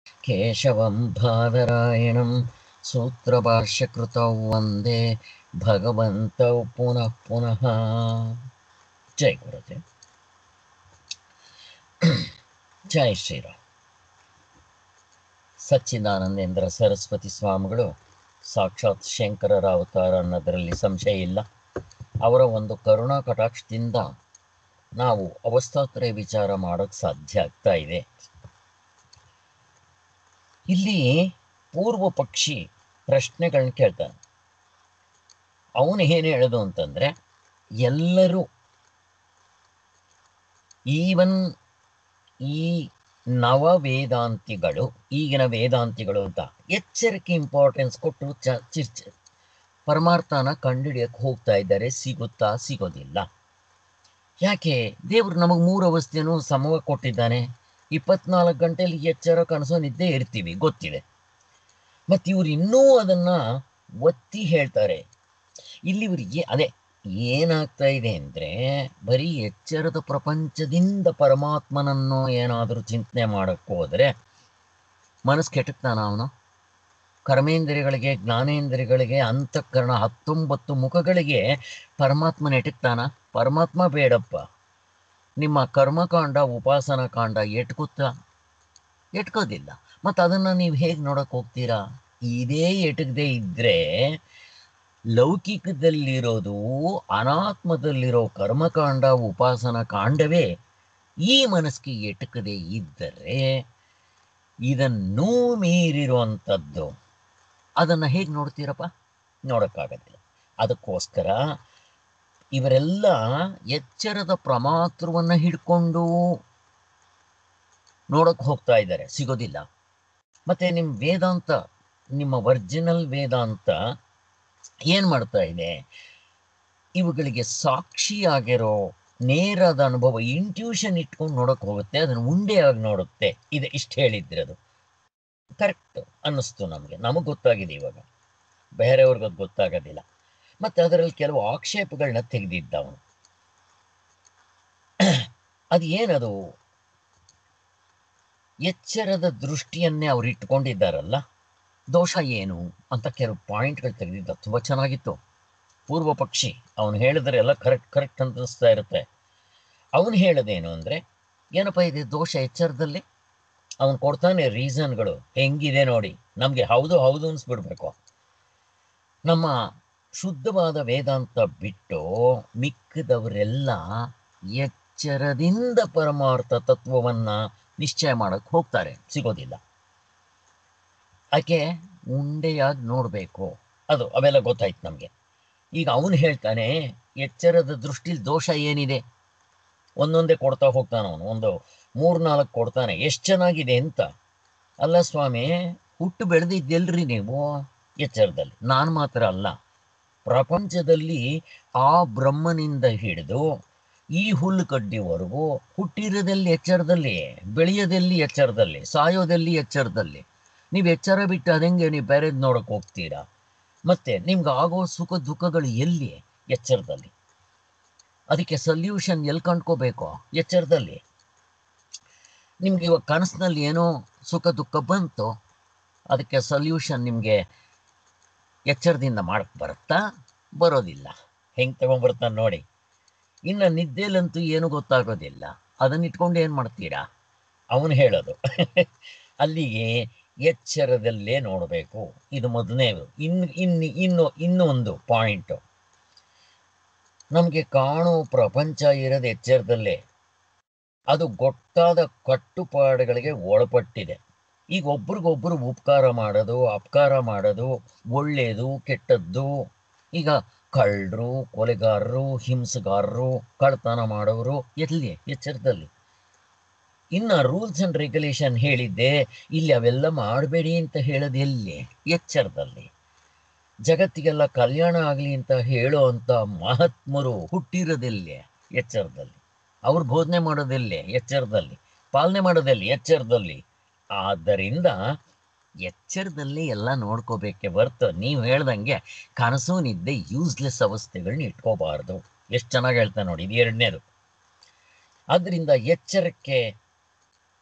ಕೇಶವಂ ಬಾದರಾಯಣಂ ಸೂತ್ರಭಾಷ್ಯಕೃತೌ ವಂದೇ ಭಗವಂತೌ ಪುನಃ ಪುನಃ ಜೈ ಗುರುದೇವ್ ಜೈ ಶ್ರೀರಾಮ್ ಸಚ್ಚಿದಾನಂದೇಂದ್ರ ಸರಸ್ವತಿ ಸ್ವಾಮಿಗಳು ಸಾಕ್ಷಾತ್ ಶಂಕರರ ಅವತಾರ ಅನ್ನೋದರಲ್ಲಿ ಸಂಶಯ ಇಲ್ಲ ಅವರ ಒಂದು ಕರುಣಾ ಕಟಾಕ್ಷದಿಂದ ನಾವು ಅವಸ್ಥಾತ್ರಯ ವಿಚಾರ ಮಾಡೋಕ್ಕೆ ಸಾಧ್ಯ ಆಗ್ತಾ ಇದೆ ಇಲ್ಲಿ ಪೂರ್ವ ಪಕ್ಷಿ ಪ್ರಶ್ನೆಗಳನ್ನ ಕೇಳ್ತಾನೆ ಅವನು ಏನು ಹೇಳೋದು ಅಂತಂದ್ರೆ ಎಲ್ಲರೂ ಈವನ್ ಈ ನವ ವೇದಾಂತಿಗಳು ಈಗಿನ ವೇದಾಂತಿಗಳು ಅಂತ ಎಚ್ಚರಿಕೆ ಇಂಪಾರ್ಟೆನ್ಸ್ ಕೊಟ್ಟು ಚ ಚಿರ್ಚ ಪರಮಾರ್ಥನ ಕಂಡುಹಿಡಿಯಕ್ಕೆ ಹೋಗ್ತಾ ಇದ್ದಾರೆ ಸಿಗುತ್ತಾ ಸಿಗೋದಿಲ್ಲ ಯಾಕೆ ದೇವರು ನಮಗೆ ಮೂರು ಅವಸ್ಥೆನೂ ಸಮವಾಗಿ ಕೊಟ್ಟಿದ್ದಾನೆ ಇಪ್ಪತ್ನಾಲ್ಕು ಗಂಟೆಯಲ್ಲಿ ಎಚ್ಚರ ಕನಸೋ ನಿದ್ದೆ ಇರ್ತೀವಿ ಗೊತ್ತಿದೆ ಮತ್ತು ಇವ್ರು ಇನ್ನೂ ಅದನ್ನ ಒತ್ತಿ ಹೇಳ್ತಾರೆ ಇಲ್ಲಿ ಇವ್ರಿಗೆ ಅದೇ ಏನಾಗ್ತಾ ಇದೆ ಅಂದರೆ ಬರೀ ಎಚ್ಚರದ ಪ್ರಪಂಚದಿಂದ ಪರಮಾತ್ಮನನ್ನು ಏನಾದರೂ ಚಿಂತನೆ ಮಾಡಕ್ಕೆ ಹೋದರೆ ಮನಸ್ಸು ಕೆಟ್ಟಕ್ತಾನ ಅವನು ಕರ್ಮೇಂದ್ರಿಯಗಳಿಗೆ ಜ್ಞಾನೇಂದ್ರಿಯಗಳಿಗೆ ಅಂತಃಕರಣ ಹತ್ತೊಂಬತ್ತು ಮುಖಗಳಿಗೆ ಪರಮಾತ್ಮನ ಎಟಕ್ತಾನ ಪರಮಾತ್ಮ ಬೇಡಪ್ಪ ನಿಮ್ಮ ಕರ್ಮಕಾಂಡ ಉಪಾಸನ ಕಾಂಡ ಎಟ್ಕುತ್ತ ಎಟ್ಕೋದಿಲ್ಲ ಮತ್ತು ಅದನ್ನು ನೀವು ಹೇಗೆ ನೋಡಕ್ಕೆ ಹೋಗ್ತೀರಾ ಇದೇ ಎಟಕದೇ ಇದ್ದರೆ ಲೌಕಿಕದಲ್ಲಿರೋದು ಅನಾತ್ಮದಲ್ಲಿರೋ ಕರ್ಮಕಾಂಡ ಉಪಾಸನ ಕಾಂಡವೇ ಈ ಮನಸ್ಸಿಗೆ ಎಟಕದೇ ಇದ್ದರೆ ಇದನ್ನೂ ಮೀರಿರುವಂಥದ್ದು ಅದನ್ನು ಹೇಗೆ ನೋಡ್ತೀರಪ್ಪ ನೋಡೋಕ್ಕಾಗತ್ತಿಲ್ಲ ಅದಕ್ಕೋಸ್ಕರ ಇವರೆಲ್ಲ ಎಚ್ಚರದ ಪ್ರಮಾತ್ರವನ್ನು ಹಿಡ್ಕೊಂಡು ನೋಡಕ್ಕೆ ಹೋಗ್ತಾ ಇದ್ದಾರೆ ಸಿಗೋದಿಲ್ಲ ಮತ್ತು ನಿಮ್ಮ ವೇದಾಂತ ನಿಮ್ಮ ಒರಿಜಿನಲ್ ವೇದಾಂತ ಏನು ಮಾಡ್ತಾ ಇದೆ ಇವುಗಳಿಗೆ ಸಾಕ್ಷಿಯಾಗಿರೋ ನೇರದ ಅನುಭವ ಇಂಟ್ಯೂಷನ್ ಇಟ್ಕೊಂಡು ನೋಡಕ್ಕೆ ಹೋಗುತ್ತೆ ಅದನ್ನು ಉಂಡೆಯಾಗಿ ನೋಡುತ್ತೆ ಇದೆ ಇಷ್ಟು ಹೇಳಿದ್ರೆ ಅದು ಕರೆಕ್ಟ್ ಅನ್ನಿಸ್ತು ನಮಗೆ ನಮಗೆ ಗೊತ್ತಾಗಿದೆ ಇವಾಗ ಬೇರೆಯವ್ರಿಗೆ ಅದು ಗೊತ್ತಾಗೋದಿಲ್ಲ ಮತ್ತು ಅದರಲ್ಲಿ ಕೆಲವು ಆಕ್ಷೇಪಗಳನ್ನ ತೆಗೆದಿದ್ದ ಅವನು ಅದು ಏನದು ಎಚ್ಚರದ ದೃಷ್ಟಿಯನ್ನೇ ಅವ್ರು ಇಟ್ಕೊಂಡಿದ್ದಾರಲ್ಲ ದೋಷ ಏನು ಅಂತ ಕೆಲವು ಪಾಯಿಂಟ್ಗಳು ತೆಗೆದಿದ್ದ ತುಂಬ ಚೆನ್ನಾಗಿತ್ತು ಪೂರ್ವ ಪಕ್ಷಿ ಅವನು ಹೇಳಿದ್ರೆ ಎಲ್ಲ ಕರೆಕ್ಟ್ ಕರೆಕ್ಟ್ ಅಂತ ಅನಿಸ್ತಾ ಇರುತ್ತೆ ಅವನು ಹೇಳೋದೇನು ಅಂದರೆ ಏನಪ್ಪ ಇದೆ ದೋಷ ಎಚ್ಚರದಲ್ಲಿ ಅವನು ಕೊಡ್ತಾನೆ ರೀಸನ್ಗಳು ಹೆಂಗಿದೆ ನೋಡಿ ನಮಗೆ ಹೌದು ಹೌದು ಅನ್ಸ್ಬಿಡ್ಬೇಕು ನಮ್ಮ ಶುದ್ಧವಾದ ವೇದಾಂತ ಬಿಟ್ಟು ಮಿಕ್ಕದವರೆಲ್ಲ ಎಚ್ಚರದಿಂದ ಪರಮಾರ್ಥ ತತ್ವವನ್ನು ನಿಶ್ಚಯ ಮಾಡೋಕ್ಕೆ ಹೋಗ್ತಾರೆ ಸಿಗೋದಿಲ್ಲ ಆಕೆ ಉಂಡೆಯಾಗಿ ನೋಡಬೇಕು ಅದು ಅವೆಲ್ಲ ಗೊತ್ತಾಯ್ತು ನಮಗೆ ಈಗ ಅವನು ಹೇಳ್ತಾನೆ ಎಚ್ಚರದ ದೃಷ್ಟಿಲಿ ದೋಷ ಏನಿದೆ ಒಂದೊಂದೇ ಕೊಡ್ತಾ ಹೋಗ್ತಾನೆ ಅವನು ಒಂದು ಮೂರು ನಾಲ್ಕು ಕೊಡ್ತಾನೆ ಎಷ್ಟು ಚೆನ್ನಾಗಿದೆ ಅಂತ ಅಲ್ಲ ಸ್ವಾಮಿ ಹುಟ್ಟು ಬೆಳೆದಿದ್ದೆಲ್ರಿ ನೀವು ಎಚ್ಚರದಲ್ಲಿ ನಾನು ಮಾತ್ರ ಅಲ್ಲ ಪ್ರಪಂಚದಲ್ಲಿ ಆ ಬ್ರಹ್ಮನಿಂದ ಹಿಡಿದು ಈ ಹುಲ್ಲು ಕಡ್ಡಿವರೆಗೂ ಹುಟ್ಟಿರೋದಲ್ಲಿ ಎಚ್ಚರದಲ್ಲಿ ಬೆಳೆಯೋದಲ್ಲಿ ಎಚ್ಚರದಲ್ಲಿ ಸಾಯೋದಲ್ಲಿ ಎಚ್ಚರದಲ್ಲಿ ನೀವು ಎಚ್ಚರ ಬಿಟ್ಟು ಅದಂಗೆ ನೀವು ಬೇರೆದು ನೋಡಕ್ಕೆ ಹೋಗ್ತೀರಾ ಮತ್ತೆ ನಿಮ್ಗೆ ಆಗೋ ಸುಖ ದುಃಖಗಳು ಎಲ್ಲಿ ಎಚ್ಚರದಲ್ಲಿ ಅದಕ್ಕೆ ಸಲ್ಯೂಷನ್ ಎಲ್ಲಿ ಕಂಡ್ಕೋಬೇಕು ಎಚ್ಚರದಲ್ಲಿ ನಿಮ್ಗೆ ಇವಾಗ ಕನಸಿನಲ್ಲಿ ಏನೋ ಸುಖ ದುಃಖ ಬಂತು ಅದಕ್ಕೆ ಸಲ್ಯೂಷನ್ ನಿಮಗೆ ಎಚ್ಚರದಿಂದ ಮಾಡಕ್ಕೆ ಬರುತ್ತಾ ಬರೋದಿಲ್ಲ ಹೆಂಗೆ ತಗೊಂಬರ್ತಾನೆ ನೋಡಿ ಇನ್ನು ನಿದ್ದೆಲಂತೂ ಏನು ಗೊತ್ತಾಗೋದಿಲ್ಲ ಅದನ್ನ ಇಟ್ಕೊಂಡು ಏನು ಮಾಡ್ತೀರಾ ಅವನು ಹೇಳೋದು ಅಲ್ಲಿಗೆ ಎಚ್ಚರದಲ್ಲೇ ನೋಡಬೇಕು ಇದು ಮೊದಲನೇದು ಇನ್ನು ಇನ್ನು ಇನ್ನು ಇನ್ನೂ ಒಂದು ಪಾಯಿಂಟು ನಮಗೆ ಕಾಣೋ ಪ್ರಪಂಚ ಇರೋದು ಎಚ್ಚರದಲ್ಲೇ ಅದು ಗೊತ್ತಾದ ಕಟ್ಟುಪಾಡುಗಳಿಗೆ ಒಳಪಟ್ಟಿದೆ ಈಗ ಒಬ್ರಿಗೊಬ್ರು ಉಪಕಾರ ಮಾಡೋದು ಅಪಕಾರ ಮಾಡೋದು ಒಳ್ಳೆಯದು ಕೆಟ್ಟದ್ದು ಈಗ ಕಳ್ಳರು ಕೊಲೆಗಾರರು ಹಿಂಸಗಾರರು ಕಳ್ತನ ಮಾಡೋರು ಎಲ್ಲಿ ಎಚ್ಚರದಲ್ಲಿ ಇನ್ನು ರೂಲ್ಸ್ ಆ್ಯಂಡ್ ರೆಗ್ಯುಲೇಷನ್ ಹೇಳಿದ್ದೆ ಇಲ್ಲಿ ಅವೆಲ್ಲ ಮಾಡಬೇಡಿ ಅಂತ ಹೇಳೋದು ಎಲ್ಲಿ ಎಚ್ಚರದಲ್ಲಿ ಜಗತ್ತಿಗೆಲ್ಲ ಕಲ್ಯಾಣ ಆಗಲಿ ಅಂತ ಹೇಳೋ ಅಂಥ ಮಹಾತ್ಮರು ಹುಟ್ಟಿರೋದೆಲ್ಲಿ ಎಚ್ಚರದಲ್ಲಿ ಅವ್ರು ಬೋಧನೆ ಮಾಡೋದೆಲ್ಲಿ ಎಚ್ಚರದಲ್ಲಿ ಪಾಲನೆ ಮಾಡೋದೆಲ್ಲಿ ಎಚ್ಚರದಲ್ಲಿ ಆದ್ದರಿಂದ ಎಚ್ಚರದಲ್ಲಿ ಎಲ್ಲ ನೋಡ್ಕೋಬೇಕೆ ಹೊರ್ತು ನೀವು ಹೇಳ್ದಂಗೆ ಕನಸು ನಿದ್ದೆ ಯೂಸ್ಲೆಸ್ ಅವಸ್ಥೆಗಳನ್ನ ಇಟ್ಕೋಬಾರ್ದು ಎಷ್ಟು ಚೆನ್ನಾಗಿ ಹೇಳ್ತಾನೆ ನೋಡಿ ಇದು ಎರಡನೇದು ಆದ್ದರಿಂದ ಎಚ್ಚರಕ್ಕೆ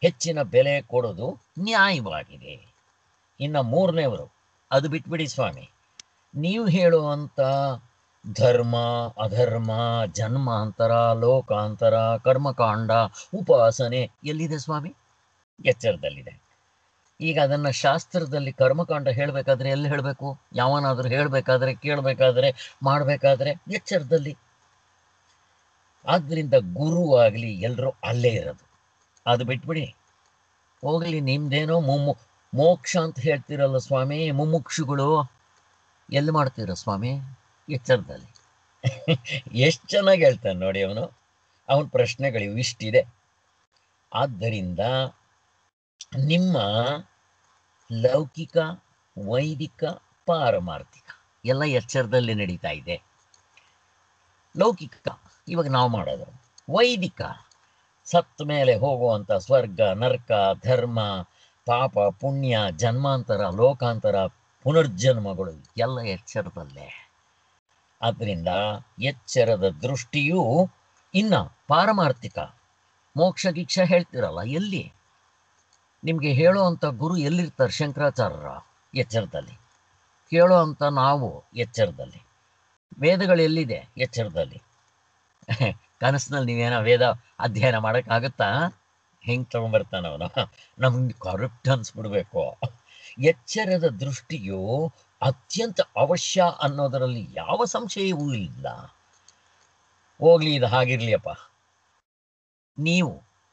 ಹೆಚ್ಚಿನ ಬೆಲೆ ಕೊಡೋದು ನ್ಯಾಯವಾಗಿದೆ ಇನ್ನು ಮೂರನೇವರು ಅದು ಬಿಟ್ಬಿಡಿ ಸ್ವಾಮಿ ನೀವು ಹೇಳುವಂಥ ಧರ್ಮ ಅಧರ್ಮ ಜನ್ಮಾಂತರ ಲೋಕಾಂತರ ಕರ್ಮಕಾಂಡ ಉಪಾಸನೆ ಎಲ್ಲಿದೆ ಸ್ವಾಮಿ ಎಚ್ಚರದಲ್ಲಿದೆ ಈಗ ಅದನ್ನು ಶಾಸ್ತ್ರದಲ್ಲಿ ಕರ್ಮಕಾಂಡ ಹೇಳಬೇಕಾದ್ರೆ ಎಲ್ಲಿ ಹೇಳಬೇಕು ಯಾವನಾದರೂ ಹೇಳಬೇಕಾದ್ರೆ ಕೇಳಬೇಕಾದ್ರೆ ಮಾಡಬೇಕಾದ್ರೆ ಎಚ್ಚರದಲ್ಲಿ ಆದ್ದರಿಂದ ಗುರು ಆಗಲಿ ಎಲ್ಲರೂ ಅಲ್ಲೇ ಇರೋದು ಅದು ಬಿಟ್ಬಿಡಿ ಹೋಗಲಿ ನಿಮ್ದೇನೋ ಮುಮ್ಮು ಮೋಕ್ಷ ಅಂತ ಹೇಳ್ತಿರಲ್ಲ ಸ್ವಾಮಿ ಮುಮುಕ್ಷುಗಳು ಎಲ್ಲಿ ಮಾಡ್ತೀರ ಸ್ವಾಮಿ ಎಚ್ಚರದಲ್ಲಿ ಎಷ್ಟು ಚೆನ್ನಾಗಿ ಹೇಳ್ತಾನೆ ನೋಡಿ ಅವನು ಅವನ ಪ್ರಶ್ನೆಗಳು ಇಷ್ಟಿದೆ ಆದ್ದರಿಂದ ನಿಮ್ಮ ಲೌಕಿಕ ವೈದಿಕ ಪಾರಮಾರ್ಥಿಕ ಎಲ್ಲ ಎಚ್ಚರದಲ್ಲಿ ನಡೀತಾ ಇದೆ ಲೌಕಿಕ ಇವಾಗ ನಾವು ಮಾಡೋದು ವೈದಿಕ ಸತ್ತ ಮೇಲೆ ಹೋಗುವಂಥ ಸ್ವರ್ಗ ನರ್ಕ ಧರ್ಮ ಪಾಪ ಪುಣ್ಯ ಜನ್ಮಾಂತರ ಲೋಕಾಂತರ ಪುನರ್ಜನ್ಮಗಳು ಎಲ್ಲ ಎಚ್ಚರದಲ್ಲೇ ಆದ್ದರಿಂದ ಎಚ್ಚರದ ದೃಷ್ಟಿಯು ಇನ್ನ ಪಾರಮಾರ್ಥಿಕ ಮೋಕ್ಷ ಗೀಕ್ಷ ಹೇಳ್ತಿರಲ್ಲ ಎಲ್ಲಿ ನಿಮಗೆ ಹೇಳುವಂಥ ಗುರು ಎಲ್ಲಿರ್ತಾರೆ ಶಂಕರಾಚಾರ್ಯರ ಎಚ್ಚರದಲ್ಲಿ ಕೇಳುವಂಥ ನಾವು ಎಚ್ಚರದಲ್ಲಿ ವೇದಗಳು ಎಲ್ಲಿದೆ ಎಚ್ಚರದಲ್ಲಿ ಕನಸಿನಲ್ಲಿ ನೀವೇನೋ ವೇದ ಅಧ್ಯಯನ ಮಾಡೋಕ್ಕಾಗುತ್ತಾ ಹೆಂಗೆ ತಗೊಂಬರ್ತಾನ ಅವನು ನಮ್ಗೆ ಕರೆಕ್ಟ್ ಅನ್ಸ್ಬಿಡ್ಬೇಕು ಎಚ್ಚರದ ದೃಷ್ಟಿಯು ಅತ್ಯಂತ ಅವಶ್ಯ ಅನ್ನೋದರಲ್ಲಿ ಯಾವ ಸಂಶಯವೂ ಇಲ್ಲ ಹೋಗ್ಲಿ ಇದು ಹಾಗಿರ್ಲಿಯಪ್ಪ ನೀವು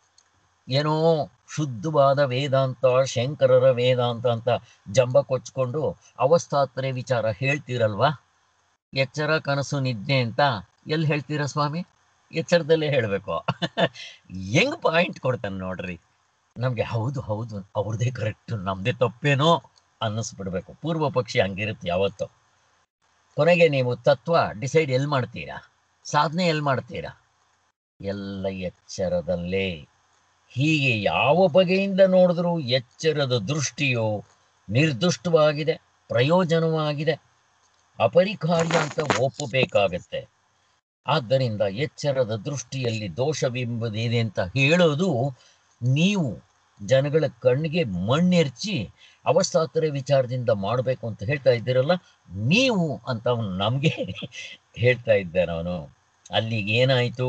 ಏನೋ ಶುದ್ಧವಾದ ವೇದಾಂತ ಶಂಕರರ ವೇದಾಂತ ಅಂತ ಜಂಬ ಕೊಚ್ಕೊಂಡು ಅವಸ್ಥಾತ್ರೆ ವಿಚಾರ ಹೇಳ್ತೀರಲ್ವಾ ಎಚ್ಚರ ಕನಸು ನಿದ್ದೆ ಅಂತ ಎಲ್ಲಿ ಹೇಳ್ತೀರಾ ಸ್ವಾಮಿ ಎಚ್ಚರದಲ್ಲೇ ಹೇಳಬೇಕು ಹೆಂಗ್ ಪಾಯಿಂಟ್ ಕೊಡ್ತಾನೆ ನೋಡ್ರಿ ನಮಗೆ ಹೌದು ಹೌದು ಅವ್ರದ್ದೇ ಕರೆಕ್ಟು ನಮ್ಮದೇ ತಪ್ಪೇನೋ ಅನ್ನಿಸ್ಬಿಡ್ಬೇಕು ಪೂರ್ವ ಪಕ್ಷಿ ಹಂಗಿರುತ್ತೆ ಯಾವತ್ತು ಕೊನೆಗೆ ನೀವು ತತ್ವ ಡಿಸೈಡ್ ಎಲ್ಲಿ ಮಾಡ್ತೀರಾ ಸಾಧನೆ ಎಲ್ಲಿ ಮಾಡ್ತೀರಾ ಎಲ್ಲ ಎಚ್ಚರದಲ್ಲೇ ಹೀಗೆ ಯಾವ ಬಗೆಯಿಂದ ನೋಡಿದ್ರೂ ಎಚ್ಚರದ ದೃಷ್ಟಿಯು ನಿರ್ದುಷ್ಟವಾಗಿದೆ ಪ್ರಯೋಜನವಾಗಿದೆ ಅಪರಿಕಾರ್ಯ ಅಂತ ಒಪ್ಪಬೇಕಾಗತ್ತೆ ಆದ್ದರಿಂದ ಎಚ್ಚರದ ದೃಷ್ಟಿಯಲ್ಲಿ ದೋಷವೆಂಬುದಿದೆ ಅಂತ ಹೇಳೋದು ನೀವು ಜನಗಳ ಕಣ್ಣಿಗೆ ಮಣ್ಣೆರ್ಚಿ ಅವಸ್ಥಾತರ ವಿಚಾರದಿಂದ ಮಾಡಬೇಕು ಅಂತ ಹೇಳ್ತಾ ಇದ್ದೀರಲ್ಲ ನೀವು ಅಂತ ಅವನು ನಮಗೆ ಹೇಳ್ತಾ ಇದ್ದಾನೆ ಅವನು ಅಲ್ಲಿಗೆ ಏನಾಯಿತು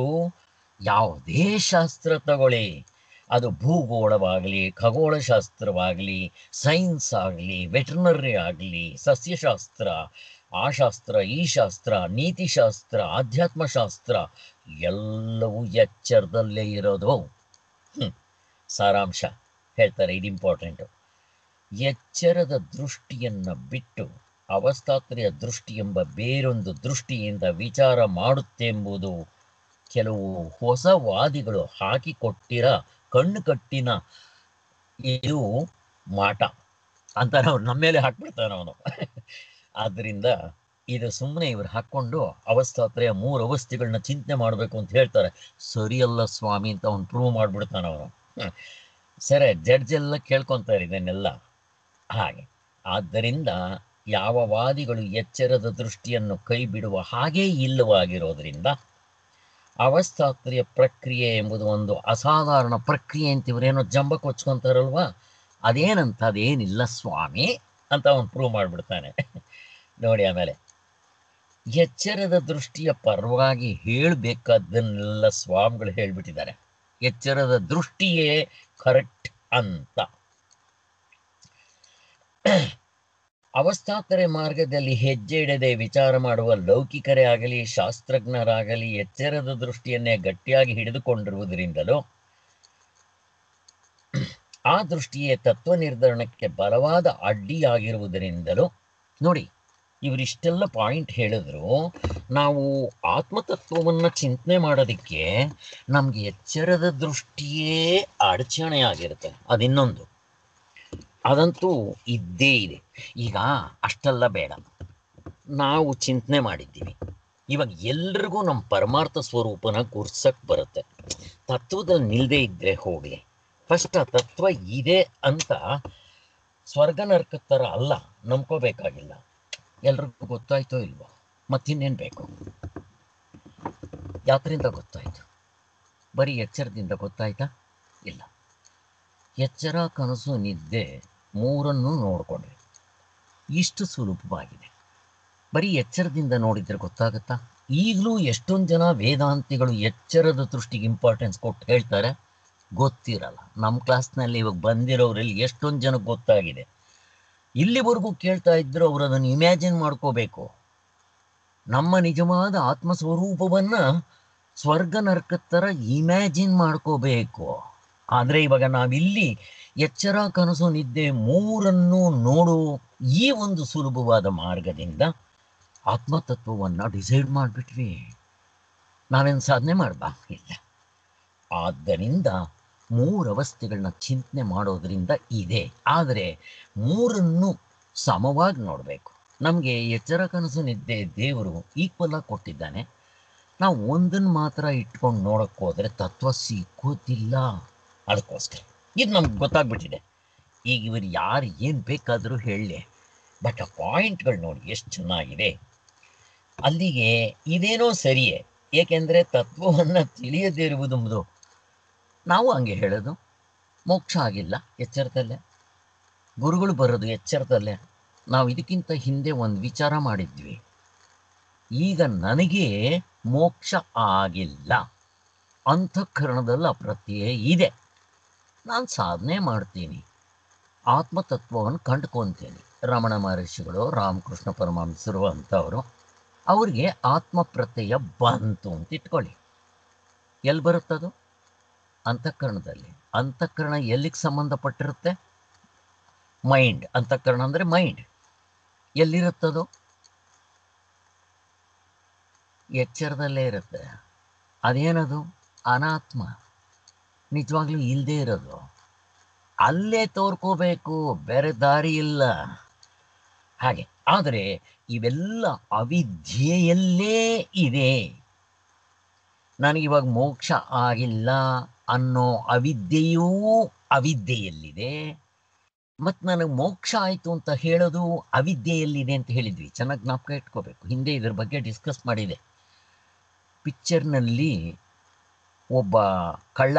ಯಾವುದೇ ಶಾಸ್ತ್ರ ತಗೊಳ್ಳಿ ಅದು ಭೂಗೋಳವಾಗಲಿ ಖಗೋಳಶಾಸ್ತ್ರವಾಗಲಿ ಸೈನ್ಸ್ ಆಗಲಿ ವೆಟರ್ನರಿ ಆಗಲಿ ಸಸ್ಯಶಾಸ್ತ್ರ ಆ ಶಾಸ್ತ್ರ ಈ ಶಾಸ್ತ್ರ ನೀತಿಶಾಸ್ತ್ರ ಆಧ್ಯಾತ್ಮಶಾಸ್ತ್ರ ಎಲ್ಲವೂ ಎಚ್ಚರದಲ್ಲೇ ಇರೋದು ಹ್ಮ್. ಸಾರಾಂಶ ಹೇಳ್ತಾರೆ ಇದು ಇಂಪಾರ್ಟೆಂಟು ಎಚ್ಚರದ ದೃಷ್ಟಿಯನ್ನು ಬಿಟ್ಟು ಅವಸ್ಥಾತ್ರೆಯ ದೃಷ್ಟಿ ಎಂಬ ಬೇರೊಂದು ದೃಷ್ಟಿಯಿಂದ ವಿಚಾರ ಮಾಡುತ್ತೆಂಬುದು ಕೆಲವು ಹೊಸ ವಾದಿಗಳು ಹಾಕಿಕೊಟ್ಟಿರ ಕಣ್ಣು ಕಟ್ಟಿನ ಇದು ಮಾಟ ಅಂತ ನಾವು ನಮ್ಮ ಮೇಲೆ ಹಾಕ್ಬಿಡ್ತಾನೆ ಅವನು ಆದ್ದರಿಂದ ಇದು ಸುಮ್ಮನೆ ಇವ್ರು ಹಾಕ್ಕೊಂಡು ಅವಸ್ಥಾತ್ರೆಯ ಮೂರು ಅವಸ್ಥೆಗಳನ್ನ ಚಿಂತನೆ ಮಾಡಬೇಕು ಅಂತ ಹೇಳ್ತಾರೆ ಸರಿಯಲ್ಲ ಸ್ವಾಮಿ ಅಂತ ಅವ್ನು ಪ್ರೂವ್ ಮಾಡಿಬಿಡ್ತಾನೆ ಅವನು ಸರಿ ಜಡ್ಜ್ ಎಲ್ಲ ಕೇಳ್ಕೊತಾರೆ ಇದನ್ನೆಲ್ಲ ಹಾಗೆ ಆದ್ದರಿಂದ ಯಾವ ವಾದಿಗಳು ಎಚ್ಚರದ ದೃಷ್ಟಿಯನ್ನು ಕೈ ಬಿಡುವ ಹಾಗೇ ಇಲ್ಲವಾಗಿರೋದ್ರಿಂದ ಅವಸ್ಥಾತ್ರೆಯ ಪ್ರಕ್ರಿಯೆ ಎಂಬುದು ಒಂದು ಅಸಾಧಾರಣ ಪ್ರಕ್ರಿಯೆ ಅಂತ ಇವರೇನೋ ಜಂಬ ಕೊಚ್ಕೊಂತಾರಲ್ವಾ ಅದೇನಂತ ಅದೇನಿಲ್ಲ ಸ್ವಾಮಿ ಅಂತ ಅವನು ಪ್ರೂವ್ ಮಾಡಿಬಿಡ್ತಾನೆ ನೋಡಿ ಆಮೇಲೆ ಎಚ್ಚರದ ದೃಷ್ಟಿಯ ಪರವಾಗಿ ಹೇಳಬೇಕಾದ್ದನ್ನೆಲ್ಲ ಸ್ವಾಮಿಗಳು ಹೇಳ್ಬಿಟ್ಟಿದ್ದಾರೆ ಎಚ್ಚರದ ದೃಷ್ಟಿಯೇ ಕರೆಕ್ಟ್ ಅಂತ ಅವಸ್ಥಾತರೆ ಮಾರ್ಗದಲ್ಲಿ ಹೆಜ್ಜೆ ಇಡದೆ ವಿಚಾರ ಮಾಡುವ ಲೌಕಿಕರೇ ಆಗಲಿ ಶಾಸ್ತ್ರಜ್ಞರಾಗಲಿ ಎಚ್ಚರದ ದೃಷ್ಟಿಯನ್ನೇ ಗಟ್ಟಿಯಾಗಿ ಹಿಡಿದುಕೊಂಡಿರುವುದರಿಂದಲೂ ಆ ದೃಷ್ಟಿಯೇ ತತ್ವ ನಿರ್ಧರಣಕ್ಕೆ ಬಲವಾದ ಅಡ್ಡಿಯಾಗಿರುವುದರಿಂದಲೂ ನೋಡಿ ಇವರಿಷ್ಟೆಲ್ಲ ಪಾಯಿಂಟ್ ಹೇಳಿದ್ರು ನಾವು ಆತ್ಮತತ್ವವನ್ನು ಚಿಂತನೆ ಮಾಡೋದಕ್ಕೆ ನಮಗೆ ಎಚ್ಚರದ ದೃಷ್ಟಿಯೇ ಅಡಚಣೆಯಾಗಿರುತ್ತೆ ಅದಿನ್ನೊಂದು ಅದಂತೂ ಇದ್ದೇ ಇದೆ ಈಗ ಅಷ್ಟೆಲ್ಲ ಬೇಡ ನಾವು ಚಿಂತನೆ ಮಾಡಿದ್ದೀವಿ ಇವಾಗ ಎಲ್ರಿಗೂ ನಮ್ಮ ಪರಮಾರ್ಥ ಸ್ವರೂಪನ ಗುರ್ಸಕ್ಕೆ ಬರುತ್ತೆ ತತ್ವದಲ್ಲಿ ನಿಲ್ಲದೆ ಇದ್ದರೆ ಹೋಗಲಿ ಫಸ್ಟ್ ಆ ತತ್ವ ಇದೆ ಅಂತ ಸ್ವರ್ಗ ನರಕ ಥರ ಅಲ್ಲ ನಂಬ್ಕೋಬೇಕಾಗಿಲ್ಲ ಎಲ್ರಿಗೂ ಗೊತ್ತಾಯ್ತೋ ಇಲ್ವೋ ಮತ್ತಿನ್ನೇನು ಬೇಕು ಯಾತ್ರಿಂದ ಗೊತ್ತಾಯ್ತು ಬರೀ ಎಚ್ಚರದಿಂದ ಗೊತ್ತಾಯ್ತಾ ಇಲ್ಲ ಎಚ್ಚರ ಕನಸು ನಿದ್ದೆ ಮೂರನ್ನು ನೋಡಿಕೊಂಡ್ರಿ ಇಷ್ಟು ಸುಲಭವಾಗಿದೆ ಬರೀ ಎಚ್ಚರದಿಂದ ನೋಡಿದ್ರೆ ಗೊತ್ತಾಗುತ್ತಾ ಈಗಲೂ ಎಷ್ಟೊಂದು ಜನ ವೇದಾಂತಿಗಳು ಎಚ್ಚರದ ದೃಷ್ಟಿಗೆ ಇಂಪಾರ್ಟೆನ್ಸ್ ಕೊಟ್ಟು ಹೇಳ್ತಾರೆ ಗೊತ್ತಿರಲ್ಲ ನಮ್ಮ ಕ್ಲಾಸ್ನಲ್ಲಿ ಇವಾಗ ಬಂದಿರೋರಲ್ಲಿ ಎಷ್ಟೊಂದು ಜನಕ್ಕೆ ಗೊತ್ತಾಗಿದೆ ಇಲ್ಲಿವರೆಗೂ ಕೇಳ್ತಾ ಇದ್ರು ಅವರು ಅದನ್ನು ಇಮ್ಯಾಜಿನ್ ಮಾಡ್ಕೋಬೇಕು ನಮ್ಮ ನಿಜವಾದ ಆತ್ಮ ಸ್ವರೂಪವನ್ನ ಸ್ವರ್ಗ ನರಕದ ಥರ ಇಮ್ಯಾಜಿನ್ ಮಾಡ್ಕೋಬೇಕು ಆದರೆ ಇವಾಗ ನಾವಿಲ್ಲಿ ಎಚ್ಚರ ಕನಸು ನಿದ್ದೆ ಮೂರನ್ನು ನೋಡು ಈ ಒಂದು ಸುಲಭವಾದ ಮಾರ್ಗದಿಂದ ಆತ್ಮತತ್ವವನ್ನು ಡಿಸೈಡ್ ಮಾಡಿಬಿಟ್ವಿ ನಾವೇನು ಸಾಧನೆ ಮಾಡಬಾ ಇಲ್ಲ ಆದ್ದರಿಂದ ಮೂರು ಅವಸ್ಥೆಗಳನ್ನ ಚಿಂತನೆ ಮಾಡೋದ್ರಿಂದ ಇದೆ ಆದರೆ ಮೂರನ್ನು ಸಮವಾಗಿ ನೋಡಬೇಕು ನಮಗೆ ಎಚ್ಚರ ಕನಸು ನಿದ್ದೆ ದೇವರು ಈಕ್ವಲ್ ಆಗಿ ಕೊಟ್ಟಿದ್ದಾನೆ ನಾವು ಒಂದನ್ನು ಮಾತ್ರ ಇಟ್ಕೊಂಡು ನೋಡಕ್ಕೆ ಹೋದರೆ ತತ್ವ ಸಿಕ್ಕೋದಿಲ್ಲ ಅದಕ್ಕೋಸ್ಕರ ಇದು ನಮ್ಗೆ ಗೊತ್ತಾಗ್ಬಿಟ್ಟಿದೆ ಈಗ ಇವರು ಯಾರು ಏನು ಬೇಕಾದರೂ ಹೇಳಲಿ ಬಟ್ ಆ ಪಾಯಿಂಟ್ಗಳು ನೋಡಿ ಎಷ್ಟು ಚೆನ್ನಾಗಿದೆ ಅಲ್ಲಿಗೆ ಇದೇನೋ ಸರಿಯೇ ಏಕೆಂದರೆ ತತ್ವವನ್ನು ತಿಳಿಯದೇ ಇರುವುದೆಂಬುದು ನಾವು ಹಂಗೆ ಹೇಳೋದು ಮೋಕ್ಷ ಆಗಿಲ್ಲ ಎಚ್ಚರದಲ್ಲೇ ಗುರುಗಳು ಬರೋದು ಎಚ್ಚರದಲ್ಲೇ ನಾವು ಇದಕ್ಕಿಂತ ಹಿಂದೆ ಒಂದು ವಿಚಾರ ಮಾಡಿದ್ವಿ ಈಗ ನನಗೆ ಮೋಕ್ಷ ಆಗಿಲ್ಲ ಅಂತಃಕರಣದಲ್ಲಿ ಅಪ್ರತ್ಯಯ ಇದೆ ನಾನು ಸಾಧನೆ ಮಾಡ್ತೀನಿ ಆತ್ಮತತ್ವವನ್ನು ಕಂಡುಕೊಂತೀನಿ ರಮಣ ಮಹರ್ಷಿಗಳು ರಾಮಕೃಷ್ಣ ಪರಮಹಂಸರು ಅಂಥವರು ಅವ್ರಿಗೆ ಆತ್ಮ ಪ್ರತ್ಯಯ ಬಂತು ಅಂತ ಇಟ್ಕೊಳ್ಳಿ ಎಲ್ಲಿ ಬರುತ್ತದು ಅಂತಃಕರಣದಲ್ಲಿ ಅಂತಃಕರಣ ಎಲ್ಲಿಗೆ ಸಂಬಂಧಪಟ್ಟಿರುತ್ತೆ ಮೈಂಡ್ ಅಂತಃಕರಣ ಅಂದರೆ ಮೈಂಡ್ ಎಲ್ಲಿರುತ್ತದು ಎಚ್ಚರದಲ್ಲೇ ಇರುತ್ತೆ ಅದೇನದು ಅನಾತ್ಮ ನಿಜವಾಗ್ಲೂ ಇಲ್ಲದೆ ಇರೋದು ಅಲ್ಲೇ ತೋರ್ಕೋಬೇಕು ಬೇರೆ ದಾರಿ ಇಲ್ಲ ಹಾಗೆ ಆದರೆ ಇವೆಲ್ಲ ಅವಿದ್ಯೆಯಲ್ಲೇ ಇದೆ ನನಗಿವಾಗ ಮೋಕ್ಷ ಆಗಿಲ್ಲ ಅನ್ನೋ ಅವಿದ್ಯೆಯೂ ಅವಿದ್ಯೆಯಲ್ಲಿದೆ ಮತ್ತು ನನಗೆ ಮೋಕ್ಷ ಆಯಿತು ಅಂತ ಹೇಳೋದು ಅವಿದ್ಯೆಯಲ್ಲಿದೆ ಅಂತ ಹೇಳಿದ್ವಿ ಚೆನ್ನಾಗಿ ಜ್ಞಾಪಕ ಇಟ್ಕೋಬೇಕು ಹಿಂದೆ ಇದ್ರ ಬಗ್ಗೆ ಡಿಸ್ಕಸ್ ಮಾಡಿದೆ ಪಿಕ್ಚರ್ನಲ್ಲಿ ಒಬ್ಬ ಕಳ್ಳ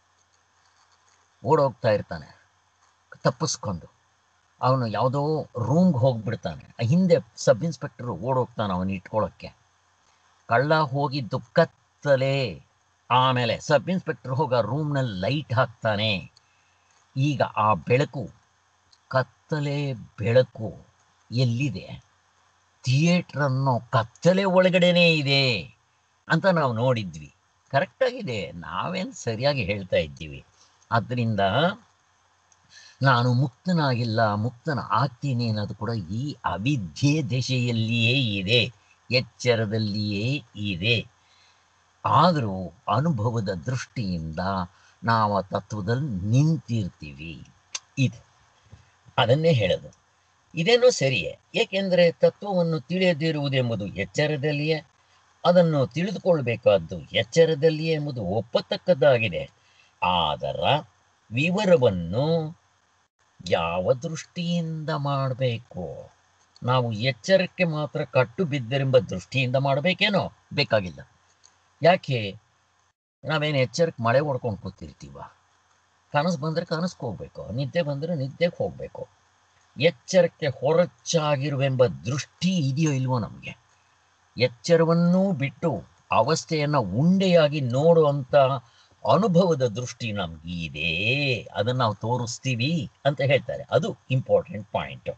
ಓಡೋಗ್ತಾ ಇರ್ತಾನೆ ತಪ್ಪಿಸ್ಕೊಂಡು ಅವನು ಯಾವುದೋ ರೂಮ್ಗೆ ಹೋಗ್ಬಿಡ್ತಾನೆ ಹಿಂದೆ ಸಬ್ ಇನ್ಸ್ಪೆಕ್ಟರ್ ಓಡೋಗ್ತಾನೆ ಅವನು ಇಟ್ಕೊಳ್ಳೋಕ್ಕೆ ಕಳ್ಳ ಹೋಗಿ ದುಃಖತ್ತಲೇ ಆಮೇಲೆ ಸಬ್ ಇನ್ಸ್ಪೆಕ್ಟರ್ ಹೋಗಿ ಆ ರೂಮ್ನಲ್ಲಿ ಲೈಟ್ ಹಾಕ್ತಾನೆ ಈಗ ಆ ಬೆಳಕು ಕತ್ತಲೆ ಬೆಳಕು ಎಲ್ಲಿದೆ ಥಿಯೇಟ್ರ್ ಅನ್ನೋ ಕತ್ತಲೆ ಒಳಗಡೆನೇ ಇದೆ ಅಂತ ನಾವು ನೋಡಿದ್ವಿ ಕರೆಕ್ಟಾಗಿದೆ ನಾವೇನು ಸರಿಯಾಗಿ ಹೇಳ್ತಾ ಇದ್ದೀವಿ ಆದ್ದರಿಂದ ನಾನು ಮುಕ್ತನಾಗಿಲ್ಲ ಮುಕ್ತನ ಆಗ್ತೀನಿ ಅನ್ನೋದು ಕೂಡ ಈ ಅವಿದ್ಯೆ ದಶೆಯಲ್ಲಿಯೇ ಇದೆ ಎಚ್ಚರದಲ್ಲಿಯೇ ಇದೆ ಆದರೂ ಅನುಭವದ ದೃಷ್ಟಿಯಿಂದ ನಾವು ಆ ತತ್ವದಲ್ಲಿ ನಿಂತಿರ್ತೀವಿ ಇದು ಅದನ್ನೇ ಹೇಳೋದು ಇದೇನೋ ಸರಿಯೇ ಏಕೆಂದರೆ ತತ್ವವನ್ನು ತಿಳಿಯದಿರುವುದೆಂಬುದು ಎಚ್ಚರದಲ್ಲಿಯೇ ಅದನ್ನು ತಿಳಿದುಕೊಳ್ಬೇಕಾದ್ದು ಎಚ್ಚರದಲ್ಲಿಯೇ ಎಂಬುದು ಒಪ್ಪತಕ್ಕದ್ದಾಗಿದೆ ಆದರ ವಿವರವನ್ನು ಯಾವ ದೃಷ್ಟಿಯಿಂದ ಮಾಡಬೇಕು ನಾವು ಎಚ್ಚರಕ್ಕೆ ಮಾತ್ರ ಕಟ್ಟು ಬಿದ್ದರೆಂಬ ದೃಷ್ಟಿಯಿಂದ ಮಾಡಬೇಕೇನೋ ಬೇಕಾಗಿಲ್ಲ ಯಾಕೆ ನಾವೇನು ಎಚ್ಚರಕ್ಕೆ ಮಳೆ ಹೊಡ್ಕೊಂಡು ಕೂತಿರ್ತೀವ ಕನಸು ಬಂದರೆ ಕನಸ್ಗೆ ಹೋಗ್ಬೇಕು ನಿದ್ದೆ ಬಂದರೆ ನಿದ್ದೆಗೆ ಹೋಗಬೇಕು ಎಚ್ಚರಕ್ಕೆ ಹೊರಚಾಗಿರುವೆಂಬ ದೃಷ್ಟಿ ಇದೆಯೋ ಇಲ್ವೋ ನಮಗೆ ಎಚ್ಚರವನ್ನೂ ಬಿಟ್ಟು ಅವಸ್ಥೆಯನ್ನು ಉಂಡೆಯಾಗಿ ನೋಡುವಂಥ ಅನುಭವದ ದೃಷ್ಟಿ ನಮಗಿದೆ ಅದನ್ನು ನಾವು ತೋರಿಸ್ತೀವಿ ಅಂತ ಹೇಳ್ತಾರೆ ಅದು ಇಂಪಾರ್ಟೆಂಟ್ ಪಾಯಿಂಟ್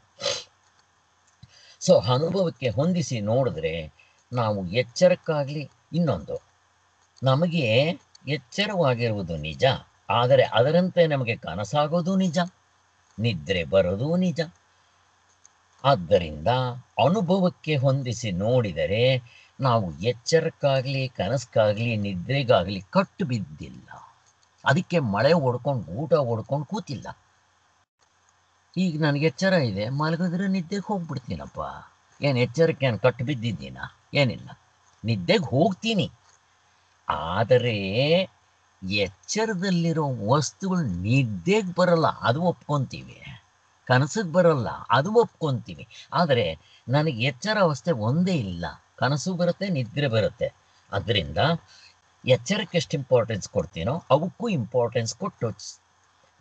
ಸೊ ಅನುಭವಕ್ಕೆ ಹೊಂದಿಸಿ ನೋಡಿದ್ರೆ ನಾವು ಎಚ್ಚರಕ್ಕಾಗಲಿ ಇನ್ನೊಂದು ನಮಗೆ ಎಚ್ಚರವಾಗಿರುವುದು ನಿಜ ಆದರೆ ಅದರಂತೆ ನಮಗೆ ಕನಸಾಗೋದು ನಿಜ ನಿದ್ರೆ ಬರೋದು ನಿಜ ಆದ್ದರಿಂದ ಅನುಭವಕ್ಕೆ ಹೊಂದಿಸಿ ನೋಡಿದರೆ ನಾವು ಎಚ್ಚರಕ್ಕಾಗಲಿ ಕನಸ್ಕಾಗಲಿ ನಿದ್ರೆಗಾಗಲಿ ಕಟ್ಟು ಬಿದ್ದಿಲ್ಲ ಅದಕ್ಕೆ ಮಳೆ ಹೊಡ್ಕೊಂಡು ಊಟ ಹೊಡ್ಕೊಂಡು ಕೂತಿಲ್ಲ ಈಗ ನನಗೆ ಎಚ್ಚರ ಇದೆ ಮಲಗಿದ್ರೆ ನಿದ್ದೆಗೆ ಹೋಗ್ಬಿಡ್ತೀನಪ್ಪ ಏನು ಎಚ್ಚರಕ್ಕೆ ಏನು ಕಟ್ಟು ಬಿದ್ದಿದ್ದೀನ ಏನಿಲ್ಲ ನಿದ್ದೆಗೆ ಹೋಗ್ತೀನಿ ಆದರೆ ಎಚ್ಚರದಲ್ಲಿರೋ ವಸ್ತುಗಳು ನಿದ್ದೆಗೆ ಬರಲ್ಲ ಅದು ಒಪ್ಕೊಂತೀವಿ ಕನಸಿಗೆ ಬರಲ್ಲ ಅದು ಒಪ್ಕೊಂತೀವಿ ಆದರೆ ನನಗೆ ಎಚ್ಚರ ಅವಸ್ಥೆ ಒಂದೇ ಇಲ್ಲ ಕನಸು ಬರುತ್ತೆ ನಿದ್ರೆ ಬರುತ್ತೆ ಅದರಿಂದ ಎಚ್ಚರಕ್ಕೆ ಎಷ್ಟು ಇಂಪಾರ್ಟೆನ್ಸ್ ಕೊಡ್ತೀನೋ ಅವಕ್ಕೂ ಇಂಪಾರ್ಟೆನ್ಸ್ ಕೊಟ್ಟು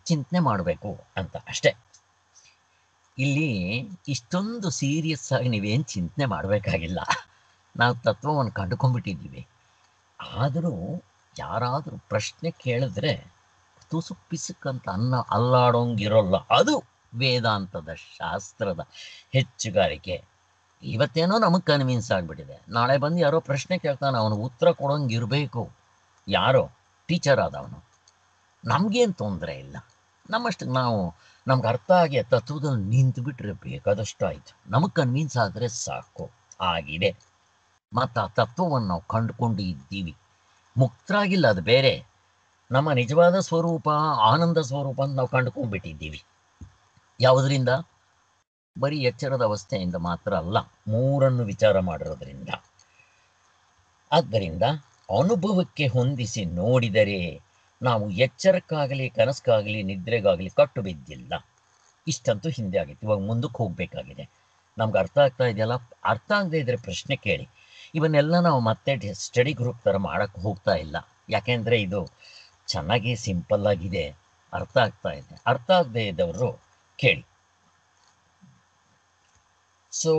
ಚಿಂತನೆ ಮಾಡಬೇಕು ಅಂತ ಅಷ್ಟೇ ಇಲ್ಲಿ ಇಷ್ಟೊಂದು ಸೀರಿಯಸ್ ಆಗಿ ನೀವೇನು ಚಿಂತನೆ ಮಾಡಬೇಕಾಗಿಲ್ಲ ನಾವು ತತ್ವವನ್ನು ಕಂಡುಕೊಂಡ್ಬಿಟ್ಟಿದ್ದೀವಿ ಆದರೂ ಯಾರಾದರೂ ಪ್ರಶ್ನೆ ಕೇಳಿದ್ರೆ ತುಸು ಪಿಸುಕಂತ ಅನ್ನ ಅಲ್ಲಾಡೋಂಗಿರೋಲ್ಲ ಅದು ವೇದಾಂತದ ಶಾಸ್ತ್ರದ ಹೆಚ್ಚುಗಾರಿಕೆ ಇವತ್ತೇನೋ ನಮಗೆ ಕನ್ವಿನ್ಸ್ ಆಗಿಬಿಟ್ಟಿದೆ ನಾಳೆ ಬಂದು ಯಾರೋ ಪ್ರಶ್ನೆ ಕೇಳ್ತಾನೆ ಅವನು ಉತ್ತರ ಕೊಡೋಂಗಿರಬೇಕು ಯಾರೋ ಟೀಚರ್ ಆದವನು ನಮಗೇನು ತೊಂದರೆ ಇಲ್ಲ ನಮ್ಮಷ್ಟು ನಾವು ನಮ್ಗೆ ಅರ್ಥ ಆಗಿ ಆ ತತ್ವದಲ್ಲಿ ನಿಂತು ಬಿಟ್ರೆ ಬೇಕಾದಷ್ಟು ಆಯಿತು ನಮಗೆ ಕನ್ವಿನ್ಸ್ ಆದರೆ ಸಾಕು ಆಗಿದೆ ಮತ್ತು ಆ ತತ್ವವನ್ನು ನಾವು ಕಂಡುಕೊಂಡು ಇದ್ದೀವಿ ಮುಕ್ತರಾಗಿಲ್ಲ ಅದು ಬೇರೆ ನಮ್ಮ ನಿಜವಾದ ಸ್ವರೂಪ ಆನಂದ ಸ್ವರೂಪ ಅಂತ ನಾವು ಕಂಡುಕೊಂಡ್ಬಿಟ್ಟಿದ್ದೀವಿ ಯಾವುದರಿಂದ ಬರೀ ಎಚ್ಚರದ ಅವಸ್ಥೆಯಿಂದ ಮಾತ್ರ ಅಲ್ಲ ಮೂರನ್ನು ವಿಚಾರ ಮಾಡಿರೋದ್ರಿಂದ ಆದ್ದರಿಂದ ಅನುಭವಕ್ಕೆ ಹೊಂದಿಸಿ ನೋಡಿದರೆ ನಾವು ಎಚ್ಚರಕ್ಕಾಗಲಿ ಕನಸ್ಕಾಗಲಿ ನಿದ್ರೆಗಾಗಲಿ ಕಟ್ಟು ಬಿದ್ದಿಲ್ಲ ಇಷ್ಟಂತೂ ಹಿಂದೆ ಆಗಿತ್ತು ಇವಾಗ ಮುಂದಕ್ಕೆ ಹೋಗಬೇಕಾಗಿದೆ ನಮ್ಗೆ ಅರ್ಥ ಆಗ್ತಾ ಇದೆಯಲ್ಲ ಅರ್ಥ ಆಗದೆ ಇದ್ರೆ ಪ್ರಶ್ನೆ ಕೇಳಿ ಇವನ್ನೆಲ್ಲ ನಾವು ಮತ್ತೆ ಸ್ಟಡಿ ಗ್ರೂಪ್ ಥರ ಮಾಡೋಕ್ಕೆ ಹೋಗ್ತಾ ಇಲ್ಲ ಯಾಕೆಂದರೆ ಇದು ಚೆನ್ನಾಗಿ ಸಿಂಪಲ್ ಆಗಿದೆ ಅರ್ಥ ಆಗ್ತಾ ಇದೆ ಅರ್ಥ ಆಗದೆ ಇದ್ದವರು ಕೇಳಿ సో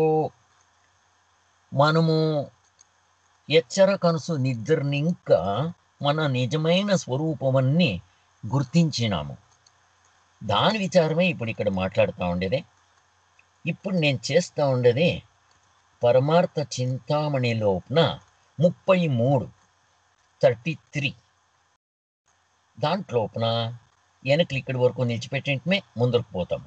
మనము ఎచ్చర కనుసు నిద్రనింక మన నిజమైన స్వరూపమన్ని గుర్తించినాము దాని విచారమే ఇప్పుడు ఇక్కడ మాట్లాడుతూ ఉండేది ఇప్పుడు నేను చేస్తూ ఉండేది పరమార్థ చింతామణి లోపున ముప్పై మూడు థర్టీ త్రీ దాంట్లోపున వెనక్కి ఇక్కడి వరకు నిలిచిపెట్టింటమే ముందరకు పోతాము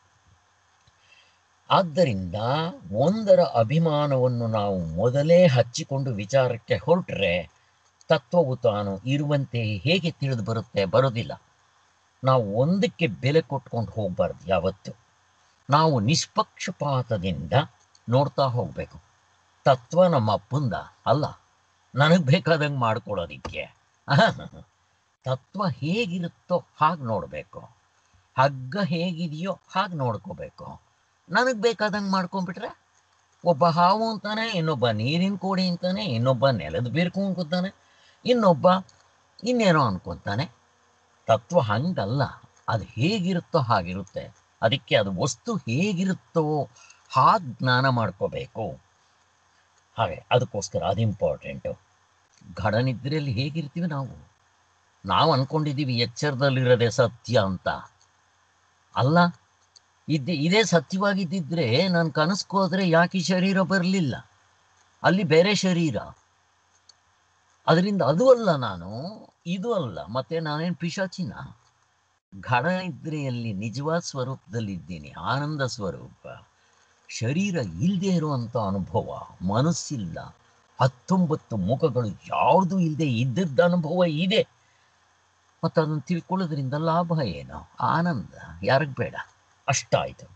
ಆದ್ದರಿಂದ ಒಂದರ ಅಭಿಮಾನವನ್ನು ನಾವು ಮೊದಲೇ ಹಚ್ಚಿಕೊಂಡು ವಿಚಾರಕ್ಕೆ ಹೊರಟ್ರೆ ತತ್ವವು ತಾನು ಇರುವಂತೆ ಹೇಗೆ ತಿಳಿದು ಬರುತ್ತೆ ಬರೋದಿಲ್ಲ ನಾವು ಒಂದಕ್ಕೆ ಬೆಲೆ ಕೊಟ್ಕೊಂಡು ಹೋಗಬಾರ್ದು ಯಾವತ್ತು ನಾವು ನಿಷ್ಪಕ್ಷಪಾತದಿಂದ ನೋಡ್ತಾ ಹೋಗಬೇಕು ತತ್ವ ನಮ್ಮ ಅಪ್ಪಂದ ಅಲ್ಲ ನನಗೆ ಬೇಕಾದಂಗೆ ಮಾಡ್ಕೊಳ್ಳೋದಿಕ್ಕೆ ತತ್ವ ಹೇಗಿರುತ್ತೋ ಹಾಗೆ ನೋಡಬೇಕು ಹಗ್ಗ ಹೇಗಿದೆಯೋ ಹಾಗೆ ನೋಡ್ಕೋಬೇಕು ನನಗೆ ಬೇಕಾದಂಗೆ ಮಾಡ್ಕೊಂಡ್ಬಿಟ್ರೆ ಒಬ್ಬ ಹಾವು ಅಂತಾನೆ ಇನ್ನೊಬ್ಬ ನೀರಿನ ಕೋಡಿ ಅಂತಾನೆ ಇನ್ನೊಬ್ಬ ನೆಲದ ಬೀರ್ಕು ಅನ್ಕೊತಾನೆ ಇನ್ನೊಬ್ಬ ಇನ್ನೇನೋ ಅನ್ಕೊತಾನೆ ತತ್ವ ಹಂಗಲ್ಲ ಅದು ಹೇಗಿರುತ್ತೋ ಹಾಗಿರುತ್ತೆ ಅದಕ್ಕೆ ಅದು ವಸ್ತು ಹೇಗಿರುತ್ತೋ ಹಾಗೆ ಜ್ಞಾನ ಮಾಡ್ಕೋಬೇಕು ಹಾಗೆ ಅದಕ್ಕೋಸ್ಕರ ಅದು ಇಂಪಾರ್ಟೆಂಟು ಘಡನಿದ್ರೆಯಲ್ಲಿ ಹೇಗಿರ್ತೀವಿ ನಾವು ನಾವು ಅನ್ಕೊಂಡಿದ್ದೀವಿ ಎಚ್ಚರದಲ್ಲಿರೋದೇ ಸತ್ಯ ಅಂತ ಅಲ್ಲ ಇದ್ದೆ ಇದೇ ಸತ್ಯವಾಗಿದ್ದಿದ್ರೆ ನಾನು ಕನಸ್ಕೋದ್ರೆ ಯಾಕೆ ಈ ಶರೀರ ಬರಲಿಲ್ಲ ಅಲ್ಲಿ ಬೇರೆ ಶರೀರ ಅದರಿಂದ ಅದು ಅಲ್ಲ ನಾನು ಇದು ಅಲ್ಲ ಮತ್ತೆ ನಾನೇನು ಪಿಶಾಚಿನ ಘಡ ನಿದ್ರೆಯಲ್ಲಿ ನಿಜವಾದ ಸ್ವರೂಪದಲ್ಲಿದ್ದೀನಿ ಆನಂದ ಸ್ವರೂಪ ಶರೀರ ಇಲ್ಲದೆ ಇರುವಂಥ ಅನುಭವ ಮನಸ್ಸಿಲ್ಲ ಹತ್ತೊಂಬತ್ತು ಮುಖಗಳು ಯಾವುದು ಇಲ್ಲದೆ ಇದ್ದದ್ದ ಅನುಭವ ಇದೆ ಮತ್ತು ಅದನ್ನು ತಿಳ್ಕೊಳ್ಳೋದ್ರಿಂದ ಲಾಭ ಏನು ಆನಂದ ಯಾರಿಗೆ ಬೇಡ ಅಷ್ಟಾಯಿತು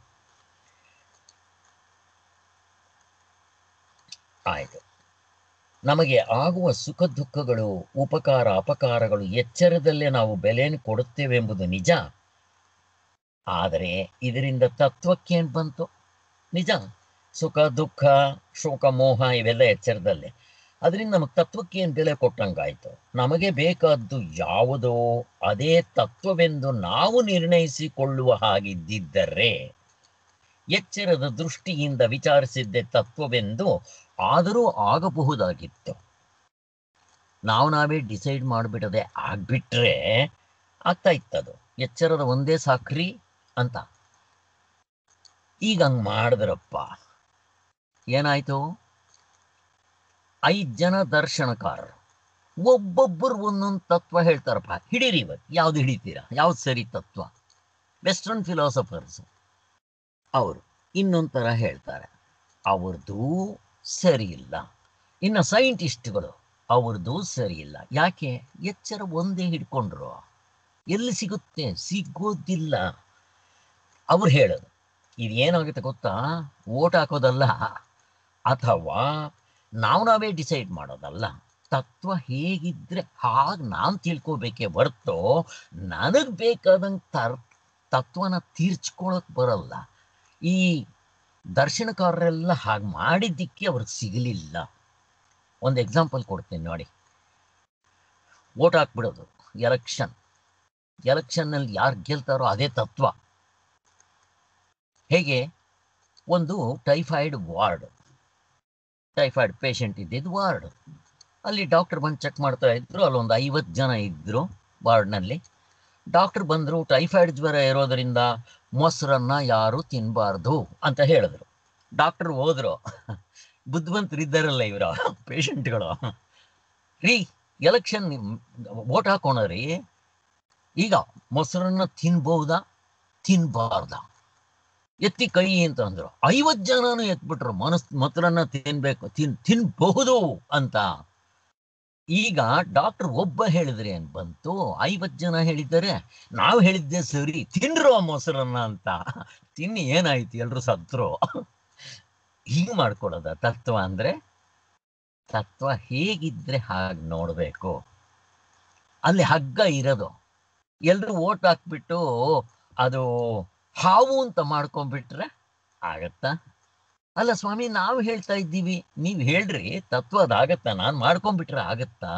ಆಯಿತು ನಮಗೆ ಆಗುವ ಸುಖ ದುಃಖಗಳು ಉಪಕಾರ ಅಪಕಾರಗಳು ಎಚ್ಚರದಲ್ಲೇ ನಾವು ಬೆಲೆಯನ್ನು ಕೊಡುತ್ತೇವೆಂಬುದು ನಿಜ ಆದರೆ ಇದರಿಂದ ತತ್ವಕ್ಕೇನು ಬಂತು ನಿಜ ಸುಖ ದುಃಖ ಶೋಕ ಮೋಹ ಇವೆಲ್ಲ ಎಚ್ಚರದಲ್ಲೇ ಅದರಿಂದ ನಮಗೆ ತತ್ವಕ್ಕೇನು ಬೆಲೆ ಕೊಟ್ಟಂಗಾಯ್ತು ನಮಗೆ ಬೇಕಾದ್ದು ಯಾವುದೋ ಅದೇ ತತ್ವವೆಂದು ನಾವು ನಿರ್ಣಯಿಸಿಕೊಳ್ಳುವ ಹಾಗಿದ್ದಿದ್ದರೆ ಎಚ್ಚರದ ದೃಷ್ಟಿಯಿಂದ ವಿಚಾರಿಸಿದ್ದೆ ತತ್ವವೆಂದು ಆದರೂ ಆಗಬಹುದಾಗಿತ್ತು ನಾವು ನಾವೇ ಡಿಸೈಡ್ ಮಾಡಿಬಿಡದೆ ಆಗ್ಬಿಟ್ರೆ ಆಗ್ತಾ ಇತ್ತದು ಎಚ್ಚರದ ಒಂದೇ ಸಾಕ್ರಿ ಅಂತ ಈಗ ಹಂಗೆ ಮಾಡಿದ್ರಪ್ಪ ಏನಾಯ್ತು ಐದು ಜನ ದರ್ಶನಕಾರರು ಒಬ್ಬೊಬ್ಬರು ಒಂದೊಂದು ತತ್ವ ಹೇಳ್ತಾರಪ್ಪ ಹಿಡೀರಿ ಇವತ್ತು ಯಾವ್ದು ಹಿಡಿತೀರಾ ಯಾವ್ದು ಸರಿ ತತ್ವ ವೆಸ್ಟರ್ನ್ ಫಿಲಾಸಫರ್ಸ್ ಅವರು ಇನ್ನೊಂದು ಥರ ಹೇಳ್ತಾರೆ ಅವ್ರದ್ದು ಸರಿ ಇಲ್ಲ ಇನ್ನು ಸೈಂಟಿಸ್ಟ್ಗಳು ಅವ್ರದ್ದು ಸರಿ ಇಲ್ಲ ಯಾಕೆ ಎಚ್ಚರ ಒಂದೇ ಹಿಡ್ಕೊಂಡ್ರು ಎಲ್ಲಿ ಸಿಗುತ್ತೆ ಸಿಗೋದಿಲ್ಲ ಅವ್ರು ಹೇಳೋದು ಇದು ಏನಾಗುತ್ತೆ ಗೊತ್ತಾ ಓಟ್ ಹಾಕೋದಲ್ಲ ಅಥವಾ ನಾವು ನಾವೇ ಡಿಸೈಡ್ ಮಾಡೋದಲ್ಲ ತತ್ವ ಹೇಗಿದ್ರೆ ಹಾಗೆ ನಾನು ತಿಳ್ಕೊಬೇಕೇ ಹೊರ್ತು ನನಗೆ ಬೇಕಾದಂಗೆ ತರ್ ತತ್ವನ ತೀರ್ಚ್ಕೊಳಕ್ ಬರಲ್ಲ ಈ ದರ್ಶನಕಾರರೆಲ್ಲ ಹಾಗೆ ಮಾಡಿದ್ದಕ್ಕೆ ಅವ್ರಿಗೆ ಸಿಗಲಿಲ್ಲ ಒಂದು ಎಕ್ಸಾಂಪಲ್ ಕೊಡ್ತೀನಿ ನೋಡಿ ಓಟ್ ಹಾಕ್ಬಿಡೋದು ಎಲೆಕ್ಷನ್ ಎಲೆಕ್ಷನ್ನಲ್ಲಿ ಯಾರು ಗೆಲ್ತಾರೋ ಅದೇ ತತ್ವ ಹೇಗೆ ಒಂದು ಟೈಫಾಯ್ಡ್ ವಾರ್ಡ್ ಟೈಫಾಯ್ಡ್ ಪೇಷಂಟ್ ಇದ್ದಿದ್ದು ವಾರ್ಡ್ ಅಲ್ಲಿ ಡಾಕ್ಟರ್ ಬಂದು ಚೆಕ್ ಮಾಡ್ತಾ ಇದ್ರು ಅಲ್ಲೊಂದು ಐವತ್ತು ಜನ ಇದ್ದರು ವಾರ್ಡ್ನಲ್ಲಿ ಡಾಕ್ಟರ್ ಬಂದರು ಟೈಫಾಯ್ಡ್ ಜ್ವರ ಇರೋದರಿಂದ ಮೊಸರನ್ನ ಯಾರು ತಿನ್ನಬಾರ್ದು ಅಂತ ಹೇಳಿದ್ರು ಡಾಕ್ಟರ್ ಹೋದ್ರು ಬುದ್ಧಿವಂತರು ಇದ್ದಾರಲ್ಲ ಇವರ ಪೇಷಂಟ್ಗಳು ರೀ ಎಲೆಕ್ಷನ್ ವೋಟ್ ಹಾಕೋಣರಿ ಈಗ ಮೊಸರನ್ನ ತಿನ್ಬಹುದಾ ತಿನ್ಬಾರ್ದ ಎತ್ತಿ ಕೈ ಅಂತ ಅಂದ್ರು ಐವತ್ತು ಜನನು ಎತ್ಬಿಟ್ರು ಮನಸ್ ಮೊಸರನ್ನ ತಿನ್ಬೇಕು ತಿನ್ ತಿನ್ಬಹುದು ಅಂತ ಈಗ ಡಾಕ್ಟರ್ ಒಬ್ಬ ಹೇಳಿದ್ರೆ ಏನ್ ಬಂತು ಐವತ್ತು ಜನ ಹೇಳಿದ್ದಾರೆ ನಾವು ಹೇಳಿದ್ದೆ ಸರಿ ತಿನ್ರು ಆ ಮೊಸರನ್ನ ಅಂತ ತಿನ್ನಿ ಏನಾಯ್ತು ಎಲ್ರು ಸತ್ರು ಹಿಂಗ್ ಮಾಡ್ಕೊಡೋದ ತತ್ವ ಅಂದ್ರೆ ತತ್ವ ಹೇಗಿದ್ರೆ ಹಾಗೆ ನೋಡ್ಬೇಕು ಅಲ್ಲಿ ಹಗ್ಗ ಇರೋದು ಎಲ್ರು ಓಟ್ ಹಾಕ್ಬಿಟ್ಟು ಅದು ಹಾವು ಅಂತ ಮಾಡ್ಕೊಂಡ್ಬಿಟ್ರೆ ಆಗತ್ತಾ ಅಲ್ಲ ಸ್ವಾಮಿ ನಾವು ಹೇಳ್ತಾ ಇದ್ದೀವಿ ನೀವು ಹೇಳ್ರಿ ತತ್ವ ಅದಾಗತ್ತಾ ನಾನು ಮಾಡ್ಕೊಂಡ್ಬಿಟ್ರೆ ಆಗತ್ತಾ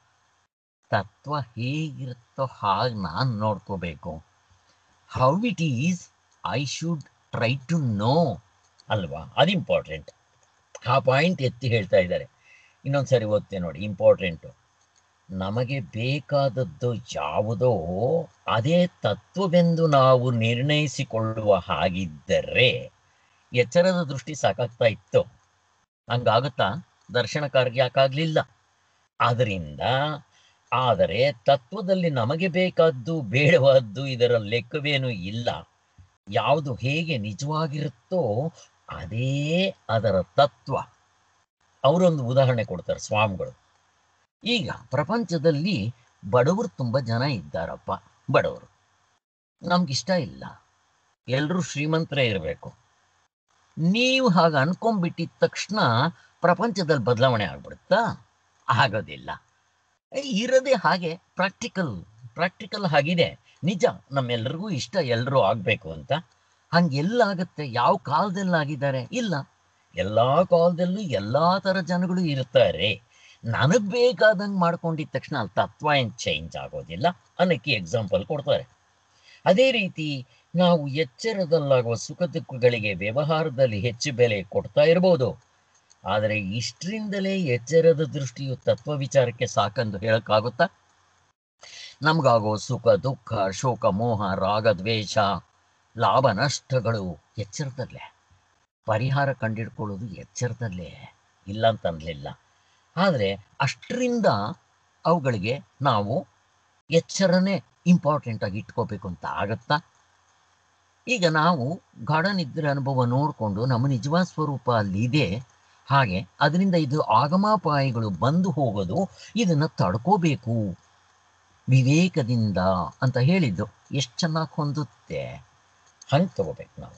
ತತ್ವ ಹೇಗಿರುತ್ತೋ ಹಾಗೆ ನಾನು ನೋಡ್ಕೋಬೇಕು how it is I should try to know ಅಲ್ವಾ ಅದು ಇಂಪಾರ್ಟೆಂಟ್ ಆ ಪಾಯಿಂಟ್ ಎತ್ತಿ ಹೇಳ್ತಾ ಇದ್ದಾರೆ ಇನ್ನೊಂದ್ಸರಿ ಓದ್ತೆ ನೋಡಿ ಇಂಪಾರ್ಟೆಂಟು ನಮಗೆ ಬೇಕಾದದ್ದು ಯಾವುದೋ ಅದೇ ತತ್ವವೆಂದು ನಾವು ನಿರ್ಣಯಿಸಿಕೊಳ್ಳುವ ಹಾಗಿದ್ದರೆ ಎಚ್ಚರದ ದೃಷ್ಟಿ ಸಾಕಾಗ್ತಾ ಇತ್ತು ಹಂಗಾಗುತ್ತಾ ದರ್ಶನಕಾರ್ಯ ಯಾಕಾಗ್ಲಿಲ್ಲ ಆದ್ರಿಂದ ಆದರೆ ತತ್ವದಲ್ಲಿ ನಮಗೆ ಬೇಕಾದ್ದು ಬೇಡವಾದ್ದು ಇದರ ಲೆಕ್ಕವೇನು ಇಲ್ಲ ಯಾವುದು ಹೇಗೆ ನಿಜವಾಗಿರುತ್ತೋ ಅದೇ ಅದರ ತತ್ವ ಅವರೊಂದು ಉದಾಹರಣೆ ಕೊಡ್ತಾರೆ ಸ್ವಾಮಿಗಳು ಈಗ ಪ್ರಪಂಚದಲ್ಲಿ ಬಡವರು ತುಂಬ ಜನ ಇದ್ದಾರಪ್ಪ ಬಡವರು ನಮ್ಗಿಷ್ಟ ಇಲ್ಲ ಎಲ್ಲರೂ ಶ್ರೀಮಂತರೇ ಇರಬೇಕು ನೀವು ಹಾಗೆ ಅನ್ಕೊಂಡ್ಬಿಟ್ಟಿದ ತಕ್ಷಣ ಪ್ರಪಂಚದಲ್ಲಿ ಬದಲಾವಣೆ ಆಗ್ಬಿಡುತ್ತಾ ಆಗೋದಿಲ್ಲ ಏ, ಇರೋದೇ ಹಾಗೆ ಪ್ರಾಕ್ಟಿಕಲ್ ಪ್ರಾಕ್ಟಿಕಲ್ ಆಗಿದೆ ನಿಜ ನಮ್ಮೆಲ್ರಿಗೂ ಇಷ್ಟ ಎಲ್ಲರೂ ಆಗಬೇಕು ಅಂತ ಹಂಗೆಲ್ಲಾಗತ್ತೆ ಯಾವ ಕಾಲದಲ್ಲಿ ಆಗಿದ್ದಾರೆ ಇಲ್ಲ ಎಲ್ಲ ಕಾಲದಲ್ಲೂ ಎಲ್ಲ ಥರ ಜನಗಳು ಇರ್ತಾರೆ ನನಗೆ ಬೇಕಾದಂಗೆ ಮಾಡ್ಕೊಂಡಿದ ತಕ್ಷಣ ಅಲ್ಲಿ ತತ್ವ ಏನು ಚೇಂಜ್ ಆಗೋದಿಲ್ಲ ಅನ್ನಕ್ಕೆ ಎಕ್ಸಾಂಪಲ್ ಕೊಡ್ತಾರೆ ಅದೇ ರೀತಿ ನಾವು ಎಚ್ಚರದಲ್ಲಾಗುವ ಸುಖ ದುಃಖಗಳಿಗೆ ವ್ಯವಹಾರದಲ್ಲಿ ಹೆಚ್ಚು ಬೆಲೆ ಕೊಡ್ತಾ ಇರ್ಬೋದು ಆದರೆ ಇಷ್ಟರಿಂದಲೇ ಎಚ್ಚರದ ದೃಷ್ಟಿಯು ತತ್ವ ವಿಚಾರಕ್ಕೆ ಸಾಕಂದು ಹೇಳಕ್ಕಾಗುತ್ತಾ ನಮಗಾಗೋ ಸುಖ ದುಃಖ ಶೋಕ ಮೋಹ ರಾಗ ದ್ವೇಷ ಲಾಭ ನಷ್ಟಗಳು ಎಚ್ಚರದಲ್ಲೇ ಪರಿಹಾರ ಕಂಡಿಡ್ಕೊಳ್ಳೋದು ಎಚ್ಚರದಲ್ಲೇ ಇಲ್ಲ ಅಂತ ಅನ್ಲಿಲ್ಲ ಆದರೆ ಅಷ್ಟರಿಂದ ಅವುಗಳಿಗೆ ನಾವು ಎಚ್ಚರನೇ ಇಂಪಾರ್ಟೆಂಟ್ ಆಗಿ ಇಟ್ಕೋಬೇಕು ಅಂತ ಆಗತ್ತಾ ಈಗ ನಾವು ಗಾಢ ನಿದ್ರೆ ಅನುಭವ ನೋಡಿಕೊಂಡು ನಮ್ಮ ನಿಜವಾದ ಸ್ವರೂಪ ಅಲ್ಲಿದೆ ಹಾಗೆ ಅದರಿಂದ ಇದು ಆಗಮಾಪಾಯಗಳು ಬಂದು ಹೋಗೋದು ಇದನ್ನು ತಡ್ಕೋಬೇಕು ವಿವೇಕದಿಂದ ಅಂತ ಹೇಳಿದ್ದು ಎಷ್ಟು ಚೆನ್ನಾಗಿ ಹೊಂದುತ್ತೆ ಹಂಗೆ ತಗೋಬೇಕು ನಾವು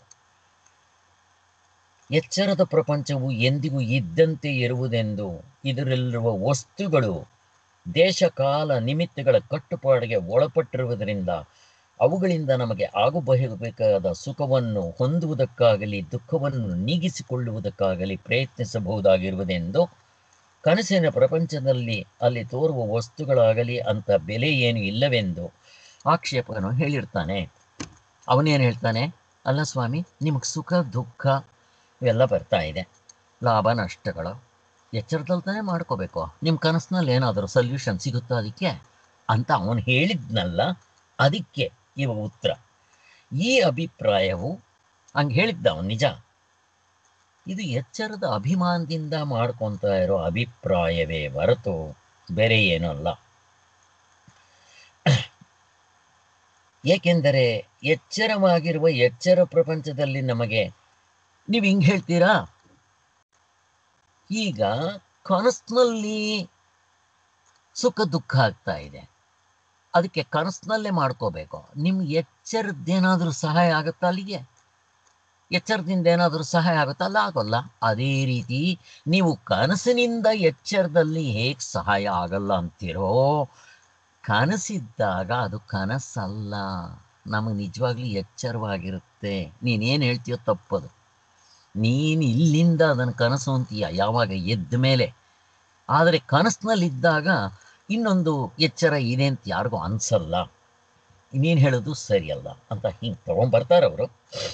ಎಚ್ಚರದ ಪ್ರಪಂಚವು ಎಂದಿಗೂ ಇದ್ದಂತೆ ಇರುವುದೆಂದು ಇದರಲ್ಲಿರುವ ವಸ್ತುಗಳು ದೇಶ ಕಾಲ ನಿಮಿತ್ತಗಳ ಕಟ್ಟುಪಾಡಿಗೆ ಒಳಪಟ್ಟಿರುವುದರಿಂದ ಅವುಗಳಿಂದ ನಮಗೆ ಆಗಬಹುಬೇಕಾದ ಸುಖವನ್ನು ಹೊಂದುವುದಕ್ಕಾಗಲಿ ದುಃಖವನ್ನು ನೀಗಿಸಿಕೊಳ್ಳುವುದಕ್ಕಾಗಲಿ ಪ್ರಯತ್ನಿಸಬಹುದಾಗಿರುವುದೆಂದು ಕನಸಿನ ಪ್ರಪಂಚದಲ್ಲಿ ಅಲ್ಲಿ ತೋರುವ ವಸ್ತುಗಳಾಗಲಿ ಅಂತ ಬೆಲೆ ಏನು ಇಲ್ಲವೆಂದು ಆಕ್ಷೇಪನು ಹೇಳಿರ್ತಾನೆ ಅವನೇನು ಹೇಳ್ತಾನೆ ಅಲ್ಲ ಸ್ವಾಮಿ ನಿಮಗೆ ಸುಖ ದುಃಖ ಇವೆಲ್ಲ ಬರ್ತಾ ಇದೆ ಲಾಭ ನಷ್ಟಗಳು ಎಚ್ಚರದಲ್ಲಿ ತಾನೇ ಮಾಡ್ಕೋಬೇಕು ನಿಮ್ಮ ಕನಸಿನಲ್ಲಿ ಏನಾದರೂ ಸೊಲ್ಯೂಷನ್ ಸಿಗುತ್ತಾ ಅದಕ್ಕೆ ಅಂತ ಅವನು ಹೇಳಿದ್ನಲ್ಲ ಅದಕ್ಕೆ ಇವ ಉತ್ತರ ಈ ಅಭಿಪ್ರಾಯವು ಹಂಗೆ ಹೇಳಿದ್ದ ಅವನು ನಿಜ ಇದು ಎಚ್ಚರದ ಅಭಿಮಾನದಿಂದ ಮಾಡ್ಕೊತಾ ಇರೋ ಅಭಿಪ್ರಾಯವೇ ಹೊರತು ಬೇರೆ ಏನೂ ಅಲ್ಲ ಏಕೆಂದರೆ ಎಚ್ಚರವಾಗಿರುವ ಎಚ್ಚರ ಪ್ರಪಂಚದಲ್ಲಿ ನಮಗೆ ನೀವು ಹಿಂಗೆ ಹೇಳ್ತೀರಾ ಈಗ ಕನಸಿನಲ್ಲಿ ಸುಖ ದುಃಖ ಆಗ್ತಾ ಇದೆ ಅದಕ್ಕೆ ಕನಸಿನಲ್ಲೇ ಮಾಡ್ಕೋಬೇಕು ನಿಮ್ಗೆ ಎಚ್ಚರದ್ದೇನಾದರೂ ಸಹಾಯ ಆಗುತ್ತಾ ಅಲ್ಲಿಗೆ ಎಚ್ಚರದಿಂದ ಏನಾದರೂ ಸಹಾಯ ಆಗುತ್ತಾ ಅಲ್ಲ ಆಗೋಲ್ಲ ಅದೇ ರೀತಿ ನೀವು ಕನಸಿನಿಂದ ಎಚ್ಚರದಲ್ಲಿ ಹೇಗೆ ಸಹಾಯ ಆಗಲ್ಲ ಅಂತೀರೋ ಕನಸಿದ್ದಾಗ ಅದು ಕನಸಲ್ಲ ನಮಗೆ ನಿಜವಾಗ್ಲೂ ಎಚ್ಚರವಾಗಿರುತ್ತೆ ನೀನೇನು ಹೇಳ್ತೀಯೋ ತಪ್ಪದು ನೀನು ಇಲ್ಲಿಂದ ಅದನ್ನು ಕನಸು ಅಂತೀಯ ಯಾವಾಗ ಎದ್ದ ಮೇಲೆ ಆದರೆ ಕನಸಿನಲ್ಲಿದ್ದಾಗ ಇನ್ನೊಂದು ಎಚ್ಚರ ಇದೆ ಅಂತ ಯಾರಿಗೂ ಅನ್ಸಲ್ಲ ನೀನು ಹೇಳೋದು ಸರಿಯಲ್ಲ ಅಂತ ಹಿಂಗೆ ತಗೊಂಡ್ಬರ್ತಾರೆ ಅವರು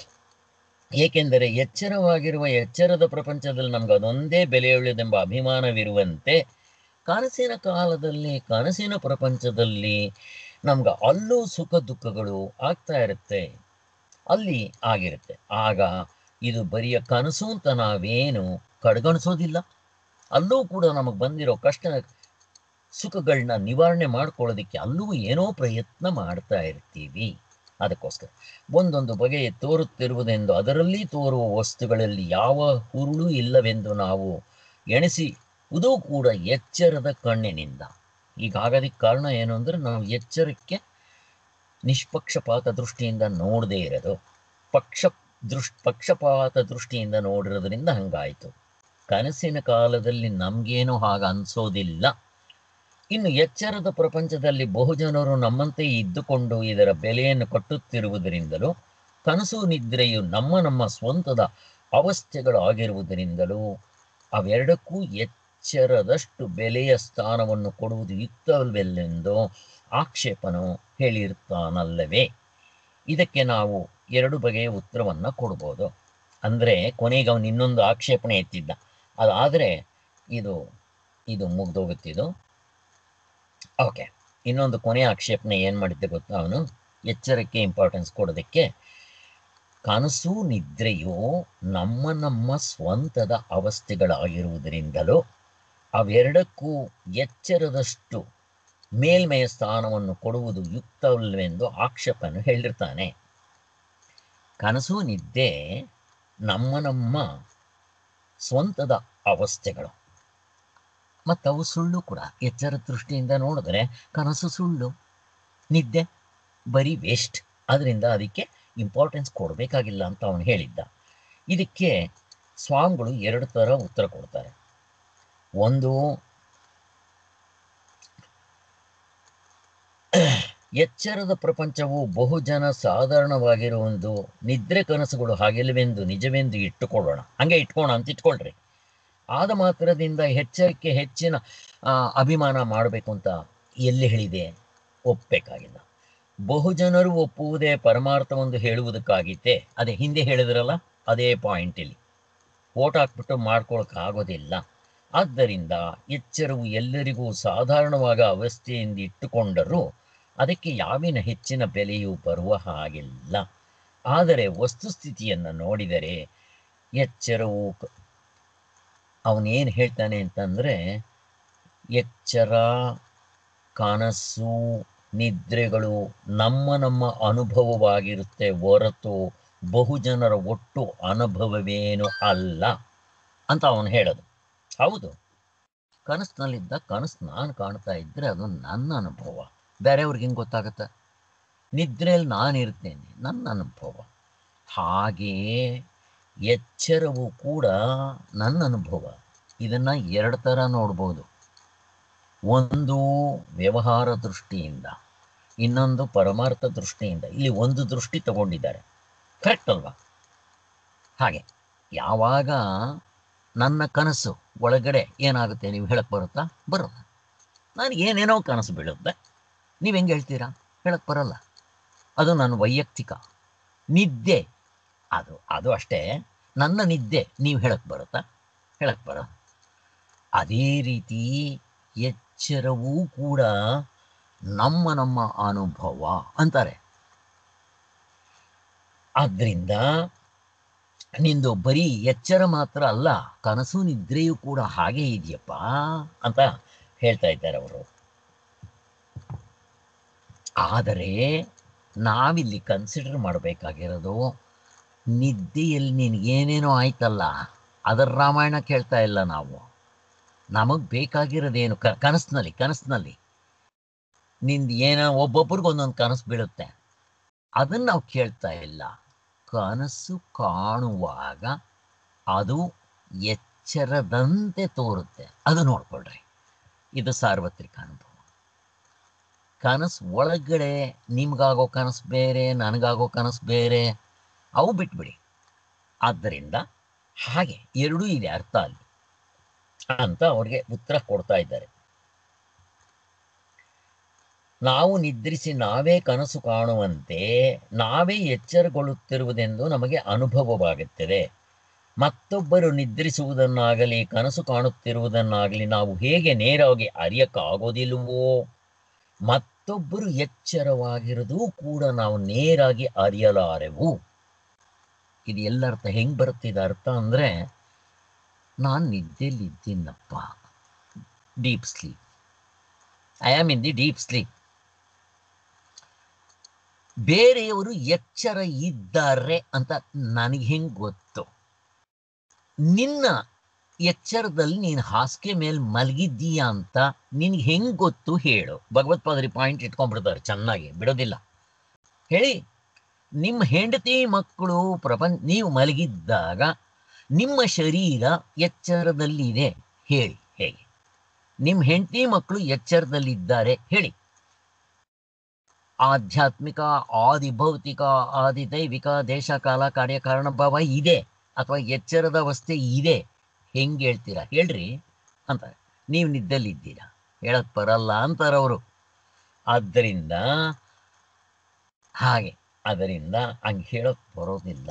ಏಕೆಂದರೆ ಎಚ್ಚರವಾಗಿರುವ ಎಚ್ಚರದ ಪ್ರಪಂಚದಲ್ಲಿ ನಮ್ಗೆ ಅದೊಂದೇ ಬೆಲೆಯುಳ್ಳದೆಂಬ ಅಭಿಮಾನವಿರುವಂತೆ ಕನಸಿನ ಕಾಲದಲ್ಲಿ ಕನಸಿನ ಪ್ರಪಂಚದಲ್ಲಿ ನಮ್ಗೆ ಅಲ್ಲೂ ಸುಖ ದುಃಖಗಳು ಆಗ್ತಾ ಇರುತ್ತೆ ಅಲ್ಲಿ ಆಗಿರುತ್ತೆ ಆಗ ಇದು ಬರಿಯ ಕನಸು ಅಂತ ನಾವೇನು ಕಡೆಗಣಿಸೋದಿಲ್ಲ ಅಲ್ಲೂ ಕೂಡ ನಮಗೆ ಬಂದಿರೋ ಕಷ್ಟ ಸುಖಗಳನ್ನ ನಿವಾರಣೆ ಮಾಡ್ಕೊಳ್ಳೋದಕ್ಕೆ ಅಲ್ಲೂ ಏನೋ ಪ್ರಯತ್ನ ಮಾಡ್ತಾ ಇರ್ತೀವಿ ಅದಕ್ಕೋಸ್ಕರ ಒಂದೊಂದು ಬಗೆಯ ತೋರುತ್ತಿರುವುದೆಂದು ಅದರಲ್ಲಿ ತೋರುವ ವಸ್ತುಗಳಲ್ಲಿ ಯಾವ ಹುರುಳು ಇಲ್ಲವೆಂದು ನಾವು ಎಣಿಸಿ ಇದು ಕೂಡ ಎಚ್ಚರದ ಕಣ್ಣಿನಿಂದ ಹೀಗಾಗೋದಕ್ಕೆ ಕಾರಣ ಏನು ಅಂದರೆ ನಾವು ಎಚ್ಚರಕ್ಕೆ ನಿಷ್ಪಕ್ಷಪಾತ ದೃಷ್ಟಿಯಿಂದ ನೋಡದೇ ಇರೋದು ಪಕ್ಷ ದೃಷ್ ಪಕ್ಷಪಾತ ದೃಷ್ಟಿಯಿಂದ ನೋಡಿರೋದ್ರಿಂದ ಹಂಗಾಯಿತು ಕನಸಿನ ಕಾಲದಲ್ಲಿ ನಮಗೇನು ಹಾಗೆ ಅನಿಸೋದಿಲ್ಲ ಇನ್ನು ಎಚ್ಚರದ ಪ್ರಪಂಚದಲ್ಲಿ ಬಹುಜನರು ನಮ್ಮಂತೆ ಇದ್ದುಕೊಂಡು ಇದರ ಬೆಲೆಯನ್ನು ಕಟ್ಟುತ್ತಿರುವುದರಿಂದಲೂ ಕನಸು ನಿದ್ರೆಯು ನಮ್ಮ ನಮ್ಮ ಸ್ವಂತದ ಅವಸ್ಥೆಗಳಾಗಿರುವುದರಿಂದಲೂ ಅವೆರಡಕ್ಕೂ ಎಚ್ಚರದಷ್ಟು ಬೆಲೆಯ ಸ್ಥಾನವನ್ನು ಕೊಡುವುದು ಯುಕ್ತವಲ್ವೆಲ್ಲೆಂದು ಆಕ್ಷೇಪನು ಹೇಳಿರ್ತಾನಲ್ಲವೇ ಇದಕ್ಕೆ ನಾವು ಎರಡು ಬಗೆಯ ಉತ್ತರವನ್ನು ಕೊಡ್ಬೋದು ಅಂದರೆ ಕೊನೆಗೆ ಅವನು ಇನ್ನೊಂದು ಆಕ್ಷೇಪಣೆ ಎತ್ತಿದ್ದ ಅದಾದರೆ ಇದು ಇದು ಮುಗ್ದೋಗುತ್ತಿದ್ದು ಓಕೆ ಇನ್ನೊಂದು ಕೊನೆಯ ಆಕ್ಷೇಪಣೆ ಏನು ಮಾಡಿದ್ದೆ ಗೊತ್ತಾ ಅವನು ಎಚ್ಚರಕ್ಕೆ ಇಂಪಾರ್ಟೆನ್ಸ್ ಕೊಡೋದಕ್ಕೆ ಕನಸು ನಿದ್ರೆಯು ನಮ್ಮ ನಮ್ಮ ಸ್ವಂತದ ಅವಸ್ಥೆಗಳಾಗಿರುವುದರಿಂದಲೂ ಅವೆರಡಕ್ಕೂ ಎಚ್ಚರದಷ್ಟು ಮೇಲ್ಮೆಯ ಸ್ಥಾನವನ್ನು ಕೊಡುವುದು ಯುಕ್ತವಲ್ವೆಂದು ಆಕ್ಷೇಪನು ಹೇಳಿರ್ತಾನೆ ಕನಸು ನಿದ್ದೆ ನಮ್ಮ ನಮ್ಮ ಸ್ವಂತದ ಅವಸ್ಥೆಗಳು ಮತ್ತು ಅವು ಸುಳ್ಳು ಕೂಡ ಎಚ್ಚರ ದೃಷ್ಟಿಯಿಂದ ನೋಡಿದ್ರೆ ಕನಸು ಸುಳ್ಳು ನಿದ್ದೆ ಬರೀ ವೇಸ್ಟ್ ಅದರಿಂದ ಅದಕ್ಕೆ ಇಂಪಾರ್ಟೆನ್ಸ್ ಕೊಡಬೇಕಾಗಿಲ್ಲ ಅಂತ ಅವನು ಹೇಳಿದ್ದ ಇದಕ್ಕೆ ಸ್ವಾಮಿಗಳು ಎರಡು ಥರ ಉತ್ತರ ಕೊಡ್ತಾರೆ ಒಂದು ಎಚ್ಚರದ ಪ್ರಪಂಚವು ಬಹುಜನ ಸಾಧಾರಣವಾಗಿರುವುದು ನಿದ್ರೆ ಕನಸುಗಳು ಹಾಗಿಲ್ಲವೆಂದು ನಿಜವೆಂದು ಇಟ್ಟುಕೊಳ್ಳೋಣ ಹಂಗೆ ಇಟ್ಕೋಣ ಅಂತ ಇಟ್ಕೊಳ್ರಿ ಆದ ಮಾತ್ರದಿಂದ ಎಚ್ಚರಿಕೆ ಹೆಚ್ಚಿನ ಆ, ಅಭಿಮಾನ ಮಾಡಬೇಕು ಅಂತ ಎಲ್ಲಿ ಹೇಳಿದೆ ಒಪ್ಪಬೇಕಾಗಿಲ್ಲ ಬಹುಜನರು ಒಪ್ಪುವುದೇ ಪರಮಾರ್ಥವೆಂದು ಹೇಳುವುದಕ್ಕಾಗಿತ್ತೆ ಅದೇ ಹಿಂದೆ ಹೇಳಿದ್ರಲ್ಲ ಅದೇ ಪಾಯಿಂಟ್ ಇಲ್ಲಿ ಓಟ್ ಹಾಕ್ಬಿಟ್ಟು ಮಾಡ್ಕೊಳಕ್ ಆಗೋದಿಲ್ಲ ಆದ್ದರಿಂದ ಎಚ್ಚರವು ಎಲ್ಲರಿಗೂ ಸಾಧಾರಣವಾದ ಅವಸ್ಥೆಯಿಂದ ಇಟ್ಟುಕೊಂಡರೂ ಅದಕ್ಕೆ ಯಾವಿನ ಹೆಚ್ಚಿನ ಬೆಲೆಯೂ ಬರುವ ಹಾಗಿಲ್ಲ ಆದರೆ ವಸ್ತುಸ್ಥಿತಿಯನ್ನು ನೋಡಿದರೆ ಎಚ್ಚರವು ಕ- ಅವನೇನು ಹೇಳ್ತಾನೆ ಅಂತಂದರೆ ಎಚ್ಚರ ಕನಸು ನಿದ್ರೆಗಳು ನಮ್ಮ ನಮ್ಮ ಅನುಭವವಾಗಿರುತ್ತೆ ಹೊರತು ಬಹುಜನರ ಒಟ್ಟು ಅನುಭವವೇನು ಅಲ್ಲ ಅಂತ ಅವನು ಹೇಳೋದು ಹೌದು ಕನಸಿನಲ್ಲಿದ್ದ ಕನಸು ನಾನು ಕಾಣ್ತಾ ಇದ್ದರೆ ಅದು ನನ್ನ ಅನುಭವ ಬೇರೆಯವ್ರಿಗೆ ಹೆಂಗೆ ಗೊತ್ತಾಗತ್ತೆ ನಿದ್ರೆಯಲ್ಲಿ ನಾನು ಇರ್ತೇನೆ ನನ್ನ ಅನುಭವ ಹಾಗೆಯೇ ಎಚ್ಚರವು ಕೂಡ ನನ್ನ ಅನುಭವ ಇದನ್ನು ಎರಡು ಥರ ನೋಡ್ಬೋದು ಒಂದು ವ್ಯವಹಾರ ದೃಷ್ಟಿಯಿಂದ ಇನ್ನೊಂದು ಪರಮಾರ್ಥ ದೃಷ್ಟಿಯಿಂದ ಇಲ್ಲಿ ಒಂದು ದೃಷ್ಟಿ ತಗೊಂಡಿದ್ದಾರೆ ಕರೆಕ್ಟ್ ಅಲ್ವಾ ಹಾಗೆ ಯಾವಾಗ ನನ್ನ ಕನಸು ಒಳಗಡೆ ಏನಾಗುತ್ತೆ ನೀವು ಹೇಳಕ್ಕೆ ಬರುತ್ತಾ ಬರೋಲ್ಲ ನನಗೆ ಏನೇನೋ ಕನಸು ಬೀಳುತ್ತೆ ನೀವು ಹೆಂಗೆ ಹೇಳ್ತೀರಾ ಹೇಳಕ್ಕೆ ಬರಲ್ಲ ಅದು ನನ್ನ ವೈಯಕ್ತಿಕ ನಿದ್ದೆ ಅದು ಅದು ಅಷ್ಟೇ ನನ್ನ ನಿದ್ದೆ ನೀವು ಹೇಳಕ್ಕೆ ಬರುತ್ತಾ ಹೇಳಕ್ಕೆ ಬರ ಅದೇ ರೀತಿ ಎಚ್ಚರವೂ ಕೂಡ ನಮ್ಮ ನಮ್ಮ ಅನುಭವ ಅಂತಾರೆ ಆದ್ದರಿಂದ ನಿಂದು ಬರೀ ಎಚ್ಚರ ಮಾತ್ರ ಅಲ್ಲ ಕನಸು ನಿದ್ರೆಯೂ ಕೂಡ ಹಾಗೆ ಇದೆಯಪ್ಪ ಅಂತ ಹೇಳ್ತಾ ಇದ್ದಾರೆ ಅವರು ಆದರೆ ನಾವಿಲ್ಲಿ ಕನ್ಸಿಡರ್ ಮಾಡಬೇಕಾಗಿರೋದು ನಿದ್ದೆಯಲ್ಲಿ ನಿನಗೇನೇನೋ ಆಯ್ತಲ್ಲ ಅದರ ರಾಮಾಯಣ ಕೇಳ್ತಾ ಇಲ್ಲ ನಾವು ನಮಗೆ ಬೇಕಾಗಿರೋದೇನು ಕ ಕನಸಿನಲ್ಲಿ ಕನಸಿನಲ್ಲಿ ನಿಂದು ಏನೋ ಒಬ್ಬೊಬ್ರಿಗೆ ಒಂದೊಂದು ಕನಸು ಬೀಳುತ್ತೆ ಅದನ್ನು ನಾವು ಕೇಳ್ತಾ ಇಲ್ಲ ಕನಸು ಕಾಣುವಾಗ ಅದು ಎಚ್ಚರದಂತೆ ತೋರುತ್ತೆ ಅದು ನೋಡ್ಕೊಳ್ರಿ ಇದು ಸಾರ್ವತ್ರಿಕ ಅನುಭವ ಕನಸು ಒಳಗಡೆ ನಿಮ್ಗಾಗೋ ಕನಸು ಬೇರೆ ನನಗಾಗೋ ಕನಸು ಬೇರೆ ಅವು ಬಿಟ್ಬಿಡಿ ಆದ್ದರಿಂದ ಹಾಗೆ ಎರಡೂ ಇದೆ ಅರ್ಥ ಅಲ್ಲಿ ಅಂತ ಅವ್ರಿಗೆ ಉತ್ತರ ಕೊಡ್ತಾ ಇದ್ದಾರೆ ನಾವು ನಿದ್ರಿಸಿ ನಾವೇ ಕನಸು ಕಾಣುವಂತೆ ನಾವೇ ಎಚ್ಚರಗೊಳ್ಳುತ್ತಿರುವುದೆಂದು ನಮಗೆ ಅನುಭವವಾಗುತ್ತದೆ ಮತ್ತೊಬ್ಬರು ನಿದ್ರಿಸುವುದನ್ನಾಗಲಿ ಕನಸು ಕಾಣುತ್ತಿರುವುದನ್ನಾಗಲಿ ನಾವು ಹೇಗೆ ನೇರವಾಗಿ ಅರಿಯಕ್ಕಾಗೋದಿಲ್ವೋ ಮತ್ತೊಬ್ಬರು ಎಚ್ಚರವಾಗಿರೋದು ಕೂಡ ನಾವು ನೇರಾಗಿ ಅರಿಯಲಾರೆವು ಇದು ಎಲ್ಲರ್ಥ ಹೆಂಗ್ ಬರುತ್ತಿದೆ ಅರ್ಥ ಅಂದ್ರೆ ನಾನು ನಿದ್ದೆಲಿದ್ದೀನಪ್ಪ deep sleep I am in the deep sleep ಬೇರೆಯವರು ಎಚ್ಚರ ಇದ್ದಾರೆ ಅಂತ ನನಗೆ ಹೆಂಗ್ ಗೊತ್ತು ನಿನ್ನ ಎಚ್ಚರದಲ್ಲಿ ನೀನು ಹಾಸಿಗೆ ಮೇಲೆ ಮಲಗಿದ್ದೀಯ ಅಂತ ನಿನ್ಗೆ ಹೆಂಗ್ ಗೊತ್ತು ಹೇಳು ಭಗವತ್ಪಾದರಿ ಪಾಯಿಂಟ್ ಇಟ್ಕೊಂಡ್ಬಿಡ್ತಾರೆ ಚೆನ್ನಾಗಿ ಬಿಡೋದಿಲ್ಲ ಹೇಳಿ ನಿಮ್ಮ ಹೆಂಡತಿ ಮಕ್ಕಳು ಪ್ರಪಂಚ ನೀವು ಮಲಗಿದ್ದಾಗ ನಿಮ್ಮ ಶರೀರ ಎಚ್ಚರದಲ್ಲಿದೆ ಹೇಳಿ ಹೇಗೆ ನಿಮ್ಮ ಹೆಂಡತಿ ಮಕ್ಕಳು ಎಚ್ಚರದಲ್ಲಿದ್ದಾರೆ ಹೇಳಿ ಆಧ್ಯಾತ್ಮಿಕ ಆದಿ ಭೌತಿಕ ಆದಿ ದೈವಿಕ ದೇಶ ಕಾಲ ಕಾರ್ಯ ಕಾರಣ ಭಾವ ಇದೆ ಅಥವಾ ಎಚ್ಚರದ ಅವಸ್ಥೆ ಇದೆ ಹೆಂಗೆ ಹೇಳ್ತೀರಾ ಹೇಳ್ರಿ ಅಂತಾರೆ ನೀವು ನಿದ್ದಲ್ಲಿದ್ದೀರಾ ಹೇಳಕ್ ಬರಲ್ಲ ಅಂತಾರೆ ಅವರು ಆದ್ದರಿಂದ ಹಾಗೆ ಅದರಿಂದ ಹಂಗೆ ಹೇಳಕ್ ಬರೋದಿಲ್ಲ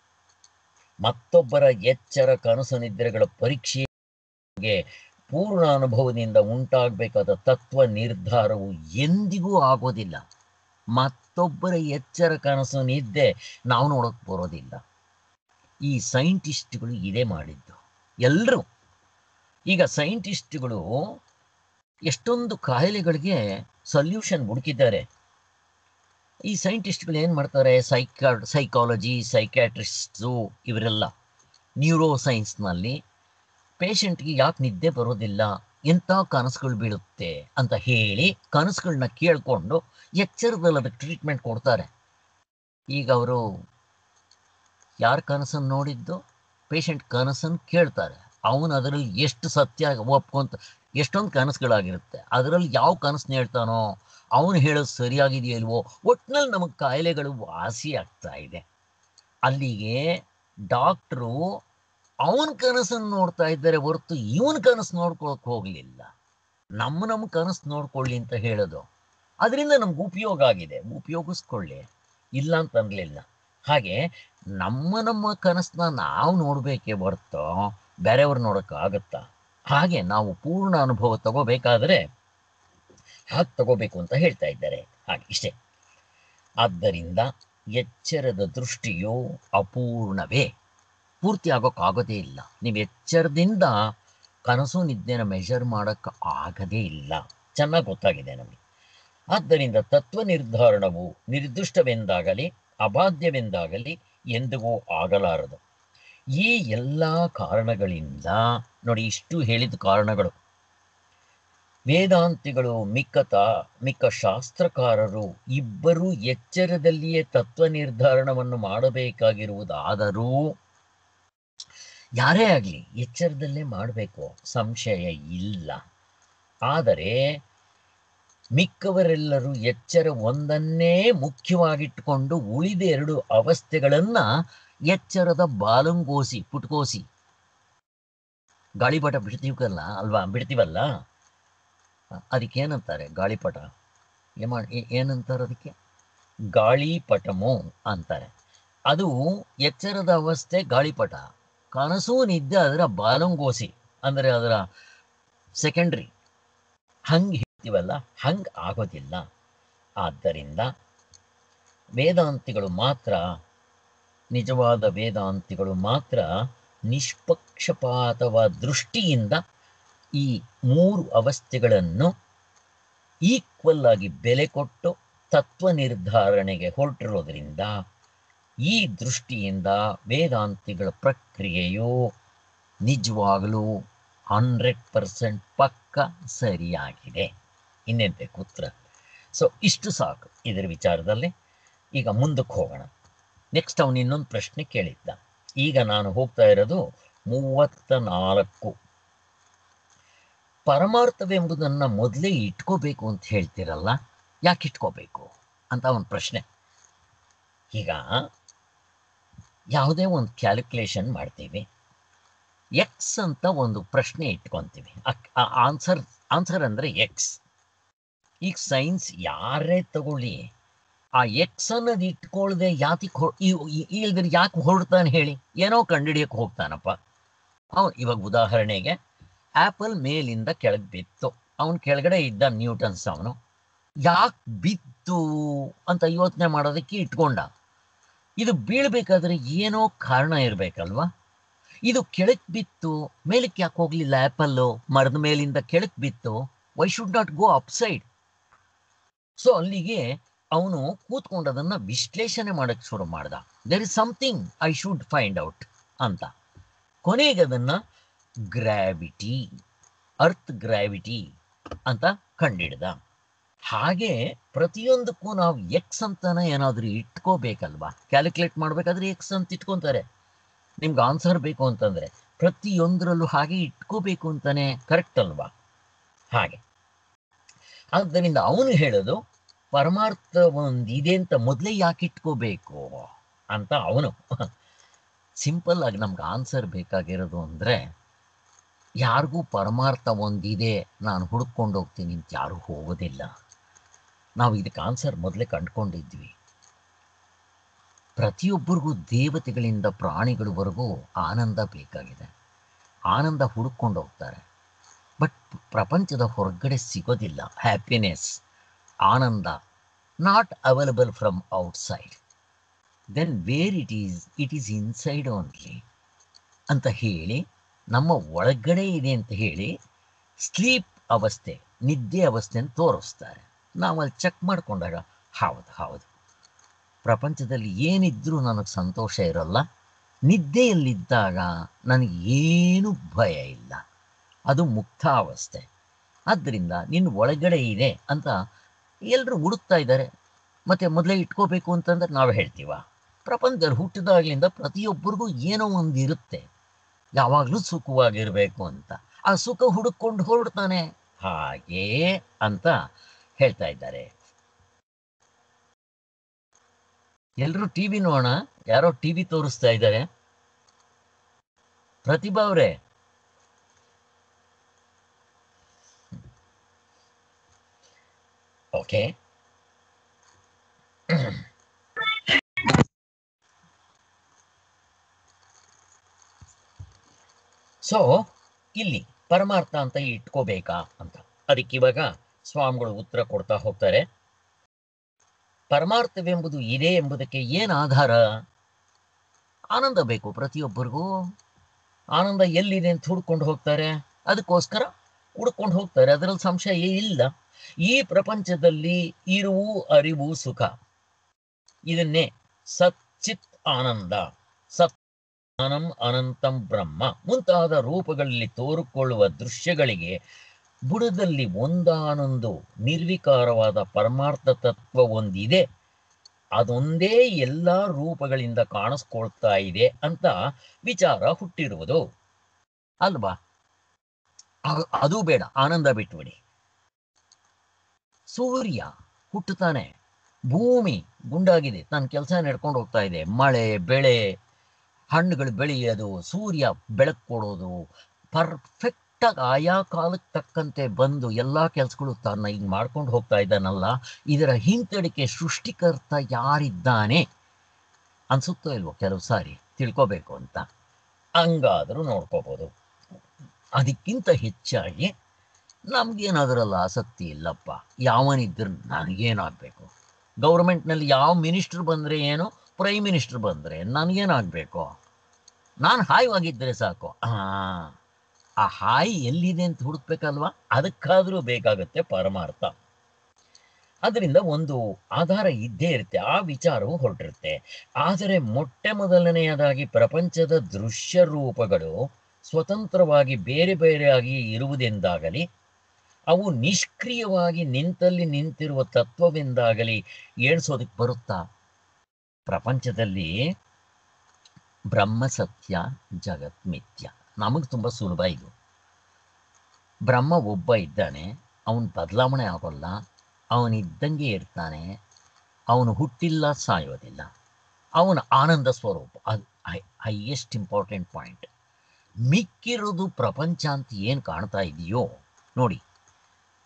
ಮತ್ತೊಬ್ಬರ ಎಚ್ಚರ ಕನಸು ನಿದ್ರೆಗಳ ಪರೀಕ್ಷೆಗೆ ಪೂರ್ಣ ಅನುಭವದಿಂದ ಉಂಟಾಗಬೇಕಾದ ತತ್ವ ನಿರ್ಧಾರವು ಎಂದಿಗೂ ಆಗೋದಿಲ್ಲ ಮತ್ತೊಬ್ಬರ ಎಚ್ಚರ ಕನಸು ನಿದ್ದೆ ನಾವು ನೋಡೋಕೆ ಬರೋದಿಲ್ಲ ಈ ಸೈಂಟಿಸ್ಟ್ಗಳು ಇದೇ ಮಾಡಿದ್ದು ಎಲ್ಲರೂ ಈಗ ಸೈಂಟಿಸ್ಟ್ಗಳು ಎಷ್ಟೊಂದು ಕಾಯಿಲೆಗಳಿಗೆ ಸೊಲ್ಯೂಷನ್ ಹುಡುಕಿದ್ದಾರೆ ಈ ಸೈಂಟಿಸ್ಟ್ಗಳು ಏನು ಮಾಡ್ತಾರೆ ಸೈಕಾ ಸೈಕಾಲಜಿ ಸೈಕ್ಯಾಟ್ರಿಸ್ಟ್ಸು ಇವರೆಲ್ಲ ನ್ಯೂರೋ ಸೈನ್ಸ್ನಲ್ಲಿ ಪೇಷಂಟ್ಗೆ ಯಾಕೆ ನಿದ್ದೆ ಬರೋದಿಲ್ಲ ಎಂಥ ಕನಸುಗಳು ಬೀಳುತ್ತೆ ಅಂತ ಹೇಳಿ ಕನಸುಗಳನ್ನ ಕೇಳಿಕೊಂಡು ಎಚ್ಚರದಲ್ಲಿ ಅದಕ್ಕೆ ಟ್ರೀಟ್ಮೆಂಟ್ ಕೊಡ್ತಾರೆ ಈಗ ಅವರು ಯಾರ ಕನಸನ್ನು ನೋಡಿದ್ದು ಪೇಷಂಟ್ ಕನಸನ್ನು ಕೇಳ್ತಾರೆ ಅವನು ಅದರಲ್ಲಿ ಎಷ್ಟು ಸತ್ಯ ಒಪ್ಕೊಂತ ಎಷ್ಟೊಂದು ಕನಸುಗಳಾಗಿರುತ್ತೆ ಅದರಲ್ಲಿ ಯಾವ ಕನಸನ್ನ ಹೇಳ್ತಾನೋ ಅವನು ಹೇಳೋದು ಸರಿಯಾಗಿದೆಯಲ್ವೋ ಒಟ್ಟಿನಲ್ಲಿ ನಮಗೆ ಕಾಯಿಲೆಗಳು ವಾಸಿ ಆಗ್ತಾ ಇದೆ ಅಲ್ಲಿಗೆ ಡಾಕ್ಟ್ರು ಅವನ ಕನಸನ್ನು ನೋಡ್ತಾ ಇದ್ದಾರೆ ಹೊರತು ಇವನ ಕನಸು ನೋಡ್ಕೊಳಕ್ ಹೋಗ್ಲಿಲ್ಲ ನಮ್ಮ ನಮ್ಮ ಕನಸು ನೋಡ್ಕೊಳ್ಳಿ ಅಂತ ಹೇಳೋದು ಅದರಿಂದ ನಮ್ಗೆ ಉಪಯೋಗ ಆಗಿದೆ ಉಪಯೋಗಿಸ್ಕೊಳ್ಳಿ ಇಲ್ಲ ಅಂತ ಅನ್ಲಿಲ್ಲ ಹಾಗೆ ನಮ್ಮ ನಮ್ಮ ಕನಸನ್ನ ನಾವು ನೋಡ್ಬೇಕೇ ಹೊರತು ಬೇರೆಯವ್ರು ನೋಡೋಕ್ಕಾಗತ್ತಾ ಹಾಗೆ ನಾವು ಪೂರ್ಣ ಅನುಭವ ತಗೋಬೇಕಾದ್ರೆ ಹಾಗೆ ತಗೋಬೇಕು ಅಂತ ಹೇಳ್ತಾ ಇದ್ದಾರೆ ಹಾಗೆ ಇಷ್ಟೇ ಆದ್ದರಿಂದ ಎಚ್ಚರದ ದೃಷ್ಟಿಯು ಅಪೂರ್ಣವೇ ಪೂರ್ತಿ ಆಗೋಕ್ಕಾಗೋದೇ ಇಲ್ಲ ನೀವು ಎಚ್ಚರದಿಂದ ಕನಸು ನಿದ್ದೆನ ಮೆಷರ್ ಮಾಡೋಕ್ಕೆ ಆಗದೇ ಇಲ್ಲ ಚೆನ್ನಾಗಿ ಗೊತ್ತಾಗಿದೆ ನಮಗೆ ಆದ್ದರಿಂದ ತತ್ವ ನಿರ್ಧಾರಣವು ನಿರ್ದಿಷ್ಟವೆಂದಾಗಲಿ ಅಬಾಧ್ಯವೆಂದಾಗಲಿ ಎಂದಿಗೂ ಆಗಲಾರದು ಈ ಎಲ್ಲ ಕಾರಣಗಳಿಂದ ನೋಡಿ ಇಷ್ಟು ಹೇಳಿದ ಕಾರಣಗಳು ವೇದಾಂತಿಗಳು ಮಿಕ್ಕ ತಾ ಮಿಕ್ಕ ಶಾಸ್ತ್ರಕಾರರು ಇಬ್ಬರೂ ಎಚ್ಚರದಲ್ಲಿಯೇ ತತ್ವ ನಿರ್ಧಾರಣವನ್ನು ಮಾಡಬೇಕಾಗಿರುವುದಾದರೂ ಯಾರೇ ಆಗಲಿ ಎಚ್ಚರದಲ್ಲೇ ಮಾಡಬೇಕು ಸಂಶಯ ಇಲ್ಲ ಆದರೆ ಮಿಕ್ಕವರೆಲ್ಲರೂ ಎಚ್ಚರ ಒಂದನ್ನೇ ಮುಖ್ಯವಾಗಿಟ್ಟುಕೊಂಡು ಉಳಿದ ಎರಡು ಅವಸ್ಥೆಗಳನ್ನ ಎಚ್ಚರದ ಬಾಲಂಗೋಸಿ ಪುಟ್ಕೋಸಿ ಗಾಳಿಪಟ ಬಿಡ್ತೀವಲ್ಲ ಅಲ್ವಾ ಬಿಡ್ತೀವಲ್ಲ ಅದಕ್ಕೇನಂತಾರೆ ಗಾಳಿಪಟ ಏಮ ಏನಂತಾರೆ ಅದಕ್ಕೆ ಗಾಳಿಪಟಮು ಅಂತಾರೆ ಅದು ಎಚ್ಚರದ ಅವಸ್ಥೆ ಗಾಳಿಪಟ ಕನಸು ನಿದ್ದೆ ಅದರ ಬಾಲಂಗೋಸಿ ಅಂದರೆ ಅದರ ಸೆಕೆಂಡ್ರಿ ಹಂಗೆ ಹೇಳ್ತೀವಲ್ಲ ಹಂಗೆ ಆಗೋದಿಲ್ಲ ಆದ್ದರಿಂದ ವೇದಾಂತಿಗಳು ಮಾತ್ರ ನಿಜವಾದ ವೇದಾಂತಿಗಳು ಮಾತ್ರ ನಿಷ್ಪಕ್ಷಪಾತವಾದ ದೃಷ್ಟಿಯಿಂದ ಈ ಮೂರು ಅವಸ್ಥೆಗಳನ್ನು ಈಕ್ವಲ್ ಆಗಿ ಬೆಲೆ ಕೊಟ್ಟು ತತ್ವ ನಿರ್ಧಾರಣೆಗೆ ಹೊರಟಿರೋದ್ರಿಂದ ಈ ದೃಷ್ಟಿಯಿಂದ ವೇದಾಂತಿಗಳ ಪ್ರಕ್ರಿಯೆಯು ನಿಜವಾಗಲೂ ಹಂಡ್ರೆಡ್ ಪರ್ಸೆಂಟ್ ಪಕ್ಕ ಸರಿಯಾಗಿದೆ ಇನ್ನೇನು ಬೇಕು ಉತ್ತರ ಸೊ ಇಷ್ಟು ಸಾಕು ಇದರ ವಿಚಾರದಲ್ಲಿ ಈಗ ಮುಂದಕ್ಕೆ ಹೋಗೋಣ ನೆಕ್ಸ್ಟ್ ಅವನು ಇನ್ನೊಂದು ಪ್ರಶ್ನೆ ಕೇಳಿದ್ದ ಈಗ ನಾನು ಹೋಗ್ತಾ ಇರೋದು ಮೂವತ್ತ ನಾಲ್ಕು ಪರಮಾರ್ಥವೆಂಬುದನ್ನು ಮೊದಲೇ ಇಟ್ಕೋಬೇಕು ಅಂತ ಹೇಳ್ತಿರಲ್ಲ ಯಾಕೆ ಇಟ್ಕೋಬೇಕು ಅಂತ ಒಂದು ಪ್ರಶ್ನೆ ಈಗ ಯಾವುದೇ ಒಂದು ಕ್ಯಾಲ್ಕುಲೇಷನ್ ಮಾಡ್ತೀವಿ ಎಕ್ಸ್ ಅಂತ ಒಂದು ಪ್ರಶ್ನೆ ಇಟ್ಕೊತೀವಿ ಆನ್ಸರ್ ಆನ್ಸರ್ ಅಂದರೆ ಎಕ್ಸ್ ಈಗ ಸೈನ್ಸ್ ಯಾರೇ ತಗೊಳ್ಳಿ ಆ ಎಕ್ಸ್ ಅನ್ನೋದು ಇಟ್ಕೊಳ್ದೆ ಯಾತಿಗೆ ಹೊ ಇಲ್ದ್ರೆ ಯಾಕೆ ಹೊರಡ್ತಾನೆ ಹೇಳಿ ಏನೋ ಕಂಡಿಡಿಯಕ್ಕೆ ಹೋಗ್ತಾನಪ್ಪ ಅವನು ಇವಾಗ ಉದಾಹರಣೆಗೆ ಆ್ಯಪಲ್ ಮೇಲಿಂದ ಕೆಳಗೆ ಬಿತ್ತು ಅವನು ಕೆಳಗಡೆ ಇದ್ದ ನ್ಯೂಟನ್ಸ್ ಅವನು ಯಾಕೆ ಬಿತ್ತು ಅಂತ ಯೋಚನೆ ಮಾಡೋದಕ್ಕೆ ಇಟ್ಕೊಂಡ ಇದು ಬೀಳ್ಬೇಕಾದ್ರೆ ಏನೋ ಕಾರಣ ಇರಬೇಕಲ್ವಾ ಇದು ಕೆಳಕ್ ಬಿತ್ತು ಮೇಲಕ್ಕೆ ಯಾಕೆ ಹೋಗ್ಲಿಲ್ಲ ಆ್ಯಪಲ್ಲು ಮರದ ಮೇಲಿಂದ ಕೆಳಕ್ ಬಿತ್ತು why should not go upside so ಅಲ್ಲಿಗೆ ಅವನು ಕೂತ್ಕೊಂಡು ಅದನ್ನ ವಿಶ್ಲೇಷಣೆ ಮಾಡಕ್ಕೆ ಶುರು ಮಾಡ್ದ there is something I should find out ಅಂತ ಕೊನೆಗೆ ಅದನ್ನ ಗ್ರಾವಿಟಿ ಅರ್ತ್ ಗ್ರಾವಿಟಿ ಅಂತ ಕಂಡಿಡ್ದ ಹಾಗೆ ಪ್ರತಿಯೊಂದಕ್ಕೂ ನಾವು ಎಕ್ಸ್ ಅಂತಾನೆ ಏನಾದರೂ ಇಟ್ಕೋಬೇಕಲ್ವಾ ಕ್ಯಾಲ್ಕುಲೇಟ್ ಮಾಡಬೇಕಾದ್ರೆ ಎಕ್ಸ್ ಅಂತ ಇಟ್ಕೊಂತಾರೆ ನಿಮ್ಗೆ ಆನ್ಸರ್ ಬೇಕು ಅಂತಂದ್ರೆ ಪ್ರತಿಯೊಂದರಲ್ಲೂ ಹಾಗೆ ಇಟ್ಕೋಬೇಕು ಅಂತಾನೆ ಕರೆಕ್ಟ್ ಅಲ್ವಾ ಹಾಗೆ ಆದ್ದರಿಂದ ಅವನು ಹೇಳೋದು ಪರಮಾರ್ಥ ಒಂದಿದೆ ಅಂತ ಮೊದಲೇ ಯಾಕೆ ಇಟ್ಕೋಬೇಕು ಅಂತ ಅವನು ಸಿಂಪಲ್ ಆಗಿ ನಮ್ಗೆ ಆನ್ಸರ್ ಬೇಕಾಗಿರೋದು ಅಂದರೆ ಯಾರಿಗೂ ಪರಮಾರ್ಥ ಒಂದಿದೆ ನಾನು ಹುಡುಕೊಂಡು ಹೋಗ್ತೀನಿ ಅಂತ ಯಾರೂ ಹೋಗೋದಿಲ್ಲ ನಾವು ಇದಕ್ಕೆ ಆನ್ಸರ್ ಮೊದಲೇ ಕಂಡುಕೊಂಡಿದ್ವಿ ಪ್ರತಿಯೊಬ್ಬರಿಗೂ ದೇವತೆಗಳಿಂದ ಪ್ರಾಣಿಗಳವರೆಗೂ ಆನಂದ ಬೇಕಾಗಿದೆ ಆನಂದ ಹುಡುಕೊಂಡು ಹೋಗ್ತಾರೆ ಬಟ್ ಪ್ರಪಂಚದ ಹೊರಗಡೆ ಸಿಗೋದಿಲ್ಲ ಹ್ಯಾಪಿನೆಸ್ ಆನಂದ not available from outside then where it is it is inside only ಅಂತ ಹೇಳಿ ನಮ್ಮ ಒಳಗಡೆ ಇದೆ ಅಂತ ಹೇಳಿ ಸ್ಲೀಪ್ ಅವಸ್ಥೆ ನಿದ್ದೆ ಅವಸ್ಥೆಯನ್ನು ತೋರಿಸ್ತಾರೆ ನಾವು ಅಲ್ಲಿ ಚೆಕ್ ಮಾಡಿಕೊಂಡಾಗ ಹೌದು ಹೌದು ಪ್ರಪಂಚದಲ್ಲಿ ಏನಿದ್ರೂ ನನಗೆ ಸಂತೋಷ ಇರೋಲ್ಲ ನಿದ್ದೆಯಲ್ಲಿದ್ದಾಗ ನನಗೆ ಏನೂ ಭಯ ಇಲ್ಲ ಅದು ಮುಕ್ತಾವಸ್ಥೆ ಆದ್ದರಿಂದ ನಿನ್ನ ಒಳಗಡೆ ಇದೆ ಅಂತ ಎಲ್ಲರೂ ಹುಡುಕ್ತಾ ಇದ್ದಾರೆ ಮತ್ತೆ ಮೊದಲೇ ಇಟ್ಕೋಬೇಕು ಅಂತಂದ್ರೆ ನಾವು ಹೇಳ್ತೀವ ಪ್ರಪಂಚದಲ್ಲಿ ಹುಟ್ಟಿದಾಗ್ಲಿಂದ ಪ್ರತಿಯೊಬ್ಬರಿಗೂ ಏನೋ ಒಂದು ಇರುತ್ತೆ ಯಾವಾಗಲೂ ಸುಖವಾಗಿರಬೇಕು ಅಂತ ಆ ಸುಖ ಹುಡುಕೊಂಡು ಹೊರಡ್ತಾನೆ ಹಾಗೇ ಅಂತ ಹೇಳ್ತಾ ಇದ್ದಾರೆ ಎಲ್ಲರೂ ಟಿವಿ ನೋಡೋಣ ಯಾರೋ ಟಿವಿ ತೋರಿಸ್ತಾ ಇದ್ದಾರೆ ಪ್ರತಿಭಾ ಅವರೇ ಓಕೆ ಸೊ ಇಲ್ಲಿ ಪರಮಾರ್ಥ ಅಂತ ಇಟ್ಕೋಬೇಕಾ ಅಂತ ಅದಕ್ಕೆ ಇವಾಗ ಸ್ವಾಮಿಗಳು ಉತ್ತರ ಕೊಡ್ತಾ ಹೋಗ್ತಾರೆ ಪರಮಾರ್ಥವೆಂಬುದು ಇದೆ ಎಂಬುದಕ್ಕೆ ಏನು ಆಧಾರ ಆನಂದ ಬೇಕು ಪ್ರತಿಯೊಬ್ಬರಿಗೂ ಆನಂದ ಎಲ್ಲಿದೆ ಅಂತ ಹುಡ್ಕೊಂಡು ಹೋಗ್ತಾರೆ ಅದಕ್ಕೋಸ್ಕರ ಹುಡ್ಕೊಂಡು ಹೋಗ್ತಾರೆ ಅದರಲ್ಲಿ ಸಂಶಯ ಇಲ್ಲ ಈ ಪ್ರಪಂಚದಲ್ಲಿ ಇರುವು ಅರಿವು ಸುಖ ಇದನ್ನೇ ಸಚ್ಚಿತ್ ಆನಂದ ಸತ್ ಆನಂ ಅನಂತಂ ಬ್ರಹ್ಮ ಮುಂತಾದ ರೂಪಗಳಲ್ಲಿ ತೋರಿಕೊಳ್ಳುವ ದೃಶ್ಯಗಳಿಗೆ ಬುಡದಲ್ಲಿ ಒಂದಾನೊಂದು ನಿರ್ವಿಕಾರವಾದ ಪರಮಾರ್ಥ ತತ್ವ ಒಂದಿದೆ ಅದೊಂದೇ ಎಲ್ಲ ರೂಪಗಳಿಂದ ಕಾಣಿಸ್ಕೊಳ್ತಾ ಇದೆ ಅಂತ ವಿಚಾರ ಹುಟ್ಟಿರುವುದು ಅಲ್ವಾ ಅ- ಅದು ಬೇಡ ಆನಂದ ಬಿಟ್ಬಿಡಿ ಸೂರ್ಯ ಹುಟ್ಟುತ್ತಾನೆ ಭೂಮಿ ಗುಂಡಾಗಿದೆ ತನ್ನ ಕೆಲಸ ನಡ್ಕೊಂಡು ಹೋಗ್ತಾ ಇದೆ ಮಳೆ ಬೆಳೆ ಹಣ್ಣುಗಳು ಬೆಳೆಯೋದು ಸೂರ್ಯ ಬೆಳಕು ಕೊಡೋದು ಪರ್ಫೆಕ್ಟ್ ಆಗಿ ಆಯಾ ಕಾಲಕ್ಕೆ ತಕ್ಕಂತೆ ಬಂದು ಎಲ್ಲಾ ಕೆಲಸಗಳು ತನ್ನ ಈಗ ಮಾಡ್ಕೊಂಡು ಹೋಗ್ತಾ ಇದ್ದಾನಲ್ಲ ಇದರ ಹಿಂತಡಿಕೆ ಸೃಷ್ಟಿಕರ್ತ ಯಾರಿದ್ದಾನೆ ಅನ್ಸುತ್ತೋ ಇಲ್ವೋ ಕೆಲವು ಸಾರಿ ತಿಳ್ಕೋಬೇಕು ಅಂತ ಹಂಗಾದರೂ ನೋಡ್ಕೋಬೋದು ಅದಕ್ಕಿಂತ ಹೆಚ್ಚಾಗಿ ನಮ್ಗೇನಾದ್ರಲ್ಲ ಆಸಕ್ತಿ ಇಲ್ಲಪ್ಪ ಯಾವನಿದ್ರು ನನಗೇನಾಗಬೇಕು ಗೌರ್ಮೆಂಟ್ನಲ್ಲಿ ಯಾವ ಮಿನಿಸ್ಟ್ರ್ ಬಂದರೆ ಏನು ಪ್ರೈಮ್ ಮಿನಿಸ್ಟರ್ ಬಂದರೆ ನನಗೇನಾಗಬೇಕು ನಾನು ಹಾಯವಾಗಿದ್ದರೆ ಸಾಕು ಹಾಂ ಆ ಹಾಯಿ ಎಲ್ಲಿದೆ ಅಂತ ಹುಡುಕ್ಬೇಕಲ್ವಾ ಅದಕ್ಕಾದರೂ ಬೇಕಾಗುತ್ತೆ ಪರಮಾರ್ಥ ಅದರಿಂದ ಒಂದು ಆಧಾರ ಇದ್ದೇ ಇರುತ್ತೆ ಆ ವಿಚಾರವು ಹೊರಟಿರುತ್ತೆ ಆದರೆ ಮೊಟ್ಟೆ ಮೊದಲನೆಯದಾಗಿ ಪ್ರಪಂಚದ ದೃಶ್ಯ ರೂಪಗಳು ಸ್ವತಂತ್ರವಾಗಿ ಬೇರೆ ಬೇರೆಯಾಗಿ ಇರುವುದೆಂದಾಗಲಿ ಅವು ನಿಷ್ಕ್ರಿಯವಾಗಿ ನಿಂತಲ್ಲಿ ನಿಂತಿರುವ ತತ್ವವೆಂದಾಗಲಿ ಏಳ್ಸೋದಕ್ಕೆ ಬರುತ್ತಾ ಪ್ರಪಂಚದಲ್ಲಿ ಬ್ರಹ್ಮ ಸತ್ಯ ಜಗತ್ ಮಿಥ್ಯ ನಮಗೆ ತುಂಬ ಸುಲಭ ಇದು ಬ್ರಹ್ಮ ಒಬ್ಬ ಇದ್ದಾನೆ ಅವನು ಬದಲಾವಣೆ ಆಗೋಲ್ಲ ಅವನಿದ್ದಂಗೆ ಇರ್ತಾನೆ ಅವನು ಹುಟ್ಟಿಲ್ಲ ಸಾಯೋದಿಲ್ಲ ಅವನ ಆನಂದ ಸ್ವರೂಪ ಅದು ಹೈಯೆಸ್ಟ್ ಇಂಪಾರ್ಟೆಂಟ್ ಪಾಯಿಂಟ್ ಮಿಕ್ಕಿರೋದು ಪ್ರಪಂಚ ಅಂತ ಏನು ಕಾಣ್ತಾ ಇದೆಯೋ ನೋಡಿ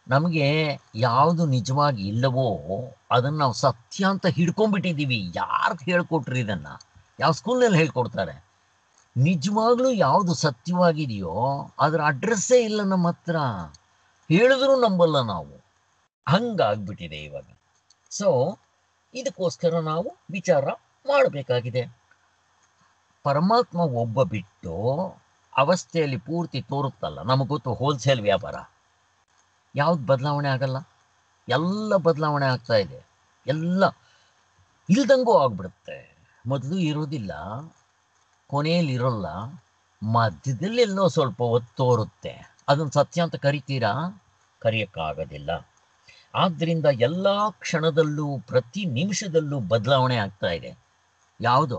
ನಮಗೆ ಯಾವುದು ನಿಜವಾಗಿ ಇಲ್ಲವೋ ಅದನ್ನು ನಾವು ಸತ್ಯ ಅಂತ ಹಿಡ್ಕೊಂಡ್ಬಿಟ್ಟಿದ್ದೀವಿ ಯಾರು ಹೇಳ್ಕೊಟ್ರಿ ಇದನ್ನು ಯಾವ ಸ್ಕೂಲ್ನಲ್ಲಿ ಹೇಳ್ಕೊಡ್ತಾರೆ ನಿಜವಾಗ್ಲೂ ಯಾವುದು ಸತ್ಯವಾಗಿದೆಯೋ ಅದರ ಅಡ್ರೆಸ್ಸೇ ಇಲ್ಲ ನಮ್ಮ ಹತ್ರ ಹೇಳಿದ್ರೂ ನಂಬಲ್ಲ ನಾವು ಹಂಗಾಗ್ಬಿಟ್ಟಿದೆ ಇವಾಗ ಸೊ ಇದಕ್ಕೋಸ್ಕರ ನಾವು ವಿಚಾರ ಮಾಡಬೇಕಾಗಿದೆ ಪರಮಾತ್ಮ ಒಬ್ಬ ಬಿಟ್ಟು ಅವಸ್ಥೆಯಲ್ಲಿ ಪೂರ್ತಿ ತೋರುತ್ತಲ್ಲ ನಮಗೆ ಗೊತ್ತು ಹೋಲ್ಸೇಲ್ ವ್ಯಾಪಾರ ಯಾವ್ದು ಬದಲಾವಣೆ ಆಗಲ್ಲ ಎಲ್ಲ ಬದಲಾವಣೆ ಆಗ್ತಾ ಇದೆ ಎಲ್ಲ ಇಲ್ದಂಗೂ ಆಗ್ಬಿಡುತ್ತೆ ಮೊದಲು ಇರೋದಿಲ್ಲ ಕೊನೆಯಲ್ಲಿ ಇರೋಲ್ಲ ಮಧ್ಯದಲ್ಲಿ ಎಲ್ಲೋ ಸ್ವಲ್ಪ ಹೊತ್ತು ತೋರುತ್ತೆ ಅದನ್ನು ಸತ್ಯ ಅಂತ ಕರಿತೀರಾ ಕರೆಯೋಕ್ಕಾಗೋದಿಲ್ಲ ಆದ್ದರಿಂದ ಎಲ್ಲ ಕ್ಷಣದಲ್ಲೂ ಪ್ರತಿ ನಿಮಿಷದಲ್ಲೂ ಬದಲಾವಣೆ ಆಗ್ತಾ ಇದೆ ಯಾವುದು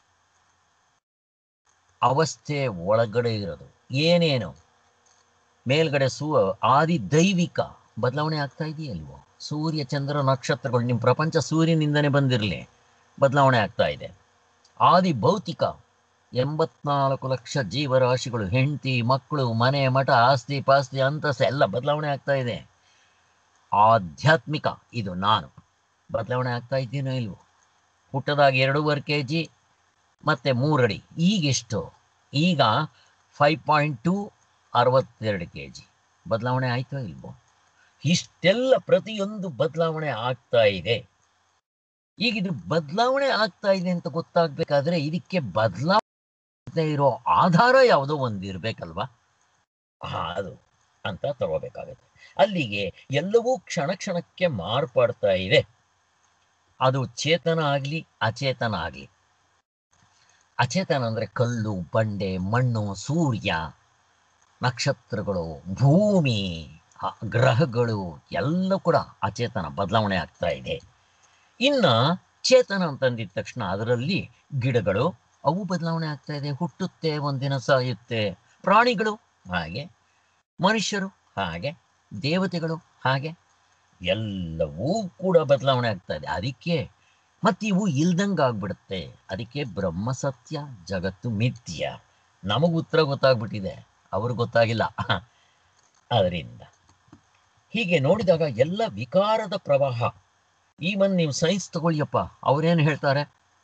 ಅವಸ್ಥೆ ಒಳಗಡೆ ಇರೋದು ಏನೇನು ಮೇಲ್ಗಡೆ ಸೂ ಆದಿ ದೈವಿಕ ಬದಲಾವಣೆ ಆಗ್ತಾ ಇದೆಯಲ್ವೋ ಸೂರ್ಯ ಚಂದ್ರ ನಕ್ಷತ್ರಗಳು ನಿಮ್ಮ ಪ್ರಪಂಚ ಸೂರ್ಯನಿಂದನೇ ಬಂದಿರಲಿ ಬದಲಾವಣೆ ಆಗ್ತಾ ಇದೆ ಆದಿ ಭೌತಿಕ ಎಂಬತ್ನಾಲ್ಕು ಲಕ್ಷ ಜೀವರಾಶಿಗಳು ಹೆಂಡತಿ ಮಕ್ಕಳು ಮನೆ ಮಠ ಆಸ್ತಿ ಪಾಸ್ತಿ ಅಂತಸ್ತು ಎಲ್ಲ ಬದಲಾವಣೆ ಆಗ್ತಾ ಇದೆ ಆಧ್ಯಾತ್ಮಿಕ ಇದು ನಾನು ಬದಲಾವಣೆ ಆಗ್ತಾ ಇದ್ದೀನೋ ಇಲ್ವೋ ಹುಟ್ಟದಾಗ ಎರಡೂವರೆ ಕೆ ಜಿ ಮತ್ತು ಮೂರಡಿ ಈಗೆಷ್ಟು ಈಗ ಫೈವ್ ಪಾಯಿಂಟ್ ಟು ಅರವತ್ತೆರಡು ಕೆ ಜಿ ಬದಲಾವಣೆ ಆಯಿತೋ ಇಲ್ವೋ ಇಷ್ಟೆಲ್ಲ ಪ್ರತಿಯೊಂದು ಬದಲಾವಣೆ ಆಗ್ತಾ ಇದೆ ಈಗ ಇದು ಬದಲಾವಣೆ ಆಗ್ತಾ ಇದೆ ಅಂತ ಗೊತ್ತಾಗಬೇಕಾದ್ರೆ ಇದಕ್ಕೆ ಬದಲಾವಣೆ ಇರೋ ಆಧಾರ ಯಾವುದೋ ಒಂದು ಇರಬೇಕಲ್ವಾ ಹಾ ಅದು ಅಂತ ತಗೋಬೇಕಾಗತ್ತೆ ಅಲ್ಲಿಗೆ ಎಲ್ಲವೂ ಕ್ಷಣ ಕ್ಷಣಕ್ಕೆ ಮಾರ್ಪಡ್ತಾ ಇದೆ ಅದು ಚೇತನ ಆಗಲಿ ಅಚೇತನ ಆಗಲಿ ಅಚೇತನ ಅಂದರೆ ಕಲ್ಲು ಬಂಡೆ ಮಣ್ಣು ಸೂರ್ಯ ನಕ್ಷತ್ರಗಳು ಭೂಮಿ ಆ ಗ್ರಹಗಳು ಎಲ್ಲ ಕೂಡ ಅಚೇತನ ಬದಲಾವಣೆ ಆಗ್ತಾ ಇದೆ ಇನ್ನು ಚೇತನ ಅಂತಂದಿದ ತಕ್ಷಣ ಅದರಲ್ಲಿ ಗಿಡಗಳು ಅವು ಬದಲಾವಣೆ ಆಗ್ತಾ ಇದೆ ಹುಟ್ಟುತ್ತೆ ಒಂದಿನ ಸಾಯುತ್ತೆ ಪ್ರಾಣಿಗಳು ಹಾಗೆ ಮನುಷ್ಯರು ಹಾಗೆ ದೇವತೆಗಳು ಹಾಗೆ ಎಲ್ಲವೂ ಕೂಡ ಬದಲಾವಣೆ ಆಗ್ತಾ ಇದೆ ಅದಕ್ಕೆ ಮತ್ತು ಇವು ಇಲ್ದಂಗೆ ಆಗ್ಬಿಡುತ್ತೆ ಅದಕ್ಕೆ ಬ್ರಹ್ಮ ಸತ್ಯ ಜಗತ್ತು ಮಿಥ್ಯ ನಮಗೆ ಉತ್ತರ ಗೊತ್ತಾಗ್ಬಿಟ್ಟಿದೆ ಅವ್ರಿಗೆ ಗೊತ್ತಾಗಿಲ್ಲ ಅದರಿಂದ ಹೀಗೆ ನೋಡಿದಾಗ ಎಲ್ಲ ವಿಕಾರದ ಪ್ರವಾಹ ಈವನ್ ನೀವು ಸೈನ್ಸ್ ತಗೊಳ್ಳಿಯಪ್ಪ ಅವ್ರೇನು ಹೇಳ್ತಾರೆ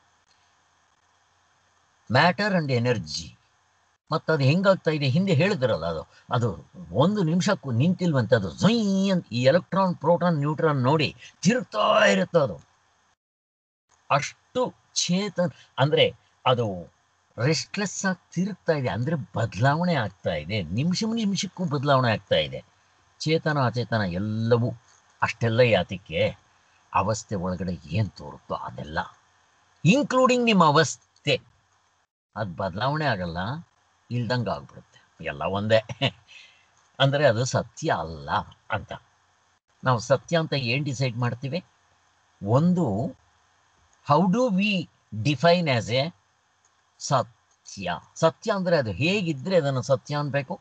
ಮ್ಯಾಟರ್ ಅಂಡ್ ಎನರ್ಜಿ ಮತ್ತು ಅದು ಹೆಂಗಾಗ್ತಾ ಇದೆ ಹಿಂದೆ ಹೇಳಿದ್ರಲ್ಲ ಅದು ಅದು ಒಂದು ನಿಮಿಷಕ್ಕೂ ನಿಂತಿಲ್ವಂತೆ ಅದು ಝೊಯ್ ಅಂತ ಈ ಎಲೆಕ್ಟ್ರಾನ್ ಪ್ರೋಟಾನ್ ನ್ಯೂಟ್ರಾನ್ ನೋಡಿ ತಿರುಗ್ತಾ ಇರುತ್ತೆ ಅದು ಅಷ್ಟು ಚೇತನ್ ಅಂದರೆ ಅದು ರೆಸ್ಟ್ಲೆಸ್ ಆಗಿ ತಿರುಗ್ತಾ ಇದೆ ಅಂದರೆ ಬದಲಾವಣೆ ಆಗ್ತಾ ಇದೆ ನಿಮಿಷ ನಿಮಿಷಕ್ಕೂ ಬದಲಾವಣೆ ಆಗ್ತಾ ಇದೆ ಚೇತನ ಅಚೇತನ ಎಲ್ಲವೂ ಅಷ್ಟೆಲ್ಲ ಯಾತಕ್ಕೆ ಅವಸ್ಥೆ ಒಳಗಡೆ ಏನು ತೋರುತ್ತೋ ಅದೆಲ್ಲ ಇನ್ಕ್ಲೂಡಿಂಗ್ ನಿಮ್ಮ ಅವಸ್ಥೆ ಅದು ಬದಲಾವಣೆ ಆಗಲ್ಲ ಇಲ್ದಂಗೆ ಆಗ್ಬಿಡುತ್ತೆ ಎಲ್ಲ ಒಂದೇ ಅಂದರೆ ಅದು ಸತ್ಯ ಅಲ್ಲ ಅಂತ ನಾವು ಸತ್ಯ ಅಂತ ಏನು ಡಿಸೈಡ್ ಮಾಡ್ತೀವಿ ಒಂದು how do we define as a ಸತ್ಯ ಸತ್ಯ ಅಂದರೆ ಅದು ಹೇಗಿದ್ದರೆ ಅದನ್ನು ಸತ್ಯ ಅನ್ಬೇಕು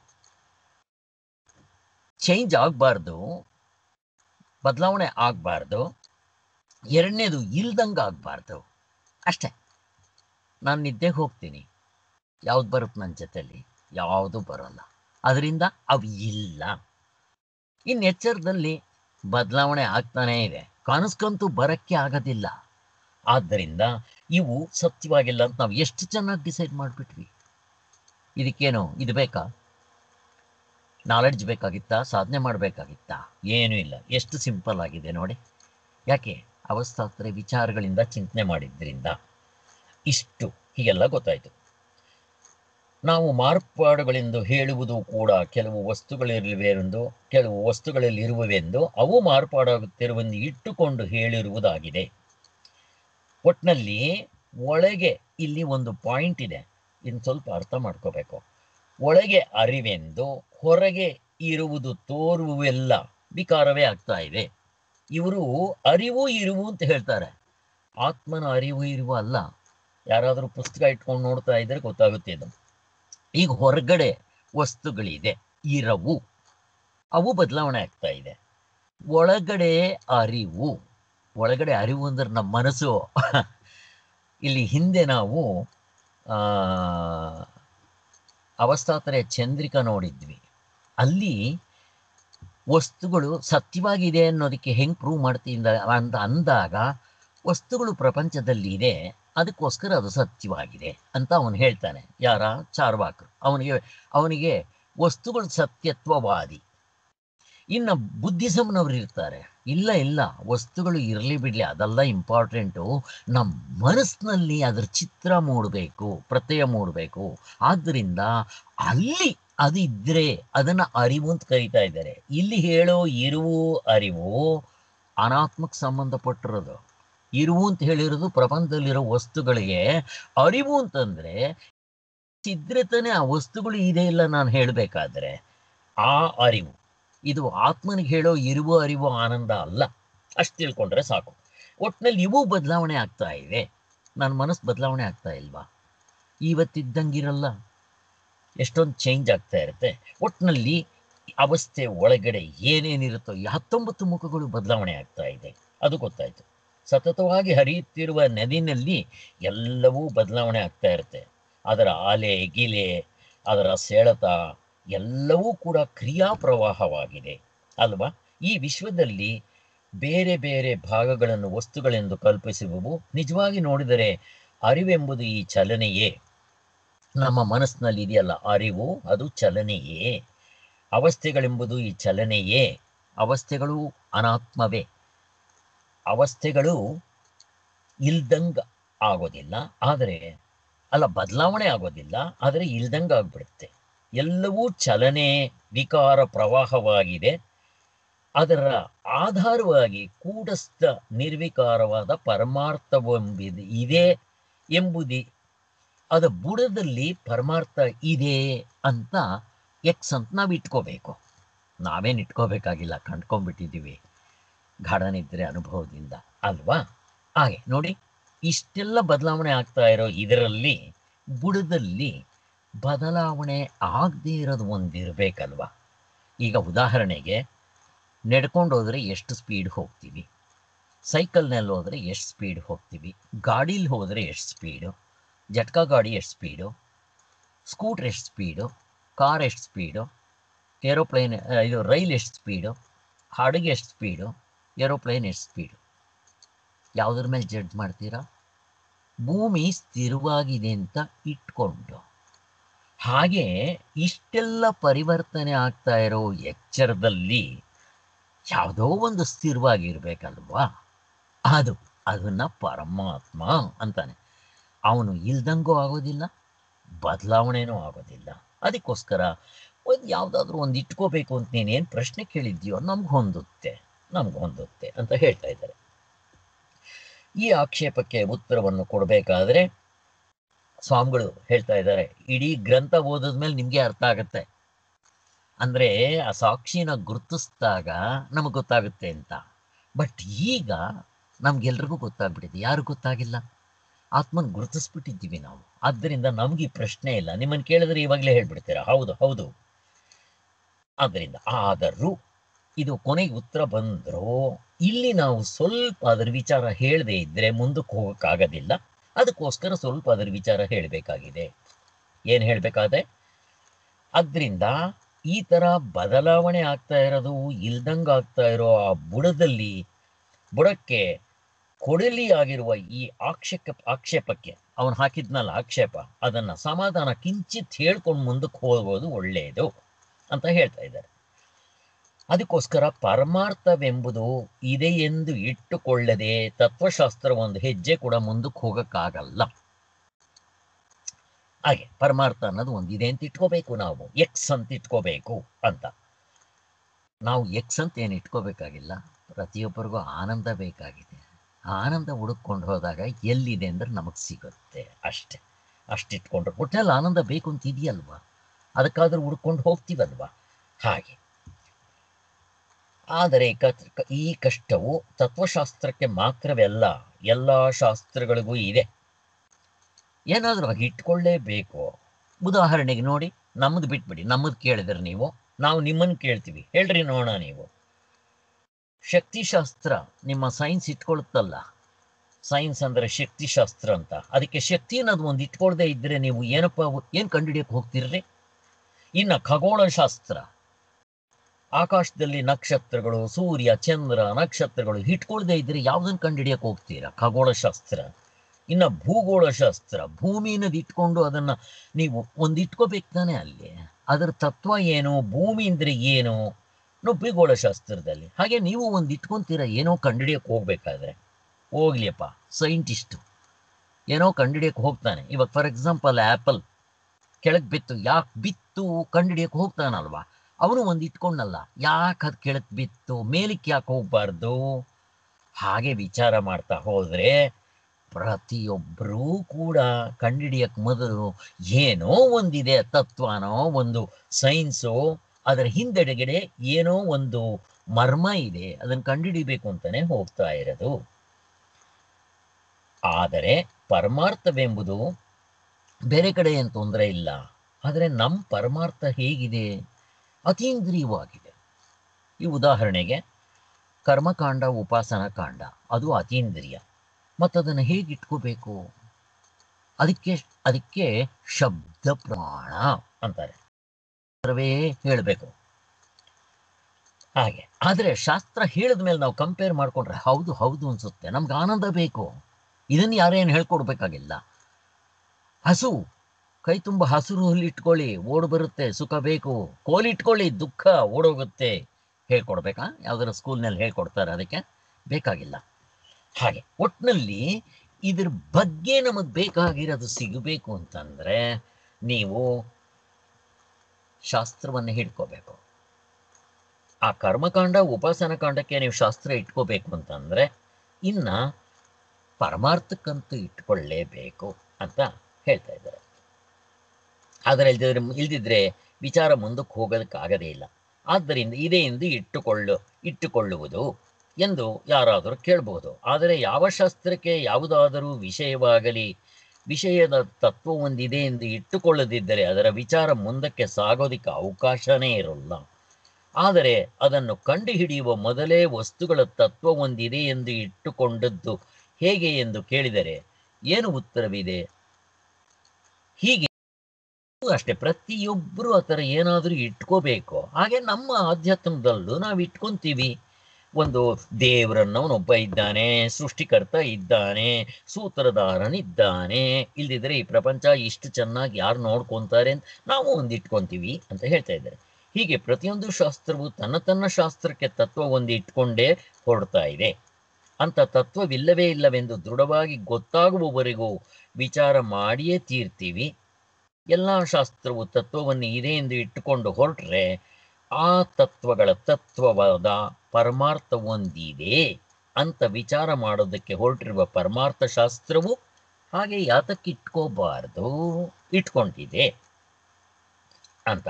ಚೇಂಜ್ ಆಗಬಾರ್ದು ಬದಲಾವಣೆ ಆಗಬಾರ್ದು ಎರಡನೇದು ಇಲ್ದಂಗೆ ಆಗಬಾರ್ದು ಅಷ್ಟೇ ನಾನು ನಿದ್ದೆಗೆ ಹೋಗ್ತೀನಿ ಯಾವ್ದು ಬರುತ್ತೆ ನನ್ನ ಜೊತೆಲಿ ಯಾವುದು ಬರೋಲ್ಲ ಅದರಿಂದ ಅವು ಇಲ್ಲ ಇನ್ನು ಎಚ್ಚರದಲ್ಲಿ ಬದಲಾವಣೆ ಆಗ್ತಾನೇ ಇದೆ ಕನಸ್ಕಂತೂ ಬರೋಕ್ಕೆ ಆಗೋದಿಲ್ಲ ಆದ್ದರಿಂದ ಇವು ಸತ್ಯವಾಗಿಲ್ಲ ಅಂತ ನಾವು ಎಷ್ಟು ಚೆನ್ನಾಗಿ ಡಿಸೈಡ್ ಮಾಡಿಬಿಟ್ವಿ ಇದಕ್ಕೇನು ಇದು ಬೇಕಾ ನಾಲೆಡ್ಜ್ ಬೇಕಾಗಿತ್ತಾ ಸಾಧನೆ ಮಾಡಬೇಕಾಗಿತ್ತಾ ಏನೂ ಇಲ್ಲ ಎಷ್ಟು ಸಿಂಪಲ್ ಆಗಿದೆ ನೋಡಿ ಯಾಕೆ ಅವಸ್ಥಾತ್ರೆ ವಿಚಾರಗಳಿಂದ ಚಿಂತನೆ ಮಾಡಿದ್ರಿಂದ ಇಷ್ಟು ಹೀಗೆಲ್ಲ ಗೊತ್ತಾಯಿತು ನಾವು ಮಾರ್ಪಾಡುಗಳೆಂದು ಹೇಳುವುದು ಕೂಡ ಕೆಲವು ವಸ್ತುಗಳಿರುವೆಂದು ಕೆಲವು ವಸ್ತುಗಳಲ್ಲಿರುವವೆಂದು ಅವು ಮಾರ್ಪಾಡಾಗುತ್ತಿರುವೆಂದು ಇಟ್ಟುಕೊಂಡು ಹೇಳಿರುವುದಾಗಿದೆ ಒಟ್ಟಿನಲ್ಲಿ ಒಳಗೆ ಇಲ್ಲಿ ಒಂದು ಪಾಯಿಂಟ್ ಇದೆ ಇನ್ನು ಸ್ವಲ್ಪ ಅರ್ಥ ಮಾಡ್ಕೋಬೇಕು ಒಳಗೆ ಅರಿವೆಂದು ಹೊರಗೆ ಇರುವುದು ತೋರುವೆಲ್ಲ ವಿಕಾರವೇ ಆಗ್ತಾ ಇದೆ ಇವರು ಅರಿವು ಇರುವು ಅಂತ ಹೇಳ್ತಾರೆ ಆತ್ಮನ ಅರಿವು ಇರುವ ಅಲ್ಲ ಯಾರಾದರೂ ಪುಸ್ತಕ ಇಟ್ಕೊಂಡು ನೋಡ್ತಾ ಇದ್ರೆ ಗೊತ್ತಾಗುತ್ತೆ ಇದು ಈಗ ಹೊರಗಡೆ ವಸ್ತುಗಳಿದೆ ಇರವು ಅವು ಬದಲಾವಣೆ ಆಗ್ತಾ ಇದೆ ಒಳಗಡೆ ಅರಿವು ಒಳಗಡೆ ಅರಿವು ಅಂದ್ರೆ ನಮ್ಮ ಮನಸ್ಸು ಇಲ್ಲಿ ಹಿಂದೆ ನಾವು ಆ, ಅವಸ್ಥಾತ್ರೆ ಚಂದ್ರಿಕಾ ನೋಡಿದ್ವಿ ಅಲ್ಲಿ ವಸ್ತುಗಳು ಸತ್ಯವಾಗಿದೆ ಅನ್ನೋದಕ್ಕೆ ಹೆಂಗೆ ಪ್ರೂವ್ ಮಾಡ್ತಿದ್ದ ಅಂತ ಅಂದಾಗ ವಸ್ತುಗಳು ಪ್ರಪಂಚದಲ್ಲಿ ಇದೆ ಅದಕ್ಕೋಸ್ಕರ ಅದು ಸತ್ಯವಾಗಿದೆ ಅಂತ ಅವನು ಹೇಳ್ತಾನೆ ಯಾರ ಚಾರ್ವಾಕರು ಅವನಿಗೆ ಅವನಿಗೆ ವಸ್ತುಗಳು ಸತ್ಯತ್ವವಾದಿ ಇನ್ನು ಬುದ್ಧಿಸಮ್ನವ್ರು ಇರ್ತಾರೆ ಇಲ್ಲ ಇಲ್ಲ ವಸ್ತುಗಳು ಇರಲಿ ಬಿಡಲಿ ಅದೆಲ್ಲ ಇಂಪಾರ್ಟೆಂಟು ನಮ್ಮ ಮನಸ್ಸಿನಲ್ಲಿ ಅದರ ಚಿತ್ರ ಮೂಡಬೇಕು ಪ್ರತ್ಯಯ ಮೂಡಬೇಕು ಆದ್ದರಿಂದ ಅಲ್ಲಿ ಅದು ಇದ್ದರೆ ಅದನ್ನು ಅರಿವು ಅಂತ ಕರೀತಾ ಇದ್ದಾರೆ ಇಲ್ಲಿ ಹೇಳೋ ಇರುವು ಅರಿವು ಅನಾತ್ಮಕ್ಕೆ ಸಂಬಂಧಪಟ್ಟಿರೋದು ಇರುವು ಅಂತ ಹೇಳಿರೋದು ಪ್ರಪಂಚದಲ್ಲಿರೋ ವಸ್ತುಗಳಿಗೆ ಅರಿವು ಅಂತಂದ್ರೆ ಇದ್ರೆ ತಾನೇ ಆ ವಸ್ತುಗಳು ಇದೆ ಇಲ್ಲ ನಾನು ಹೇಳಬೇಕಾದ್ರೆ ಆ ಅರಿವು ಇದು ಆತ್ಮನಿಗೆ ಹೇಳೋ ಇರುವ ಅರಿವು ಆನಂದ ಅಲ್ಲ ಅಷ್ಟು ತಿಳ್ಕೊಂಡ್ರೆ ಸಾಕು ಒಟ್ಟಿನಲ್ಲಿ ಇವು ಬದಲಾವಣೆ ಆಗ್ತಾ ಇವೆ ನನ್ನ ಮನಸ್ಸು ಬದಲಾವಣೆ ಆಗ್ತಾ ಇಲ್ವಾ ಇವತ್ತಿದ್ದಂಗಿರಲ್ಲ ಎಷ್ಟೊಂದು ಚೇಂಜ್ ಆಗ್ತಾ ಇರುತ್ತೆ ಒಟ್ಟಿನಲ್ಲಿ ಅವಸ್ಥೆ ಒಳಗಡೆ ಏನೇನಿರುತ್ತೋ ಈ ಹತ್ತೊಂಬತ್ತು ಮುಖಗಳು ಬದಲಾವಣೆ ಆಗ್ತಾ ಇದೆ ಅದು ಗೊತ್ತಾಯ್ತು ಸತತವಾಗಿ ಹರಿಯುತ್ತಿರುವ ನದಿನಲ್ಲಿ ಎಲ್ಲವೂ ಬದಲಾವಣೆ ಆಗ್ತಾ ಇರುತ್ತೆ ಅದರ ಅಲೆ ಗಿಲೆ ಅದರ ಸೆಳೆತ ಎಲ್ಲವೂ ಕೂಡ ಕ್ರಿಯಾ ಪ್ರವಾಹವಾಗಿದೆ ಅಲ್ವಾ ಈ ವಿಶ್ವದಲ್ಲಿ ಬೇರೆ ಬೇರೆ ಭಾಗಗಳನ್ನು ವಸ್ತುಗಳೆಂದು ಕಲ್ಪಿಸುವವು ನಿಜವಾಗಿ ನೋಡಿದರೆ ಅರಿವೆಂಬುದು ಈ ಚಲನೆಯೇ ನಮ್ಮ ಮನಸ್ಸಿನಲ್ಲಿ ಇದೆಯಲ್ಲ ಅರಿವು ಅದು ಚಲನೆಯೇ ಅವಸ್ಥೆಗಳೆಂಬುದು ಈ ಚಲನೆಯೇ ಅವಸ್ಥೆಗಳು ಅನಾತ್ಮವೇ ಅವಸ್ಥೆಗಳು ಇಲ್ದಂಗ ಆಗೋದಿಲ್ಲ ಆದರೆ ಅಲ್ಲ ಬದಲಾವಣೆ ಆಗೋದಿಲ್ಲ ಆದರೆ ಇಲ್ದಂಗ ಆಗ್ಬಿಡುತ್ತೆ ಎಲ್ಲವೂ ಚಲನೆ ವಿಕಾರ ಪ್ರವಾಹವಾಗಿದೆ ಅದರ ಆಧಾರವಾಗಿ ಕೂಡಸ್ಥ ನಿರ್ವಿಕಾರವಾದ ಪರಮಾರ್ಥವೆಂಬುದು ಇದೆ ಎಂಬುದಿ ಅದ ಬುಡದಲ್ಲಿ ಪರಮಾರ್ಥ ಇದೆ ಅಂತ ಎಕ್ಸ್ ಅಂತ ನಾವು ಇಟ್ಕೋಬೇಕು ನಾವೇನು ಇಟ್ಕೋಬೇಕಾಗಿಲ್ಲ ಕಂಡ್ಕೊಂಡ್ಬಿಟ್ಟಿದ್ದೀವಿ ಗಾಢನಿದ್ರೆ ಅನುಭವದಿಂದ ಅಲ್ವಾ ಹಾಗೆ ನೋಡಿ ಇಷ್ಟೆಲ್ಲ ಬದಲಾವಣೆ ಆಗ್ತಾ ಇರೋ ಇದರಲ್ಲಿ ಬುಡದಲ್ಲಿ ಬದಲಾವಣೆ ಆಗದೇ ಇರೋದು ಒಂದಿರಬೇಕಲ್ವಾ ಈಗ ಉದಾಹರಣೆಗೆ ನಡ್ಕೊಂಡು ಹೋದರೆ ಎಷ್ಟು ಸ್ಪೀಡ್ ಹೋಗ್ತೀವಿ ಸೈಕಲ್ನಲ್ಲಿ ಹೋದರೆ ಎಷ್ಟು ಸ್ಪೀಡ್ ಹೋಗ್ತೀವಿ ಗಾಡೀಲಿ ಹೋದರೆ ಎಷ್ಟು ಸ್ಪೀಡು ಜಟ್ಕಾ ಗಾಡಿ ಎಷ್ಟು ಸ್ಪೀಡು ಸ್ಕೂಟ್ರ್ ಎಷ್ಟು ಸ್ಪೀಡು ಕಾರ್ ಎಷ್ಟು ಸ್ಪೀಡು ಏರೋಪ್ಲೇನ್ ಇದು ರೈಲ್ ಎಷ್ಟು ಸ್ಪೀಡು ಹಡಗು ಎಷ್ಟು ಸ್ಪೀಡು ಏರೋಪ್ಲೇನ್ ಎಷ್ಟು ಸ್ಪೀಡು ಯಾವುದ್ರ ಮೇಲೆ ಜಡ್ಜ್ ಮಾಡ್ತೀರಾ ಭೂಮಿ ಸ್ಥಿರವಾಗಿದೆ ಅಂತ ಇಟ್ಕೊಂಡು ಹಾಗೆ ಇಷ್ಟೆಲ್ಲ ಪರಿವರ್ತನೆ ಆಗ್ತಾ ಇರೋ ಎಚ್ಚರದಲ್ಲಿ ಯಾವುದೋ ಒಂದು ಸ್ಥಿರವಾಗಿರ್ಬೇಕಲ್ವಾ ಅದು ಅದನ್ನ ಪರಮಾತ್ಮ ಅಂತಾನೆ ಅವನು ಇಲ್ದಂಗೂ ಆಗೋದಿಲ್ಲ ಬದಲಾವಣೆನೂ ಆಗೋದಿಲ್ಲ ಅದಕ್ಕೋಸ್ಕರ ಒಂದು ಯಾವುದಾದ್ರೂ ಒಂದು ಇಟ್ಕೋಬೇಕು ಅಂತ ನೀನೇನು ಪ್ರಶ್ನೆ ಕೇಳಿದ್ಯೋ ನಮ್ಗೆ ಹೊಂದುತ್ತೆ ನಮ್ಗೆ ಹೊಂದುತ್ತೆ ಅಂತ ಹೇಳ್ತಾ ಇದ್ದಾರೆ ಈ ಆಕ್ಷೇಪಕ್ಕೆ ಉತ್ತರವನ್ನು ಕೊಡಬೇಕಾದ್ರೆ ಸ್ವಾಮಿಗಳು ಹೇಳ್ತಾ ಇದ್ದಾರೆ ಇಡೀ ಗ್ರಂಥ ಓದಿದ್ಮೇಲೆ ನಿಮಗೆ ಅರ್ಥ ಆಗುತ್ತೆ ಅಂದ್ರೆ ಆ ಸಾಕ್ಷಿನ ಗುರುತಿಸಿದಾಗ ನಮಗೆ ಗೊತ್ತಾಗುತ್ತೆ ಅಂತ ಬಟ್ ಈಗ ನಮ್ಗೆಲ್ರಿಗೂ ಗೊತ್ತಾಗ್ಬಿಟ್ಟಿದೆ ಯಾರು ಗೊತ್ತಾಗಿಲ್ಲ ಆತ್ಮನ್ ಗುರುತಿಸ್ಬಿಟ್ಟಿದ್ದೀವಿ ನಾವು ಆದ್ದರಿಂದ ನಮ್ಗೆ ಈ ಪ್ರಶ್ನೆ ಇಲ್ಲ ನಿಮ್ಮನ್ನು ಕೇಳಿದ್ರೆ ಇವಾಗಲೇ ಹೇಳ್ಬಿಡ್ತೀರಾ ಹೌದು ಹೌದು ಆದ್ದರಿಂದ ಆದರೂ ಇದು ಕೊನೆಗೆ ಉತ್ತರ ಬಂದರೂ ಇಲ್ಲಿ ನಾವು ಸ್ವಲ್ಪ ಅದರ ವಿಚಾರ ಹೇಳದೇ ಇದ್ರೆ ಮುಂದಕ್ಕೆ ಹೋಗೋಕ್ಕಾಗೋದಿಲ್ಲ ಅದಕ್ಕೋಸ್ಕರ ಸ್ವಲ್ಪ ಅದರ ವಿಚಾರ ಹೇಳಬೇಕಾಗಿದೆ ಏನು ಹೇಳಬೇಕಾದ್ರೆ ಅದರಿಂದ ಈ ಥರ ಬದಲಾವಣೆ ಆಗ್ತಾ ಇರೋದು ಇಲ್ದಂಗ ಆಗ್ತಾ ಇರೋ ಆ ಬುಡದಲ್ಲಿ ಬುಡಕ್ಕೆ ಕೊಡಲಿ ಆಗಿರುವ ಈ ಆಕ್ಷೇಪ ಆಕ್ಷೇಪಕ್ಕೆ ಅವನು ಹಾಕಿದ್ನಲ್ಲ ಆಕ್ಷೇಪ ಅದನ್ನ ಸಮಾಧಾನ ಕಿಂಚಿತ್ ಹೇಳ್ಕೊಂಡು ಮುಂದಕ್ಕೆ ಹೋಗೋದು ಒಳ್ಳೆಯದು ಅಂತ ಹೇಳ್ತಾ ಇದ್ದಾರೆ ಅದಕ್ಕೋಸ್ಕರ ಪರಮಾರ್ಥವೆಂಬುದು ಇದೆ ಎಂದು ಇಟ್ಟುಕೊಳ್ಳದೆ ತತ್ವಶಾಸ್ತ್ರ ಒಂದು ಹೆಜ್ಜೆ ಕೂಡ ಮುಂದಕ್ಕೆ ಹೋಗಕ್ಕಾಗಲ್ಲ ಹಾಗೆ ಪರಮಾರ್ಥ ಅನ್ನೋದು ಒಂದಿದೆ ಅಂತ ಇಟ್ಕೋಬೇಕು ನಾವು ಎಕ್ಸ್ ಅಂತ ಇಟ್ಕೋಬೇಕು ಅಂತ ನಾವು ಎಕ್ಸ್ ಅಂತ ಏನು ಇಟ್ಕೋಬೇಕಾಗಿಲ್ಲ ಪ್ರತಿಯೊಬ್ಬರಿಗೂ ಆನಂದ ಬೇಕಾಗಿದೆ ಆನಂದ ಹುಡುಕೊಂಡು ಹೋದಾಗ ಎಲ್ಲಿದೆ ಅಂದ್ರೆ ನಮಗೆ ಸಿಗುತ್ತೆ ಅಷ್ಟೆ ಅಷ್ಟಿಟ್ಕೊಂಡ್ರೆ ಒಟ್ಟಿನಲ್ಲಿ ಆನಂದ ಬೇಕು ಅಂತ ಇದೆಯಲ್ವಾ ಅದಕ್ಕಾದ್ರೂ ಹುಡ್ಕೊಂಡು ಹೋಗ್ತೀವಲ್ವಾ ಹಾಗೆ ಆದರೆ ಕ- ಕ- ಈ ಕಷ್ಟವು ತತ್ವಶಾಸ್ತ್ರಕ್ಕೆ ಮಾತ್ರವಲ್ಲ ಎಲ್ಲ ಶಾಸ್ತ್ರಗಳಿಗೂ ಇದೆ ಏನಾದರೂ ಹಾಗೆ ಇಟ್ಕೊಳ್ಳೇಬೇಕು ಉದಾಹರಣೆಗೆ ನೋಡಿ ನಮ್ಮದು ಬಿಟ್ಬಿಡಿ ನಮ್ಮದು ಕೇಳಿದ್ರೆ ನೀವು ನಾವು ನಿಮ್ಮನ್ನು ಕೇಳ್ತೀವಿ ಹೇಳ್ರಿ ನೋಡೋಣ ನೀವು ಶಕ್ತಿಶಾಸ್ತ್ರ ನಿಮ್ಮ ಸೈನ್ಸ್ ಇಟ್ಕೊಳುತ್ತಲ್ಲ ಸೈನ್ಸ್ ಅಂದರೆ ಶಕ್ತಿಶಾಸ್ತ್ರ ಅಂತ ಅದಕ್ಕೆ ಶಕ್ತಿ ಅನ್ನೋದು ಒಂದು ಇಟ್ಕೊಳ್ದೇ ಇದ್ರೆ ನೀವು ಏನಪ್ಪ ಏನು ಕಂಡುಹಿಡಿಯಕ್ಕೆ ಹೋಗ್ತಿರ್ರಿ ಇನ್ನು ಖಗೋಳಶಾಸ್ತ್ರ ಆಕಾಶದಲ್ಲಿ ನಕ್ಷತ್ರಗಳು ಸೂರ್ಯ ಚಂದ್ರ ನಕ್ಷತ್ರಗಳು ಇಟ್ಕೊಳ್ದೇ ಇದ್ರೆ ಯಾವ್ದನ್ನ ಕಂಡುಹಿಡಿಯಕ್ಕೆ ಹೋಗ್ತೀರಾ ಖಗೋಳಶಾಸ್ತ್ರ ಇನ್ನು ಭೂಗೋಳಶಾಸ್ತ್ರ ಭೂಮಿನದು ಇಟ್ಕೊಂಡು ಅದನ್ನ ನೀವು ಒಂದು ಇಟ್ಕೋಬೇಕು ತಾನೆ ಅಲ್ಲಿ ಅದರ ತತ್ವ ಏನು ಭೂಮಿ ಅಂದ್ರೆ ಏನು ನಾವು ಭೂಗೋಳಶಾಸ್ತ್ರದಲ್ಲಿ ಹಾಗೆ ನೀವು ಒಂದು ಇಟ್ಕೊಂತೀರ ಏನೋ ಕಂಡುಹಿಡಿಯಕ್ಕೆ ಹೋಗ್ಬೇಕಾದ್ರೆ ಹೋಗ್ಲಿಯಪ್ಪ ಸೈಂಟಿಸ್ಟು ಏನೋ ಕಂಡುಹಿಡಿಯಕ್ಕೆ ಹೋಗ್ತಾನೆ ಇವಾಗ ಫಾರ್ ಎಕ್ಸಾಂಪಲ್ ಆ್ಯಪಲ್ ಕೆಳಗೆ ಬಿತ್ತು ಯಾಕೆ ಬಿತ್ತು ಕಂಡುಹಿಡಿಯಕ್ಕೆ ಹೋಗ್ತಾನಲ್ವಾ ಅವನು ಒಂದು ಇಟ್ಕೊಂಡಲ್ಲ ಯಾಕೆ ಅದು ಕೆಳಗೆ ಬಿತ್ತು ಮೇಲಕ್ಕೆ ಯಾಕೆ ಹೋಗ್ಬಾರ್ದು ಹಾಗೆ ವಿಚಾರ ಮಾಡ್ತಾ ಹೋದ್ರೆ ಪ್ರತಿಯೊಬ್ಬರೂ ಕೂಡ ಕಂಡುಹಿಡಿಯಕ್ಕೆ ಮೊದಲು ಏನೋ ಒಂದಿದೆ ತತ್ವನೋ ಒಂದು ಸೈನ್ಸು ಅದರ ಹಿಂದೆಡೆಗಡೆ ಏನೋ ಒಂದು ಮರ್ಮ ಇದೆ ಅದನ್ನು ಕಂಡುಹಿಡಿಬೇಕು ಅಂತಾನೆ ಹೋಗ್ತಾ ಇರೋದು ಆದರೆ ಪರಮಾರ್ಥವೆಂಬುದು ಬೇರೆ ಕಡೆ ಏನು ತೊಂದರೆ ಇಲ್ಲ ಆದರೆ ನಮ್ಮ ಪರಮಾರ್ಥ ಹೇಗಿದೆ ಅತೀಂದ್ರಿಯವಾಗಿದೆ ಈ ಉದಾಹರಣೆಗೆ ಕರ್ಮಕಾಂಡ ಉಪಾಸನಾ ಕಾಂಡ ಅದು ಅತೀಂದ್ರಿಯ ಮತ್ತು ಅದನ್ನು ಹೇಗೆ ಇಟ್ಕೋಬೇಕು ಅದಕ್ಕೆ ಅದಕ್ಕೆ ಶಬ್ದ ಪ್ರಮಾಣ ಅಂತಾರೆ ಶಾಸ್ತ್ರವೇ ಹೇಳಬೇಕು ಹಾಗೆ ಆದರೆ ಶಾಸ್ತ್ರ ಹೇಳಿದ ಮೇಲೆ ನಾವು ಕಂಪೇರ್ ಮಾಡ್ಕೊಂಡ್ರೆ ಹೌದು ಹೌದು ಅನ್ಸುತ್ತೆ ನಮ್ಗೆ ಆನಂದ ಬೇಕು ಇದನ್ನು ಯಾರೇನು ಹೇಳ್ಕೊಡ್ಬೇಕಾಗಿಲ್ಲ ಹಸು ಕೈ ತುಂಬ ಹಸಿರು ಹುಲ್ಲು ಇಟ್ಕೊಳ್ಳಿ ಓಡ್ ಬರುತ್ತೆ ಸುಖ ಬೇಕು ಕೋಲಿಟ್ಕೊಳ್ಳಿ ದುಃಖ ಓಡೋಗುತ್ತೆ ಹೇಳ್ಕೊಡ್ಬೇಕಾ ಯಾವ್ದಾರ ಸ್ಕೂಲ್ನಲ್ಲಿ ಹೇಳ್ಕೊಡ್ತಾರೆ ಅದಕ್ಕೆ ಬೇಕಾಗಿಲ್ಲ ಹಾಗೆ ಒಟ್ಟಿನಲ್ಲಿ ಇದ್ರ ಬಗ್ಗೆ ನಮಗೆ ಬೇಕಾಗಿರೋದು ಸಿಗಬೇಕು ಅಂತಂದ್ರೆ ನೀವು ಶಾಸ್ತ್ರವನ್ನು ಹಿಡ್ಕೋಬೇಕು ಆ ಕರ್ಮಕಾಂಡ ಉಪಾಸನ ಕಾಂಡಕ್ಕೆ ನೀವು ಶಾಸ್ತ್ರ ಇಟ್ಕೋಬೇಕು ಅಂತಂದ್ರೆ ಇನ್ನ ಪರಮಾರ್ಥಕ್ಕಂತೂ ಇಟ್ಕೊಳ್ಳೇಬೇಕು ಅಂತ ಹೇಳ್ತಾ ಇದ್ದಾರೆ ಆದರೆ ಇಲ್ದಿದ್ರೆ ಇಲ್ದಿದ್ರೆ ವಿಚಾರ ಮುಂದಕ್ಕೆ ಹೋಗೋದಕ್ಕಾಗದೇ ಇಲ್ಲ ಆದ್ದರಿಂದ ಇದೇ ಎಂದು ಇಟ್ಟುಕೊಳ್ಳು ಇಟ್ಟುಕೊಳ್ಳುವುದು ಎಂದು ಯಾರಾದರೂ ಕೇಳಬಹುದು ಆದರೆ ಯಾವ ಶಾಸ್ತ್ರಕ್ಕೆ ಯಾವುದಾದರೂ ವಿಷಯವಾಗಲಿ ವಿಷಯದ ತತ್ವ ಒಂದಿದೆ ಎಂದು ಇಟ್ಟುಕೊಳ್ಳದಿದ್ದರೆ ಅದರ ವಿಚಾರ ಮುಂದಕ್ಕೆ ಸಾಗೋದಿಕ್ಕೆ ಅವಕಾಶನೇ ಇರೋಲ್ಲ ಆದರೆ ಅದನ್ನು ಕಂಡುಹಿಡಿಯುವ ಮೊದಲೇ ವಸ್ತುಗಳ ತತ್ವ ಒಂದಿದೆ ಎಂದು ಇಟ್ಟುಕೊಂಡದ್ದು ಹೇಗೆ ಎಂದು ಕೇಳಿದರೆ ಏನು ಉತ್ತರವಿದೆ ಹೀಗೆ ಅಷ್ಟೇ ಪ್ರತಿಯೊಬ್ಬರು ಆ ಥರ ಏನಾದರೂ ಇಟ್ಕೋಬೇಕು ಹಾಗೆ ನಮ್ಮ ಆಧ್ಯಾತ್ಮದಲ್ಲೂ ನಾವು ಇಟ್ಕೊಂತೀವಿ ಒಂದು ದೇವರನ್ನವನೊಬ್ಬ ಇದ್ದಾನೆ ಸೃಷ್ಟಿಕರ್ತ ಇದ್ದಾನೆ ಸೂತ್ರಧಾರನಿದ್ದಾನೆ ಇಲ್ದಿದ್ರೆ ಈ ಪ್ರಪಂಚ ಇಷ್ಟು ಚೆನ್ನಾಗಿ ಯಾರು ನೋಡ್ಕೊಂತಾರೆ ಅಂತ ನಾವು ಒಂದು ಇಟ್ಕೊಂತೀವಿ ಅಂತ ಹೇಳ್ತಾ ಇದ್ದಾರೆ ಹೀಗೆ ಪ್ರತಿಯೊಂದು ಶಾಸ್ತ್ರವು ತನ್ನ ತನ್ನ ಶಾಸ್ತ್ರಕ್ಕೆ ತತ್ವ ಒಂದು ಇಟ್ಕೊಂಡೇ ಹೊರಡ್ತಾ ಇದೆ ಅಂತ ತತ್ವವಿಲ್ಲವೇ ಇಲ್ಲವೆಂದು ದೃಢವಾಗಿ ಗೊತ್ತಾಗುವವರೆಗೂ ವಿಚಾರ ಮಾಡಿಯೇ ತೀರ್ತೀವಿ ಎಲ್ಲ ಶಾಸ್ತ್ರವು ತತ್ವವನ್ನು ಇದೆ ಎಂದು ಇಟ್ಟುಕೊಂಡು ಹೊರಟ್ರೆ ಆ ತತ್ವಗಳ ತತ್ವವಾದ ಪರಮಾರ್ಥ ಒಂದಿದೆ ಅಂತ ವಿಚಾರ ಮಾಡೋದಕ್ಕೆ ಹೊರಟಿರುವ ಪರಮಾರ್ಥ ಶಾಸ್ತ್ರವು ಹಾಗೆ ಯಾತಕ್ಕೆ ಇಟ್ಕೋಬಾರ್ದು ಇಟ್ಕೊಂಡಿದೆ ಅಂತ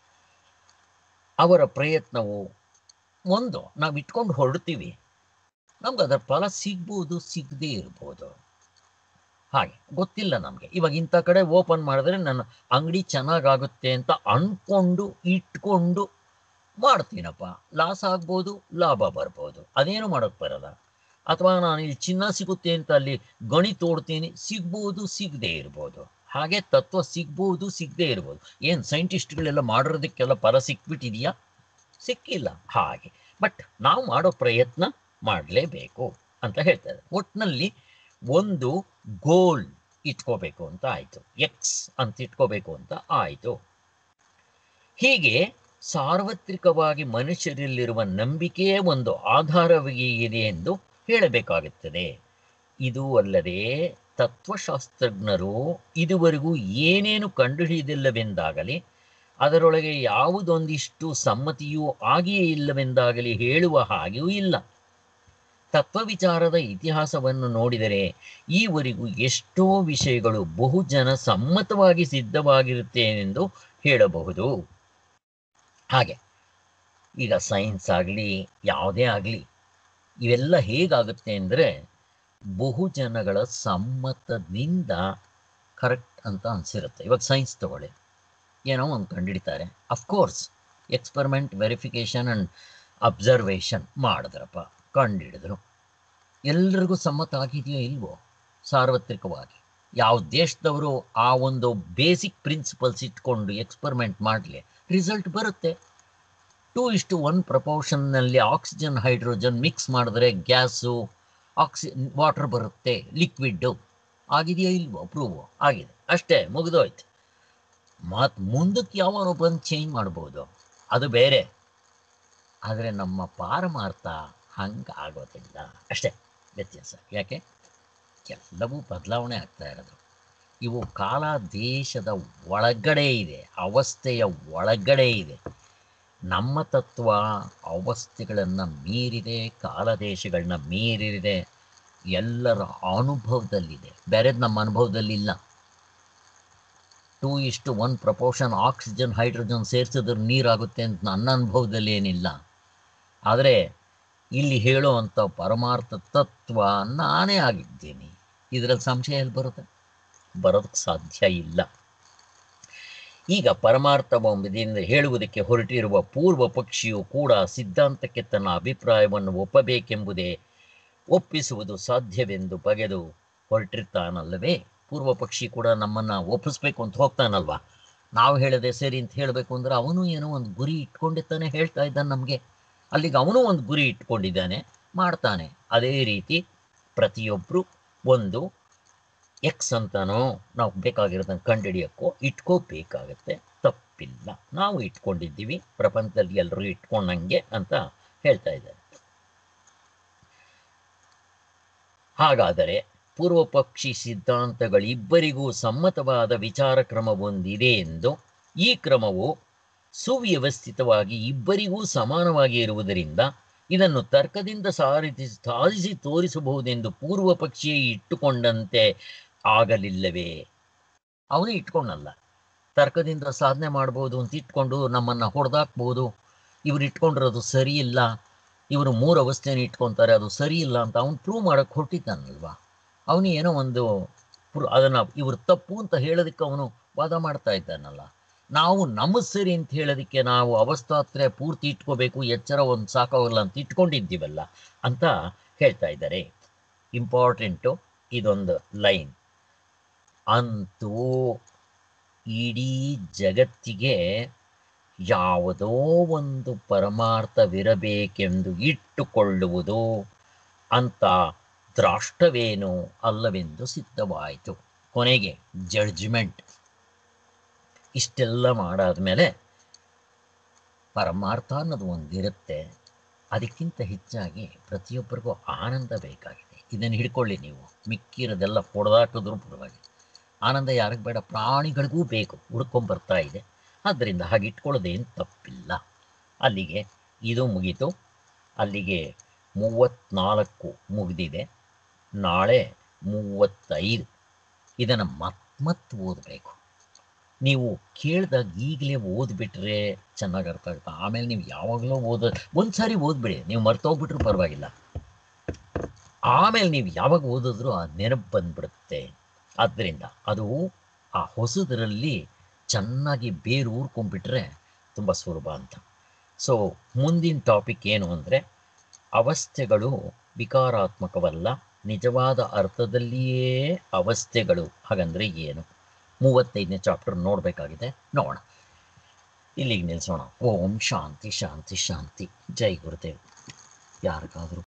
ಅವರ ಪ್ರಯತ್ನವು ಒಂದು ನಾವು ಇಟ್ಕೊಂಡು ಹೊರಡ್ತೀವಿ ನಮ್ಗೆ ಅದರ ಫಲ ಸಿಗ್ಬೋದು ಸಿಗದೇ ಇರ್ಬೋದು ಹಾಗೆ ಗೊತ್ತಿಲ್ಲ ನಮಗೆ ಇವಾಗ ಇಂಥ ಕಡೆ ಓಪನ್ ಮಾಡಿದ್ರೆ ನನ್ನ ಅಂಗಡಿ ಚೆನ್ನಾಗಾಗುತ್ತೆ ಅಂತ ಅನ್ಕೊಂಡು ಇಟ್ಕೊಂಡು ಮಾಡ್ತೀನಪ್ಪ ಲಾಸ್ ಆಗ್ಬೋದು ಲಾಭ ಬರ್ಬೋದು ಅದೇನು ಮಾಡೋಕ್ಕೆ ಬರಲ್ಲ ಅಥವಾ ನಾನು ಇಲ್ಲಿ ಚಿನ್ನ ಸಿಗುತ್ತೆ ಅಂತ ಅಲ್ಲಿ ಗಣಿ ತೋಡ್ತೀನಿ ಸಿಗ್ಬೋದು ಸಿಗದೆ ಇರ್ಬೋದು ಹಾಗೆ ತತ್ವ ಸಿಗ್ಬೋದು ಸಿಗದೆ ಇರ್ಬೋದು ಏನು ಸೈಂಟಿಸ್ಟ್ಗಳೆಲ್ಲ ಮಾಡಿರೋದಕ್ಕೆಲ್ಲ ಫಲ ಸಿಕ್ಬಿಟ್ಟಿದೆಯಾ ಸಿಕ್ಕಿಲ್ಲ ಹಾಗೆ ಬಟ್ ನಾವು ಮಾಡೋ ಪ್ರಯತ್ನ ಮಾಡಲೇಬೇಕು ಅಂತ ಹೇಳ್ತಾರೆ ಒಟ್ಟಿನಲ್ಲಿ ಒಂದು ಗೋಲ್ ಇಟ್ಕೋಬೇಕು ಅಂತ ಆಯಿತು ಎಕ್ಸ್ ಅಂತ ಇಟ್ಕೋಬೇಕು ಅಂತ ಆಯಿತು ಹೀಗೆ ಸಾರ್ವತ್ರಿಕವಾಗಿ ಮನುಷ್ಯರಲ್ಲಿರುವ ನಂಬಿಕೆಯೇ ಒಂದು ಆಧಾರವಿದೆ ಎಂದು ಹೇಳಬೇಕಾಗುತ್ತದೆ ಇದು ಅಲ್ಲದೆ ತತ್ವಶಾಸ್ತ್ರಜ್ಞರು ಇದುವರೆಗೂ ಏನೇನು ಕಂಡುಹಿಡಿದಿಲ್ಲವೆಂದಾಗಲಿ ಅದರೊಳಗೆ ಯಾವುದೊಂದಿಷ್ಟು ಸಮ್ಮತಿಯೂ ಆಗಿಯೇ ಇಲ್ಲವೆಂದಾಗಲಿ ಹೇಳುವ ಹಾಗೆಯೂ ಇಲ್ಲ ತತ್ವವಿಚಾರದ ಇತಿಹಾಸವನ್ನು ನೋಡಿದರೆ ಈವರೆಗೂ ಎಷ್ಟೋ ವಿಷಯಗಳು ಬಹುಜನ ಸಮ್ಮತವಾಗಿ ಸಿದ್ಧವಾಗಿರುತ್ತೆ ಎಂದು ಹೇಳಬಹುದು ಹಾಗೆ ಈಗ ಸೈನ್ಸ್ ಆಗಲಿ ಯಾವುದೇ ಆಗಲಿ ಇವೆಲ್ಲ ಹೇಗಾಗುತ್ತೆ ಅಂದರೆ ಬಹುಜನಗಳ ಸಮ್ಮತದಿಂದ ಕರೆಕ್ಟ್ ಅಂತ ಅನಿಸಿರುತ್ತೆ ಇವಾಗ ಸೈನ್ಸ್ ತಗೊಳ್ಳಿ ಏನೋ ಒಂದು ಕಂಡುಹಿಡಿತಾರೆ of course experiment verification and observation ಮಾಡಿದ್ರಪ್ಪ ಕಂಡುಹಿಡಿದ್ರು ಎಲ್ರಿಗೂ ಸಮ್ಮತ ಆಗಿದೆಯೋ ಇಲ್ವೋ ಸಾರ್ವತ್ರಿಕವಾಗಿ ಯಾವ ದೇಶದವರು ಆ ಒಂದು ಬೇಸಿಕ್ ಪ್ರಿನ್ಸಿಪಲ್ಸ್ ಇಟ್ಕೊಂಡು ಎಕ್ಸ್ಪರಿಮೆಂಟ್ ಮಾಡಲಿ ರಿಸಲ್ಟ್ ಬರುತ್ತೆ ಟೂ ಇಷ್ಟು ಒನ್ ಪ್ರಪೋರ್ಷನ್ನಲ್ಲಿ ಆಕ್ಸಿಜನ್ ಹೈಡ್ರೋಜನ್ ಮಿಕ್ಸ್ ಮಾಡಿದ್ರೆ ಗ್ಯಾಸು ಆಕ್ಸಿ ವಾಟರ್ ಬರುತ್ತೆ ಲಿಕ್ವಿಡ್ಡು ಆಗಿದೆಯಾ ಇಲ್ವೋ ಪ್ರೂವ್ ಆಗಿದೆ ಅಷ್ಟೇ ಮುಗಿದೋಯ್ತು ಮತ್ತು ಮುಂದಕ್ಕೆ ಯಾವನೋ ಬಂದು ಚೇಂಜ್ ಮಾಡ್ಬೋದು ಅದು ಬೇರೆ ಆದರೆ ನಮ್ಮ ಪಾರಮಾರ್ಥ ಹಂಗೆ ಆಗೋದಿಲ್ಲ ಅಷ್ಟೇ ವ್ಯತ್ಯಾಸ ಯಾಕೆ ಎಲ್ಲವೂ ಬದಲಾವಣೆ ಆಗ್ತಾ ಇರೋದು ಇವು ಕಾಲ ದೇಶದ ಒಳಗಡೆ ಇದೆ ಅವಸ್ಥೆಯ ಒಳಗಡೆ ಇದೆ ನಮ್ಮ ತತ್ವ ಅವಸ್ಥೆಗಳನ್ನು ಮೀರಿದೆ ಕಾಲದೇಶಗಳನ್ನ ಮೀರಿದೆ ಎಲ್ಲರ ಅನುಭವದಲ್ಲಿದೆ ಬೇರೆದು ನಮ್ಮ ಅನುಭವದಲ್ಲಿಲ್ಲ ಟೂ ಇಷ್ಟು ಒನ್ ಪ್ರಪೋರ್ಷನ್ ಆಕ್ಸಿಜನ್ ಹೈಡ್ರೋಜನ್ ಸೇರಿಸಿದ್ರೆ ನೀರಾಗುತ್ತೆ ಅಂತ ನನ್ನ ಅನುಭವದಲ್ಲಿ ಏನಿಲ್ಲ ಆದರೆ ಇಲ್ಲಿ ಹೇಳುವಂಥ ಪರಮಾರ್ಥ ತತ್ವ ನಾನೇ ಆಗಿದ್ದೀನಿ ಇದರಲ್ಲಿ ಸಂಶಯ ಎಲ್ಲಿ ಬರುತ್ತೆ ಬರೋದಕ್ಕೆ ಸಾಧ್ಯ ಇಲ್ಲ ಈಗ ಪರಮಾರ್ಥವೆಂಬುದರಿಂದ ಹೇಳುವುದಕ್ಕೆ ಹೊರಟಿರುವ ಪೂರ್ವ ಪಕ್ಷಿಯು ಕೂಡ ಸಿದ್ಧಾಂತಕ್ಕೆ ತನ್ನ ಅಭಿಪ್ರಾಯವನ್ನು ಒಪ್ಪಬೇಕೆಂಬುದೇ ಒಪ್ಪಿಸುವುದು ಸಾಧ್ಯವೆಂದು ಬಗೆದು ಹೊರಟಿರ್ತಾನಲ್ಲವೇ ಪೂರ್ವ ಪಕ್ಷಿ ಕೂಡ ನಮ್ಮನ್ನು ಒಪ್ಪಿಸ್ಬೇಕು ಅಂತ ಹೋಗ್ತಾನಲ್ವಾ ನಾವು ಹೇಳದೆ ಸರಿ ಅಂತ ಹೇಳಬೇಕು ಅಂದ್ರೆ ಅವನು ಏನೋ ಒಂದು ಗುರಿ ಇಟ್ಕೊಂಡಿರ್ತಾನೆ ಹೇಳ್ತಾ ಇದ್ದಾನೆ ನಮಗೆ ಅಲ್ಲಿಗೆ ಅವನು ಒಂದು ಗುರಿ ಇಟ್ಕೊಂಡಿದ್ದಾನೆ ಮಾಡ್ತಾನೆ ಅದೇ ರೀತಿ ಪ್ರತಿಯೊಬ್ಬರು ಒಂದು ಎಕ್ಸ್ ಅಂತನೋ ನಾವು ಬೇಕಾಗಿರೋದನ್ನು ಕಂಡುಹಿಡಿಯೋಕ್ಕೋ ಇಟ್ಕೋಬೇಕಾಗತ್ತೆ ತಪ್ಪಿಲ್ಲ ನಾವು ಇಟ್ಕೊಂಡಿದ್ದೀವಿ ಪ್ರಪಂಚದಲ್ಲಿ ಎಲ್ಲರೂ ಇಟ್ಕೊಂಡಂಗೆ ಅಂತ ಹೇಳ್ತಾ ಇದ್ದಾರೆ ಹಾಗಾದರೆ ಪೂರ್ವ ಪಕ್ಷಿ ಸಿದ್ಧಾಂತಗಳಿಬ್ಬರಿಗೂ ಸಮ್ಮತವಾದ ವಿಚಾರ ಕ್ರಮವೊಂದಿದೆ ಎಂದು ಈ ಕ್ರಮವು ಸುವ್ಯವಸ್ಥಿತವಾಗಿ ಇಬ್ಬರಿಗೂ ಸಮಾನವಾಗಿ ಇರುವುದರಿಂದ ಇದನ್ನು ತರ್ಕದಿಂದ ಸಾರಿಸಿ ಸಾಧಿಸಿ ತೋರಿಸಬಹುದೆಂದು ಪೂರ್ವ ಪಕ್ಷಿಯೇ ಇಟ್ಟುಕೊಂಡಂತೆ ಆಗಲಿಲ್ಲವೇ ಅವನು ಇಟ್ಕೊಂಡಲ್ಲ ತರ್ಕದಿಂದ ಸಾಧನೆ ಮಾಡ್ಬೋದು ಅಂತ ಇಟ್ಕೊಂಡು ನಮ್ಮನ್ನು ಹೊಡೆದಾಕ್ಬೋದು ಇವ್ರು ಇಟ್ಕೊಂಡಿರೋದು ಸರಿ ಇಲ್ಲ ಇವರು ಮೂರು ಅವಸ್ಥೆನ ಇಟ್ಕೊತಾರೆ ಅದು ಸರಿ ಇಲ್ಲ ಅಂತ ಅವ್ನು ಪ್ರೂವ್ ಮಾಡೋಕ್ಕೆ ಹೊರಟಿದ್ದಾನಲ್ವಾ ಅವನು ಏನೋ ಒಂದು ಪ್ರೂ ಅದನ್ನು ಇವರು ತಪ್ಪು ಅಂತ ಹೇಳೋದಕ್ಕೆ ಅವನು ವಾದ ಮಾಡ್ತಾ ಇದ್ದಾನಲ್ಲ ನಾವು ನಮ್ಮ ಸರಿ ಅಂತ ಹೇಳೋದಕ್ಕೆ ನಾವು ಅವಸ್ಥಾತ್ರೆ ಪೂರ್ತಿ ಇಟ್ಕೋಬೇಕು ಎಚ್ಚರ ಒಂದು ಸಾಕಾಗಲ್ಲ ಅಂತ ಇಟ್ಕೊಂಡಿದ್ದೀವಲ್ಲ ಅಂತ ಹೇಳ್ತಾ ಇದ್ದಾರೆ ಇಂಪಾರ್ಟೆಂಟು ಇದೊಂದು ಲೈನ್ ಅಂತೂ ಇಡೀ ಜಗತ್ತಿಗೆ ಯಾವುದೋ ಒಂದು ಪರಮಾರ್ಥವಿರಬೇಕೆಂದು ಇಟ್ಟುಕೊಳ್ಳುವುದು ಅಂತ ದ್ರಾಷ್ಟವೇನೂ ಅಲ್ಲವೆಂದು ಸಿದ್ಧವಾಯಿತು ಕೊನೆಗೆ ಜಡ್ಜ್ಮೆಂಟ್ ಇಷ್ಟೆಲ್ಲ ಮಾಡಾದ್ಮೇಲೆ ಪರಮಾರ್ಥ ಅನ್ನೋದು ಒಂದಿರುತ್ತೆ ಅದಕ್ಕಿಂತ ಹೆಚ್ಚಾಗಿ ಪ್ರತಿಯೊಬ್ಬರಿಗೂ ಆನಂದ ಬೇಕಾಗಿದೆ ಇದನ್ನು ಹಿಡ್ಕೊಳ್ಳಿ ನೀವು ಮಿಕ್ಕಿರೋದೆಲ್ಲ ಹೊಡೆದಾಕಿದ್ರು ಪರವಾಗಿ ಆನಂದ ಯಾರಿಗೆ ಬೇಡ ಪ್ರಾಣಿಗಳಿಗೂ ಬೇಕು ಹುಡ್ಕೊಂಬರ್ತಾ ಇದೆ ಆದ್ದರಿಂದ ಹಾಗೆ ಇಟ್ಕೊಳ್ಳೋದೇನು ತಪ್ಪಿಲ್ಲ ಅಲ್ಲಿಗೆ ಇದು ಮುಗೀತು ಅಲ್ಲಿಗೆ ಮೂವತ್ತ್ನಾಲ್ಕು ಮುಗಿದಿದೆ ನಾಳೆ ಮೂವತ್ತೈದು ಇದನ್ನು ಮತ್ ಮತ್ತೆ ಓದಬೇಕು ನೀವು ಕೇಳಿದಾಗ ಈಗಲೇ ಓದ್ಬಿಟ್ರೆ ಚೆನ್ನಾಗಿ ಅರ್ಥ ಆಗುತ್ತೆ ಆಮೇಲೆ ನೀವು ಯಾವಾಗಲೂ ಓದ ಒಂದು ಸಾರಿ ಓದ್ಬಿಡಿ ನೀವು ಮರ್ತೋಗ್ಬಿಟ್ರೂ ಪರವಾಗಿಲ್ಲ ಆಮೇಲೆ ನೀವು ಯಾವಾಗ ಓದಿದ್ರೂ ಆ ನೆನಪು ಬಂದ್ಬಿಡುತ್ತೆ ಆದ್ದರಿಂದ ಅದು ಆ ಹೊಸದರಲ್ಲಿ ಚೆನ್ನಾಗಿ ಬೇರು ಊರ್ಕೊಂಡ್ಬಿಟ್ರೆ ತುಂಬ ಸುಲಭ ಅಂತ ಸೊ ಮುಂದಿನ ಟಾಪಿಕ್ ಏನು ಅಂದರೆ ಅವಸ್ಥೆಗಳು ವಿಕಾರಾತ್ಮಕವಲ್ಲ ನಿಜವಾದ ಅರ್ಥದಲ್ಲಿಯೇ ಅವಸ್ಥೆಗಳು ಹಾಗಂದ್ರೆ ಏನು ಮೂವತ್ತೈದನೇ ಚಾಪ್ಟರ್ ನೋಡಬೇಕಾಗಿದೆ ನೋಡೋಣ ಇಲ್ಲಿಗೆ ನಿಲ್ಲಿಸೋಣ ಓಂ ಶಾಂತಿ ಶಾಂತಿ ಶಾಂತಿ ಜೈ ಗುರುದೇವ್ ಯಾರಿಗಾದರೂ